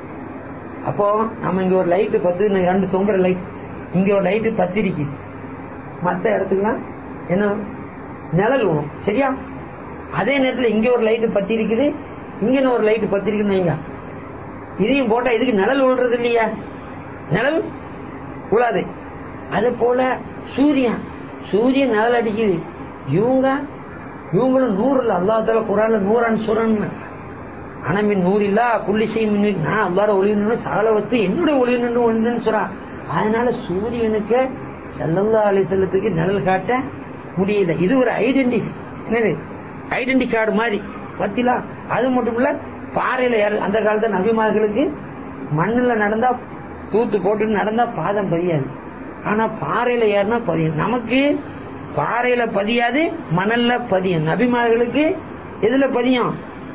அப்போ நம்ம இங்க ஒரு லைட் பத்து இன்னும் ரெண்டு தொங்குற லைட் இங்க ஒரு லைட் பத்திரிக்கு மத்த இடத்துக்குலாம் என்ன நிழல் வேணும் சரியா அதே நேரத்துல இங்க ஒரு லைட் பத்தி இருக்குது இங்க ஒரு லைட் பத்தி இருக்குன்னு வைங்க இதையும் போட்டா இதுக்கு நிழல் விழுறது இல்லையா நிழல் விழாது அது போல சூரியன் சூரியன் நிழல் அடிக்குது இவங்க இவங்களும் நூறுல அல்லாஹால குரான்ல நூறான்னு சொல்றான்னு ஆனா மின் நூறு இல்லா புள்ளி செய்யும் நான் அல்லாட ஒளி நின்று சகல வஸ்து என்னுடைய ஒளி நின்று ஒளிந்துன்னு சொல்றான் அதனால சூரியனுக்கு செல்லல்லா அலி செல்லத்துக்கு நிழல் காட்ட முடியல இது ஒரு ஐடென்டி என்னது ஐடென்டி கார்டு மாதிரி பத்திலா அது மட்டும் இல்ல பாறையில ஏற- அந்த காலத்துல நபிமார்களுக்கு மண்ணுல நடந்தா தூத்து போட்டு நடந்தா பாதம் பதியாது ஆனா பாறையில ஏறினா பதியும் நமக்கு பாறையில பதியாது மணல்ல பதியும் நபிமார்களுக்கு எதுல பதியும்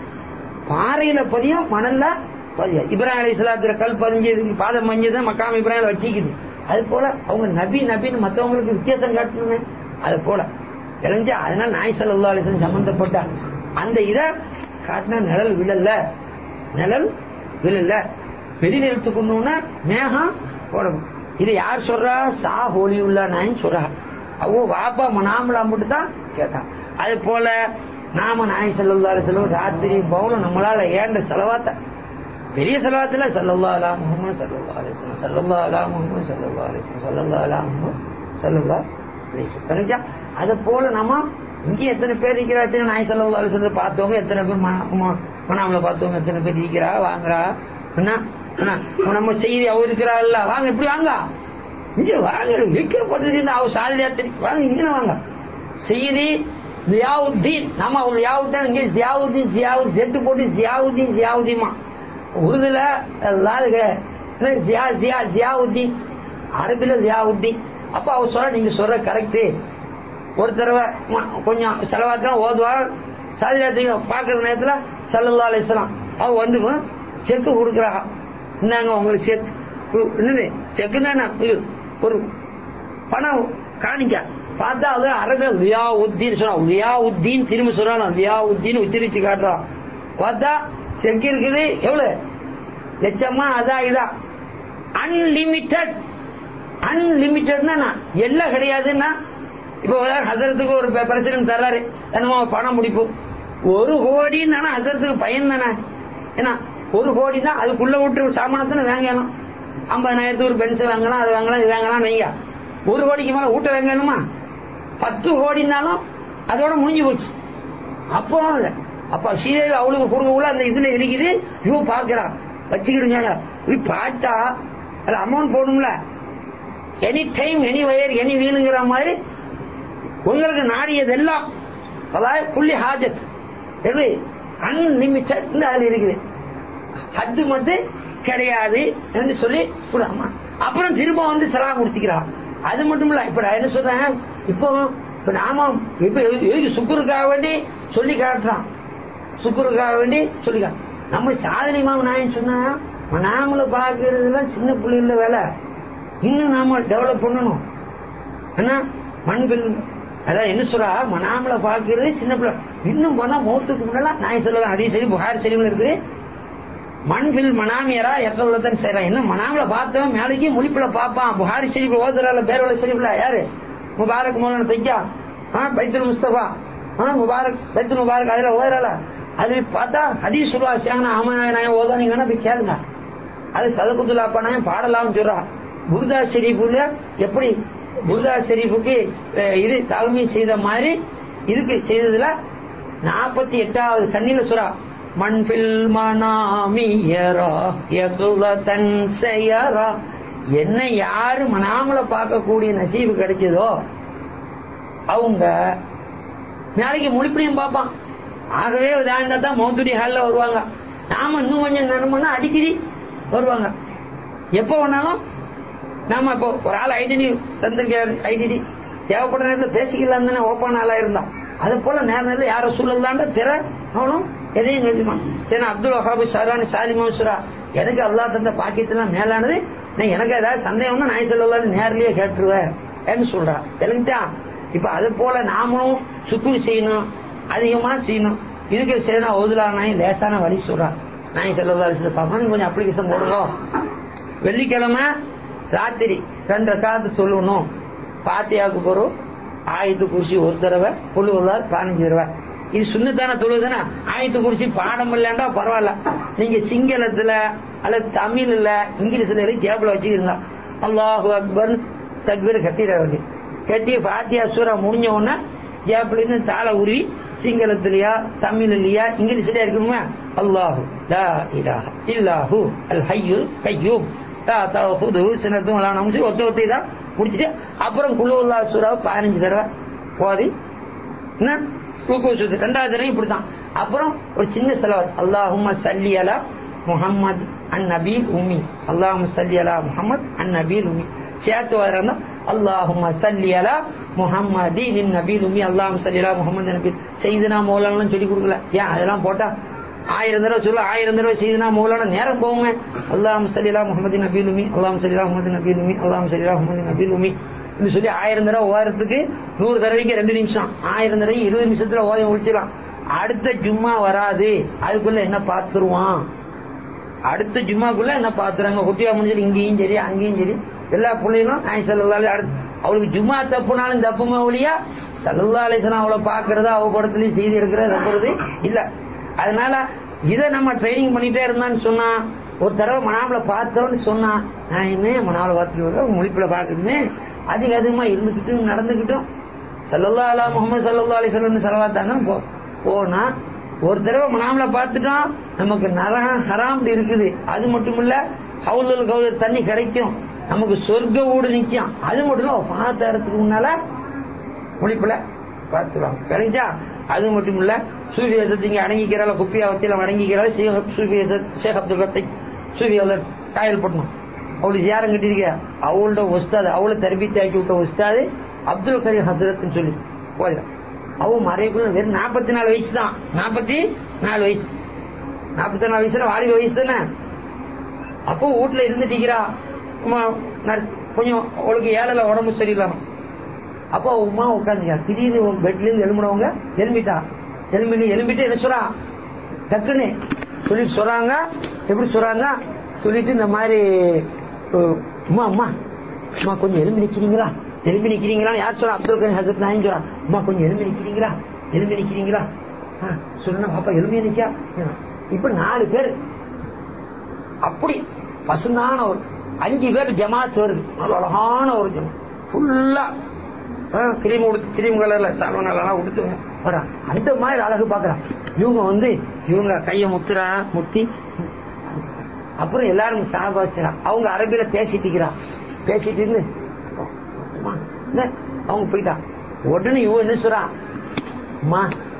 பாறையில பதியும் மணல்ல பதியும் இப்ராஹிம் அலி சலாத்துல கல் பதிஞ்சது பாதம் பதிஞ்சது மக்காம் இப்ராஹிம் வச்சிக்குது அது போல அவங்க நபி நபின்னு மத்தவங்களுக்கு வித்தியாசம் காட்டணுமே அது போல தெரிஞ்சா அதனால நாய் சல்லா அலிசன் சம்பந்தப்பட்ட அந்த இத காட்டினா நிழல் விழல நிழல் விழல பெரிய நிலத்துக்குன்னா மேகம் போடணும் இது யார் சொல்றா சா ஹோலி உள்ள நாயின்னு சொல்றா அவ வாப்பா மனாமலா மட்டும் தான் கேட்டான் அது போல நாம நாய் சல்லா அலிசல்லம் ராத்திரி பவுலும் நம்மளால ஏண்ட செலவாத்த பெரிய செலவாத்துல சல்லல்லா அலா முகமது சல்லல்லா அலிஸ்லாம் சல்லல்லா அலா முகமது சல்லல்லா அலிஸ்லாம் சல்லல்லா அலா முகமது சல்லல்லா அலிஸ்லாம் தெரிஞ்சா அது போல நம்ம இங்க எத்தனை பேர் இருக்கிறா எத்தனை நாய் சல்லல்லா அலிஸ்லாம் பார்த்தவங்க எத்தனை பேர் மன- ம- மனாமல பார்த்தவங்க எத்தனை பேர் இருக்கிறா வாங்குறா என்ன என்ன நம்ம செய்தி அவர் இருக்கிறாள்ல வாங்க இப்படி வாங்க இங்க வாங்க வைக்கப்பட்டிருக்கு அவர் சாதியாத்திரி வாங்க இங்க வாங்க செய்தி ஜியாவுத்தீன் நம்ம ஜியாவுத்தீன் இங்க ஜியாவுத்தீன் ஜியாவுத் செட்டு போட்டு ஜியாவுத்தீன் ஜியாவுதீமா உருதுல லாலுக ஜியா ஜியா ஜியாவுத்தீன் அரபில ஜியாவுத்தீன் அப்ப அவர் சொல்ற நீங்க சொல்ற கரெக்ட் ஒரு தடவை ம- கொஞ்சம் செலவாத்தான் ஓதுவா சாதிராத்திரிங்க பாக்குற நேரத்துல சல்லல்லா அலிஸ்லாம் அவ வந்து செக்கு கொடுக்குறாங்க இந்தாங்க உங்களுக்கு செக் உ- என்னது செக்குன்னா இது ஒரு பணம் காணிக்க பார்த்தா அது அரபி லியா உத்தீன் சொன்னா லியா உத்தீன் திரும்ப சொல்றான் லியா உத்தீன் உச்சரிச்சு காட்டுறான் பார்த்தா செக் இருக்குது எவ்வளவு லட்சமா அதா இதா அன்லிமிட்டட் அன்லிமிட்டட்னா எல்லாம் கிடையாதுன்னா இப்போ ஹசரத்துக்கு ஒரு பிரசிடன்ட் தர்றாரு என்னமோ பணம் முடிப்பு ஒரு கோடின்னு ஹசரத்துக்கு பயன் தானே ஏன்னா ஒரு கோடி தான் அதுக்குள்ள விட்டு சாமானத்தை வாங்கணும் ஐம்பதாயிரத்துக்கு ஒரு பென்ஸ் வாங்கலாம் அது வாங்கலாம் இது வாங்கலாம் நீங்க ஒரு கோடிக்கு மேல ஊட்ட வாங்கணுமா பத்து கோடினாலும் அதோட முடிஞ்சு போச்சு அப்போ அப்ப சீதை அவளுக்கு கொடுக்கக்குள்ள அந்த இதுல இருக்குது இவ பாக்குறான் வச்சுக்கிடுங்க இப்படி பார்த்தா அது அமௌண்ட் போடும்ல any time any where any வீலுங்கிற மாதிரி உங்களுக்கு நாடியதெல்லாம் அதாவது புள்ளி ஹாஜத் எப்படி அன்லிமிட்டட் அதுல இருக்குது ஹத்து மட்டும் கிடையாது என்று சொல்லி விடாமா அப்புறம் திரும்ப வந்து சலாம் கொடுத்துக்கிறான் அது மட்டும் இல்ல இப்ப நான் என்ன சொல்றேன் இப்போ இப்ப நாம இப்ப எது- எதுக்கு சுக்குருக்காக வேண்டி சொல்லி காட்டுறான் சுக்குருக்காக வேண்டி சொல்லி காட்டு நம்ம சாதனை மாம நான் சொன்னா நாமள பாக்குறதுலாம் சின்ன பிள்ளைகள வேலை இன்னும் நாம டெவலப் பண்ணணும் என்ன மண்பில் அதான் என்ன சொல்றா மனாமல பாக்குறது சின்ன பிள்ளை இன்னும் போனா மௌத்துக்கு முன்னெல்லாம் நான் சொல்லலாம் அதே சரி புகார் செலிவில் இருக்குது மண்பில் மனாமியரா எத்தனை செய்யறான் என்ன மனாமல பார்த்தவன் மேலேக்கு முழிப்புல பாப்பான் புகாரி ஷெரீஃப் ஓதுறால பேரோல ஷெரீஃப்ல யாரு முபாரக் மௌலான தைக்கா ஆ, பைத்துல் முஸ்தபா ஆ, முபாரக் பைத்துல் முபாரக் அதுல ஓதுறால அது பார்த்தா ஹதீஸ் சொல்லுவா சேங்கனா ஆமா நான் ஓதானீங்கன்னா போய் கேளுங்க அது சதகுத்துல்லா பண்ணாயும் பாடலாம் சொல்றான் புர்தா ஷெரீஃபுல எப்படி புர்தா ஷெரீஃபுக்கு அஹ், இது தலைமை செய்த மாதிரி இதுக்கு செய்ததுல நாற்பத்தி எட்டாவது கண்ணில சுறா மண்பில் மனாமியரா யகுலதன் செய்யரா என்ன யாரு மனாமல பார்க்கக்கூடிய நசீபு கிடைச்சதோ அவங்க நாளைக்கு முழிப்படியும் பார்ப்பான் ஆகவே இதாக தான் மௌத்துடி ஹால்ல வருவாங்க நாம இன்னும் கொஞ்சம் நினைமோனா அடிக்கடி வருவாங்க எப்ப வேணாலும் நாம இப்போ ஒரு ஆள் ஐடென்டி தந்திருக்காரு ஐடென்டி தேவைப்பட்ட நேரத்தில் பேசிக்கலாம் தானே ஓப்பன் ஆளா இருந்தான் அது போல நேர நேரத்தில் யார சூழல்லாண்ட திற அவனும் எதையும் நிறுத்திமான் சரி நான் அப்துல் வஹாபு ஷாரானி சாலி மன்சூரா எனக்கு அல்லாஹ் தந்த பாக்கியத்தெல்லாம் மேலானது நான் எனக்கு ஏதாவது சந்தேகம் தான் நான் சொல்லலாம் நேர்லயே கேட்டுருவேன் என்று சொல்றா தெரிஞ்சா இப்ப அது போல நாமளும் சுக்குரு செய்யணும் அதிகமா செய்யணும் இதுக்கு செய்யணும் ஓதுலா நாய் லேசான வழி சொல்றான் நாய் செல்லதா பாப்பா கொஞ்சம் அப்ளிகேஷன் போடுங்க வெள்ளிக்கிழமை ராத்திரி ரெண்டு காத்து சொல்லணும் பாத்தியாவுக்கு போறோம் ஆயத்து குறிச்சி ஒரு தடவை புழுவதால் பதினஞ்சு தடவை இது சுண்ணத்தான தொழுதுனா ஆயத்து குறிச்சி பாடம் இல்லைண்டா பரவாயில்ல நீங்க சிங்களத்துல அல்லது தமிழ்ல இங்கிலீஷ்ல இருக்கு ஜேபிள் வச்சுக்கிறீங்க அல்லாஹு அக்பர் தக்பீர் கட்டிடுறது கட்டி பாத்தியா சூரா முடிஞ்ச உடனே ஜேபிள் இருந்து தாள உருவி சிங்களத்திலயா தமிழ்லயா இங்கிலீஷ்லயா இருக்கணுமா அல்லாஹு லா இலாஹ இல்லாஹு அல் ஹய்யுல் கய்யூம் லா தஅஹுதுஹு சினத்தும் வலா நௌம் சொல்லி ஒத்த ஒத்தை தான் முடிச்சிட்டு அப்புறம் குழுவுல்லா சூறாவை பதினஞ்சு தடவை ஓதி என்ன தூக்கு சுத்து ரெண்டாவது தடவை இப்படிதான் அப்புறம் ஒரு சின்ன செலவு அல்லாஹும்ம சல்லி அலா முஹம்மத் அன் நபீல் உம்மி அல்லாஹும்ம சல்லி அலா முஹம்மத் அன் நபீல் உம்மி சேர்த்து வரா அல்லாஹும்ம சல்லி அலா முஹம்மதீன் நபீல் உம்மி அல்லாஹும் சல்லி அலா முஹம்மது நபீல் செய்துனா மௌலானு சொல்லி கொடுக்கல ஏன் அதெல்லாம் போட்டா ஆயிரம் தடவை சொல்ல ஆயிரம் தடவை செய்துனா மௌலான நேரம் போகுங்க அல்லாஹும் சல்லிலா முகமது நபீல் உமி அல்லாஹும் சல்லிலா முகமது நபீல் உமி அல்லாஹும் சல்லிலா முகமது நபீல் உமி இப்படி சொல்லி ஆயிரம் தடவை ஓதுறதுக்கு நூறு தடவைக்கு ரெண்டு நிமிஷம் ஆயிரம் தடவை இருபது நிமிஷத்துல ஓதி முடிச்சிடலாம் அடுத்த ஜும்மா வராது அதுக்குள்ள என்ன பார்த்துருவான் அடுத்த ஜும்மாக்குள்ள என்ன பாத்துறாங்க குட்டியா முடிஞ்சது இங்கேயும் சரி அங்கேயும் சரி எல்லா பிள்ளைகளும் நான் செல்லலாலே அடுத்து அவளுக்கு ஜும்மா தப்புனாலும் தப்புமா ஒழியா சல்லா அலிசனம் அவளை பாக்குறதா அவ படத்துலயும் செய்தி இருக்கிறத தப்புறது இல்ல அதனால இதை நம்ம ட்ரைனிங் பண்ணிட்டே இருந்தான்னு சொன்னா ஒரு தடவை மனாமல பார்த்தோன்னு சொன்னா நான் என்ன மனாமல பார்த்துட்டு வரேன் முழிப்புல பாக்குறதுமே அதிக அதிகமா இருந்துகிட்டும் நடந்துகிட்டும் சல்லல்லா அலா முகமது சல்லா அலிஸ்லம் செலவாத்தாங்க போ போனா ஒரு தடவை மனாமல பார்த்துட்டோம் நமக்கு நரகம் ஹராம் இருக்குது அது மட்டும் இல்ல ஹவுதல் கவுதல் தண்ணி கிடைக்கும் நமக்கு சொர்க்க ஊடு நிக்கும் அது மட்டும் இல்ல பாத்தாரத்துக்கு முன்னால முடிப்புல பார்த்துருவாங்க கிடைச்சா அது மட்டும் இல்ல சூஃபி இங்க அடங்கிக்கிறால குப்பியா வத்தியில அடங்கிக்கிறாள் சூஃபி ஷேக் அப்துல் கத்தை சூஃபி காயல் பட்டணும் அவளுக்கு ஜியாரம் கட்டிருக்க அவளோட உஸ்தாது அவளை தரபித்து ஆக்கி விட்ட உஸ்தாது அப்துல் கரீம் ஹசரத்னு சொல்லி போயிடும் அவ மறைக்குள்ள வெறும் நாற்பத்தி நாலு வயசு தான் நாற்பத்தி நாலு வயசு நாற்பத்தி நாலு வயசுல வாலிப வயசு தானே அப்போ வீட்டுல இருந்துட்டீங்கிறா உமா நர்- கொஞ்சம் அவளுக்கு ஏழல உடம்பு சரியில்லாம அப்போ உமா உட்காந்துக்கா திடீர்னு பெட்ல இருந்து எழும்பினவங்க எழும்பிட்டா எழும்பி எழும்பிட்டு என்ன சொல்றா டக்குன்னு சொல்லிட்டு சொல்றாங்க எப்படி சொல்றாங்க சொல்லிட்டு இந்த மாதிரி அஹ், அம்மா அம்மா அம்மா கொஞ்சம் எலும்பி நிக்கிறீங்களா எலும்பி நிக்கிறீங்களா யார் சொல்றா அப்துல் கரீம் ஹசரத் நாயின் சொல்றா அம்மா கொஞ்சம் எலும்பி நிக்கிறீங்களா எலும்பி நிக்கிறீங்களா சொல்லுனா பாப்பா எலும்பியா நிக்கா இப்ப நாலு பேர் அப்படி பசுந்தான ஒரு அஞ்சு பேர் ஜமாத் வருது நல்ல அழகான ஒரு ஜமாத் ஃபுல்லா கிரீம் உடுத்து கிரீம் கலர்ல சால்வனெல்லாம் உடுத்து வரா அந்த மாதிரி அழகு பாக்குறான் இவங்க வந்து இவங்க கைய முத்துறா முத்தி அப்புறம் எல்லாரும் சாபாசிரா அவங்க அரபியில பேசிட்டு இருக்கிறா பேசிட்டு இருந்து அம்மா, இந்த, அவங்க போயிட்டா உடனே இவன் என்ன சொல்றா அம்மா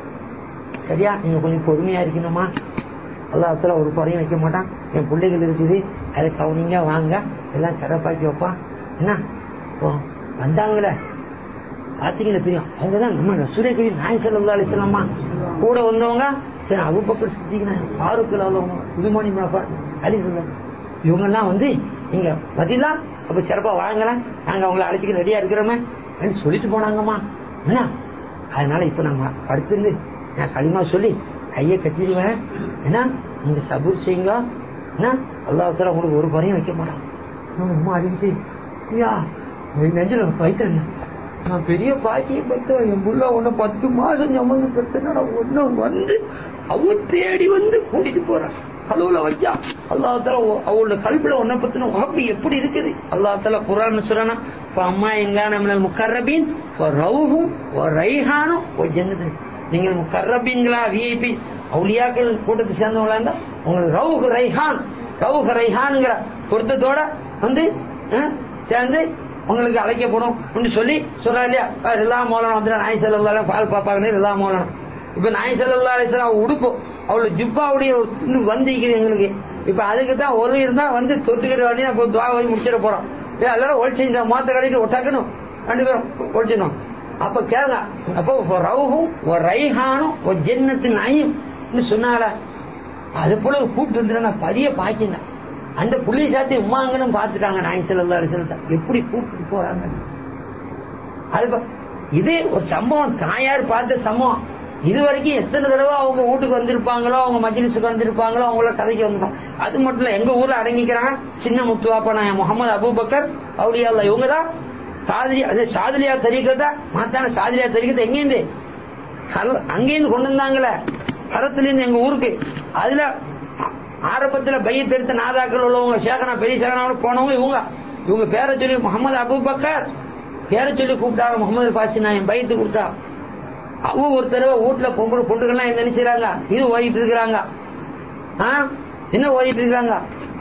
சரியா நீங்க கொஞ்சம் பொறுமையா இருக்கணுமா அல்லாத்துல ஒரு குறையும் வைக்க மாட்டான் என் பிள்ளைகள் இருக்குது அதை கவனிங்க வாங்க எல்லாம் சிறப்பாக்கி வைப்பான் என்ன இப்போ வந்தாங்களே பாத்தீங்களா தெரியும் அவங்கதான் நம்ம சூரியகிரி நாய் செல்லா அலிசலாமா கூட வந்தவங்க சரி அபு பக்கர் சித்திக்கிறாங்க பாருக்குல உள்ளவங்க புதுமணி அலி சொல்லுவாங்க இவங்க எல்லாம் வந்து நீங்க பதிலா அப்ப சிறப்பா வாங்கலாம் நாங்க அவங்கள அழைச்சிக்க ரெடியா இருக்கிறோமே அப்படின்னு சொல்லிட்டு போனாங்கம்மா என்ன அதனால இப்ப நாங்க படுத்துருந்து நான் களிமா சொல்லி கையை கட்டிடுவேன் என்ன நீங்க சபூர் செய்யுங்க என்ன அல்லாஹால உங்களுக்கு ஒரு குறையும் வைக்க மாட்டான் நான் அம்மா அடிக்கிட்டு ஐயா என் நெஞ்சில வைத்தேன் நான் பெரிய பாக்கியம் பெற்றேன் என் புள்ள உன்னை பத்து மாசம் சுமந்து பெற்றனடா ஒன்னு வந்து அவ தேடி வந்து கூட்டிட்டு போறான் கழுவுல வச்சா அல்லாஹால அவளோட கல்வில ஒன்ன பத்தின உகப்பு எப்படி இருக்குது அல்லாஹால குரான் சொல்றானா அம்மா எங்கான முக்கரபின் ரவுகும் ரைஹானும் ஜன்னது நீங்கள் முக்கரபின்களா விஐபி அவுலியாக்கள் கூட்டத்தை சேர்ந்தவங்களா இருந்தா உங்களுக்கு ரவுகு ரைஹான் ரவுக ரைஹான்ங்கிற பொருத்தத்தோட வந்து அஹ், சேர்ந்து உங்களுக்கு அழைக்கப்படும் என்று சொல்லி சொல்றா இல்லையா எல்லா மோலனம் வந்து நாய் செல்லாம் பால் பாப்பாங்கன்னு எல்லா மோலனம் இப்ப நாய் செல்லா அலிஸ்லாம் உடுப்பு அவளோட ஜிப்பாவுடைய ஒரு துண்டு வந்திருக்குது எங்களுக்கு இப்ப அதுக்கு தான் ஒரு இருந்தா வந்து தொட்டுக்கிட்டு வேண்டிய இப்போ துவா வச்சு முடிச்சிட போறோம் ஏ, எல்லாரும் ஒழிச்சு இந்த மாத்த கழிட்டு ஒட்டாக்கணும் ரெண்டு பேரும் ஒழிச்சிடணும் அப்ப கேளுங்க அப்போ ஒரு ரவுகும் ஒரு ரைஹானும் ஒரு ஜென்னத்தின் ஐயும் சொன்னால அது போல ஒரு கூப்பிட்டு வந்துடுறா பரிய பாக்கிங்க அந்த புள்ளி சாத்தி உமாங்கன்னு பாத்துட்டாங்க நாய் செல்லா அலிஸ்லத்தை எப்படி கூப்பிட்டு போறாங்க அது பா- இது ஒரு சம்பவம் தாயார் பார்த்த சம்பவம் இது வரைக்கும் எத்தனை தடவை அவங்க வீட்டுக்கு வந்திருப்பாங்களோ அவங்க மஜ்லிஸுக்கு வந்திருப்பாங்களோ அவங்கள கதைக்கு வந்திருப்பாங்க அது மட்டும் இல்ல எங்க ஊர்ல அடங்கிக்கிறாங்க சின்ன முத்துவாப்பா நான் முகமது அபூபக்கர் அவுலியா அல்ல இவங்க தான் சாதிரி அது சாதிலியா தெரிவிக்கிறதா மாத்தான சாதிலியா தெரிவிக்கிறது எங்கேருந்து கல- அங்கேருந்து கொண்டு வந்தாங்களே கரத்துல இருந்து எங்க ஊருக்கு அதுல ஆ- ஆரம்பத்துல பையத் எடுத்த நாதாக்கள் உள்ளவங்க சேகனா பெரிய சேகனாவோட போனவங்க இவங்க இவங்க பேரை சொல்லி முகமது அபூபக்கர் பேரை சொல்லி கூப்பிட்டாங்க முகமது பாசி நான் பையத்து கொடுத்தா அவங்க ஒரு தடவை வீட்டுல பொம்பளை பொண்ணுகள்லாம் என்ன நினைச்சாங்க இது ஓடிட்டு இருக்கிறாங்க ஆ? என்ன ஓடிட்டு இருக்கிறாங்க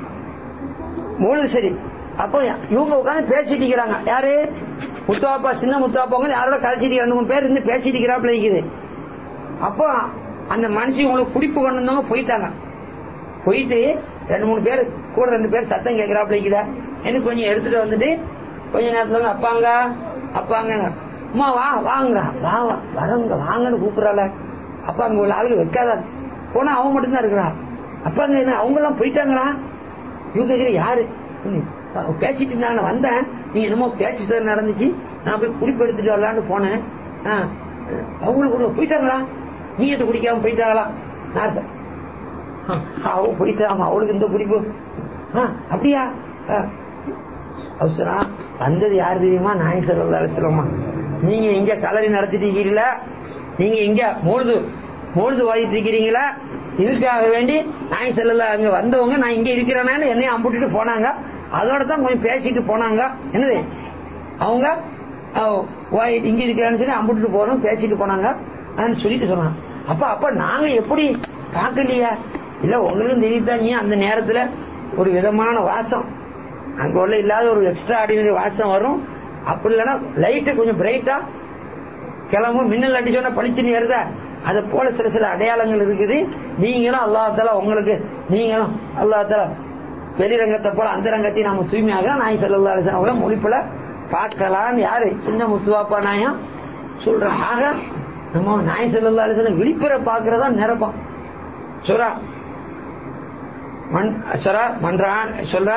மூணு சரி அப்போ இவங்க உட்காந்து பேசிட்டு இருக்கிறாங்க யாரு முத்துவாப்பா சின்ன முத்துவாப்பாங்க யாரோட கழிச்சிட்டு ரெண்டு மூணு பேர் இருந்து பேசிட்டு இருக்கிறாப்புல இருக்குது அப்போ அந்த மனுஷன் உங்களுக்கு குடிப்பு கொண்டு வந்தவங்க போயிட்டாங்க போயிட்டு ரெண்டு மூணு பேர் கூட ரெண்டு பேர் சத்தம் கேட்கிறாப்புல இருக்குதா எனக்கு கொஞ்சம் எடுத்துட்டு வந்துட்டு கொஞ்ச நேரத்துல வந்து அப்பாங்க அப்பாங்க அம்மா வா வாங்குறா வா வா வரவங்க வாங்கன்னு கூப்பிடறால அப்பா அங்க உள்ள ஆளுங்க வைக்காத போனா அவன் மட்டும்தான் இருக்கிறா அப்பாங்க என்ன அவங்க எல்லாம் போயிட்டாங்களா இவங்க கேக்குற யாரு ம், பேசிட்டு இருந்தாங்க நான் வந்தேன் நீங்க என்னமோ பேச்சு தான் நடந்துச்சு நான் போய் குடிப்பு எடுத்துட்டு வரலான்னு போனேன் ஆ, அவங்களுக்கு கூட போயிட்டாங்களா நீ எது குடிக்காம போயிட்டாங்களா நான் சொ- ஆ, அவ போயிட்டா ஆமா அவளுக்கு இந்த குடிப்பு ஆ, அப்படியா ஆ. அவ சொன்னா வந்தது யாரு தெரியுமா நாய் செல்வதால சொல்லுமா நீங்க இங்க கலரி நடத்திட்டு இருக்கீங்களா நீங்க இங்க மூழுது மூழுது வாதிட்டு இருக்கிறீங்களா இதுக்காக வேண்டி நாய் செல்லல அங்க வந்தவங்க நான் இங்க இருக்கிறேன்னு என்னையும் அம்புட்டுட்டு போனாங்க அதோட தான் கொஞ்சம் பேசிட்டு போனாங்க என்னது அவங்க அஹ், வாய் இங்க இருக்கிறான்னு சொல்லி அம்புட்டுட்டு போறோம் பேசிட்டு போனாங்க அப்படின்னு சொல்லிட்டு சொன்னாங்க அப்ப அப்ப நாங்க எப்படி பார்க்கலையா இல்ல உங்களுக்கும் தெரியுதான் அந்த நேரத்துல ஒரு விதமான வாசம் அங்க உள்ள இல்லாத ஒரு எக்ஸ்ட்ரா ஆர்டினரி வாசம் வரும் அப்படி இல்லைன்னா லைட்டு கொஞ்சம் பிரைட்டா கிளம்பும் மின்னல் அடிச்சோன்னா பளிச்சுன்னு ஏறுதா அது போல சில சில அடையாளங்கள் இருக்குது நீங்களும் அல்லாஹால உங்களுக்கு நீங்களும் அல்லாஹால வெளிரங்கத்தை போல அந்த ரங்கத்தையும் நாம தூய்மையாக நாய் செல்லா அவங்கள மொழிப்புல பார்க்கலாம் யாரு சின்ன முத்துவாப்பா நாயம் சொல்றேன் ஆக நம்ம நாய் செல்லா விழிப்புற பாக்குறதா நிரப்பம் சொல்றா மண் சொல்றா மன்றான் சொல்ற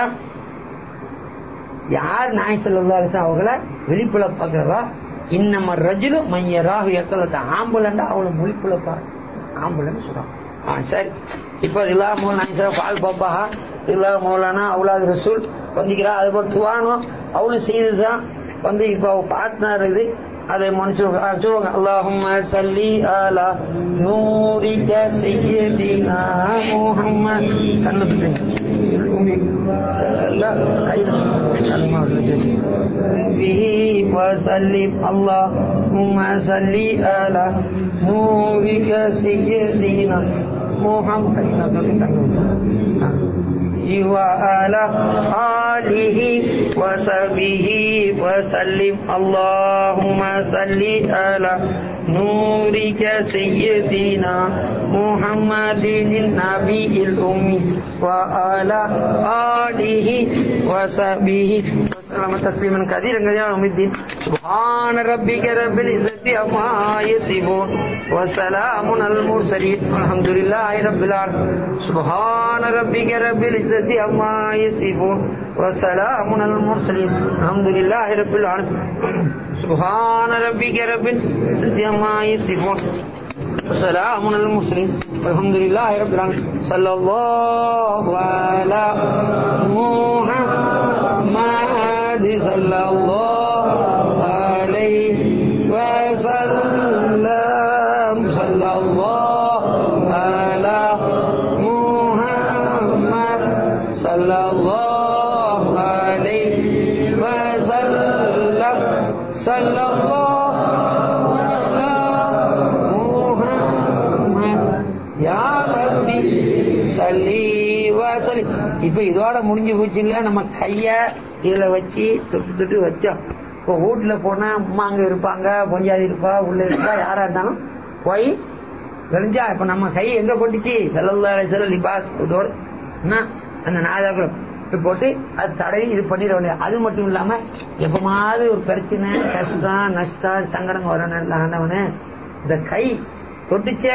யார் நாய் செல்லா அவங்கள விழிப்புல பாக்குறதா இன்னம ரஜுலு மைய ராகு எக்கலத்தை ஆம்புலண்டா அவளை முழிப்புல பாரு ஆம்புலன்னு சொல்றான் ஆ சரி இப்ப இல்லா மௌலானா பால் பாப்பா இல்லா மௌலானா அவுலாது ரசூல் வந்துக்கிறா அது போல துவானும் அவளும் செய்ததுதான் வந்து இப்ப அவ பார்ட்னர் இது அதை மனுஷன் சொல்லுவாங்க அல்லாஹும் சல்லி அலா நூரிக சையதினா முஹம்மத் கண்ணு به وسلم اللهم صل على نورك سيدنا محمد وعلى آله وصحبه وسلم اللهم صل على نورك سيدنا محمد النبي الأمي وعلى آله وصحبه وسلم تسليما كثيرا كثيرا يوم الدين سبحان ربك رب العزة عما يصفون وسلام على المرسلين والحمد لله رب العالمين سبحان ربك رب العزة عما يصفون وسلام على المرسلين الحمد لله رب العالمين سبحان ربك رب العزة عما يصفون وسلام على المرسلين والحمد لله رب العالمين صلى الله على محمد صلى الله عليه وسلم صلى الله على محمد صلى الله عليه وسلم صلى الله على محمد يا ربي சல்லி வாசலி இப்ப இதோட முடிஞ்சு போச்சு இல்ல நம்ம கைய இதுல வச்சு தொட்டு தொட்டு வச்சோம் இப்போ வீட்டுல போனா அம்மா அங்க இருப்பாங்க பொஞ்சாதி இருப்பா உள்ள இருப்பா யாரா இருந்தாலும் போய் விளைஞ்சா இப்ப நம்ம கை எங்க போட்டுச்சு செல்லல்லா செல்ல லிபாஸ் இதோட என்ன அந்த நாதாக்குள்ள போட்டு அது தடவி இது பண்ணிட வேண்டியது அது மட்டும் இல்லாம எப்பமாவது ஒரு பிரச்சனை கஷ்டம் நஷ்டம் சங்கடம் வரணும் ஆண்டவனு இந்த கை தொட்டுச்ச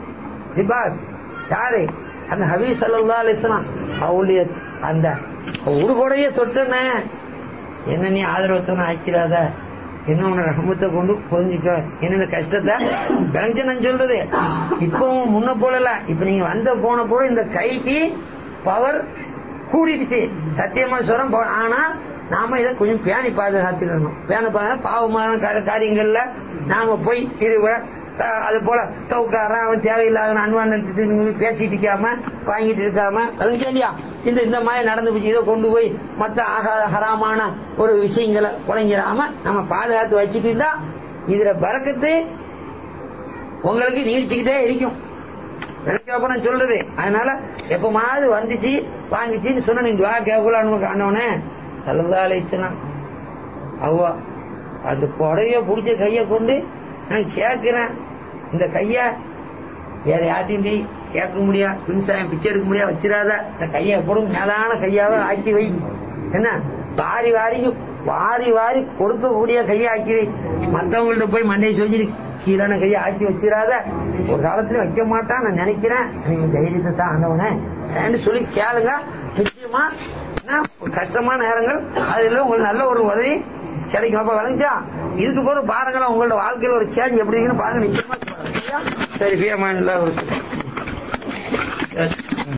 லிபாஸ் யாரு அந்த ஹபீ சல்லா அலிஸ்லாம் அவளுடைய அந்த உடுகொடையே தொட்டுன என்ன நீ ஆதரவத்தவன ஆக்கிறாத என்ன உன ரகமத்தை கொண்டு புரிஞ்சுக்க என்ன இந்த கஷ்டத்தை விளைஞ்ச நான் சொல்றது இப்பவும் முன்ன போலல இப்ப நீங்க வந்த போன போல இந்த கைக்கு பவர் கூடிடுச்சு சத்தியமா சொல்றோம் போ- ஆனா நாம இதை கொஞ்சம் பேணி பாதுகாத்துக்கணும் பேணி பாதுகா பாவமான கார- காரியங்கள்ல நாம போய் இது அஹ், அது போல தவுக்காரன் அவன் தேவையில்லாத அன்வான் பேசிட்டு இருக்காம வாங்கிட்டு இருக்காம அதுக்கு இல்லையா இந்த இந்த மாதிரி நடந்து போச்சு இதை கொண்டு போய் மத்த ஆகாத ஹராமான ஒரு விஷயங்களை குழஞ்சிடாம நம்ம பாதுகாத்து வச்சுட்டு இருந்தா இதுல பறக்கத்து உங்களுக்கு நீடிச்சுக்கிட்டே இருக்கும் விளக்கப்ப நான் சொல்றது அதனால எப்பமாவது வந்துச்சு வாங்கிச்சுன்னு சொன்ன நீங்க வா கேட்கலான்னு காணவனே சல்லா அலிஸ்லாம் அவ்வா அந்த புடவைய பிடிச்ச கைய கொண்டு நான் கேட்கிறேன் இந்த கைய வேற யார்ட்டையும் போய் கேட்க முடியா பின்சாயம் பிச்சை எடுக்க முடியா வச்சிடாத இந்த கையை எப்படும் மேலான கையாவே ஆக்கி வை என்ன வாரி வாரி வாரி வாரி கொடுக்கக்கூடிய கையை ஆக்கி வை மத்தவங்கள்ட்ட போய் மண்டையை சொல்லி கீழான கையை ஆக்கி வச்சிடாத ஒரு காலத்துல வைக்க மாட்டான் நான் நினைக்கிறேன் நீங்க தைரியத்தை தான் ஆண்டவனே ஏன்னு சொல்லி கேளுங்க நிச்சயமா என்ன, ஒரு கஷ்டமான நேரங்கள் அதுல உங்களுக்கு நல்ல ஒரு உதவி கிடைக்கும் அப்ப விளங்குச்சா இதுக்கு போது பாருங்களேன் உங்களோட வாழ்க்கையில ஒரு சேஞ்ச் எப்படி இருக்குன்னு பாருங்க நிச்சயமா சொல்லுங்க. சரியா? சரி பிரியமான ஒரு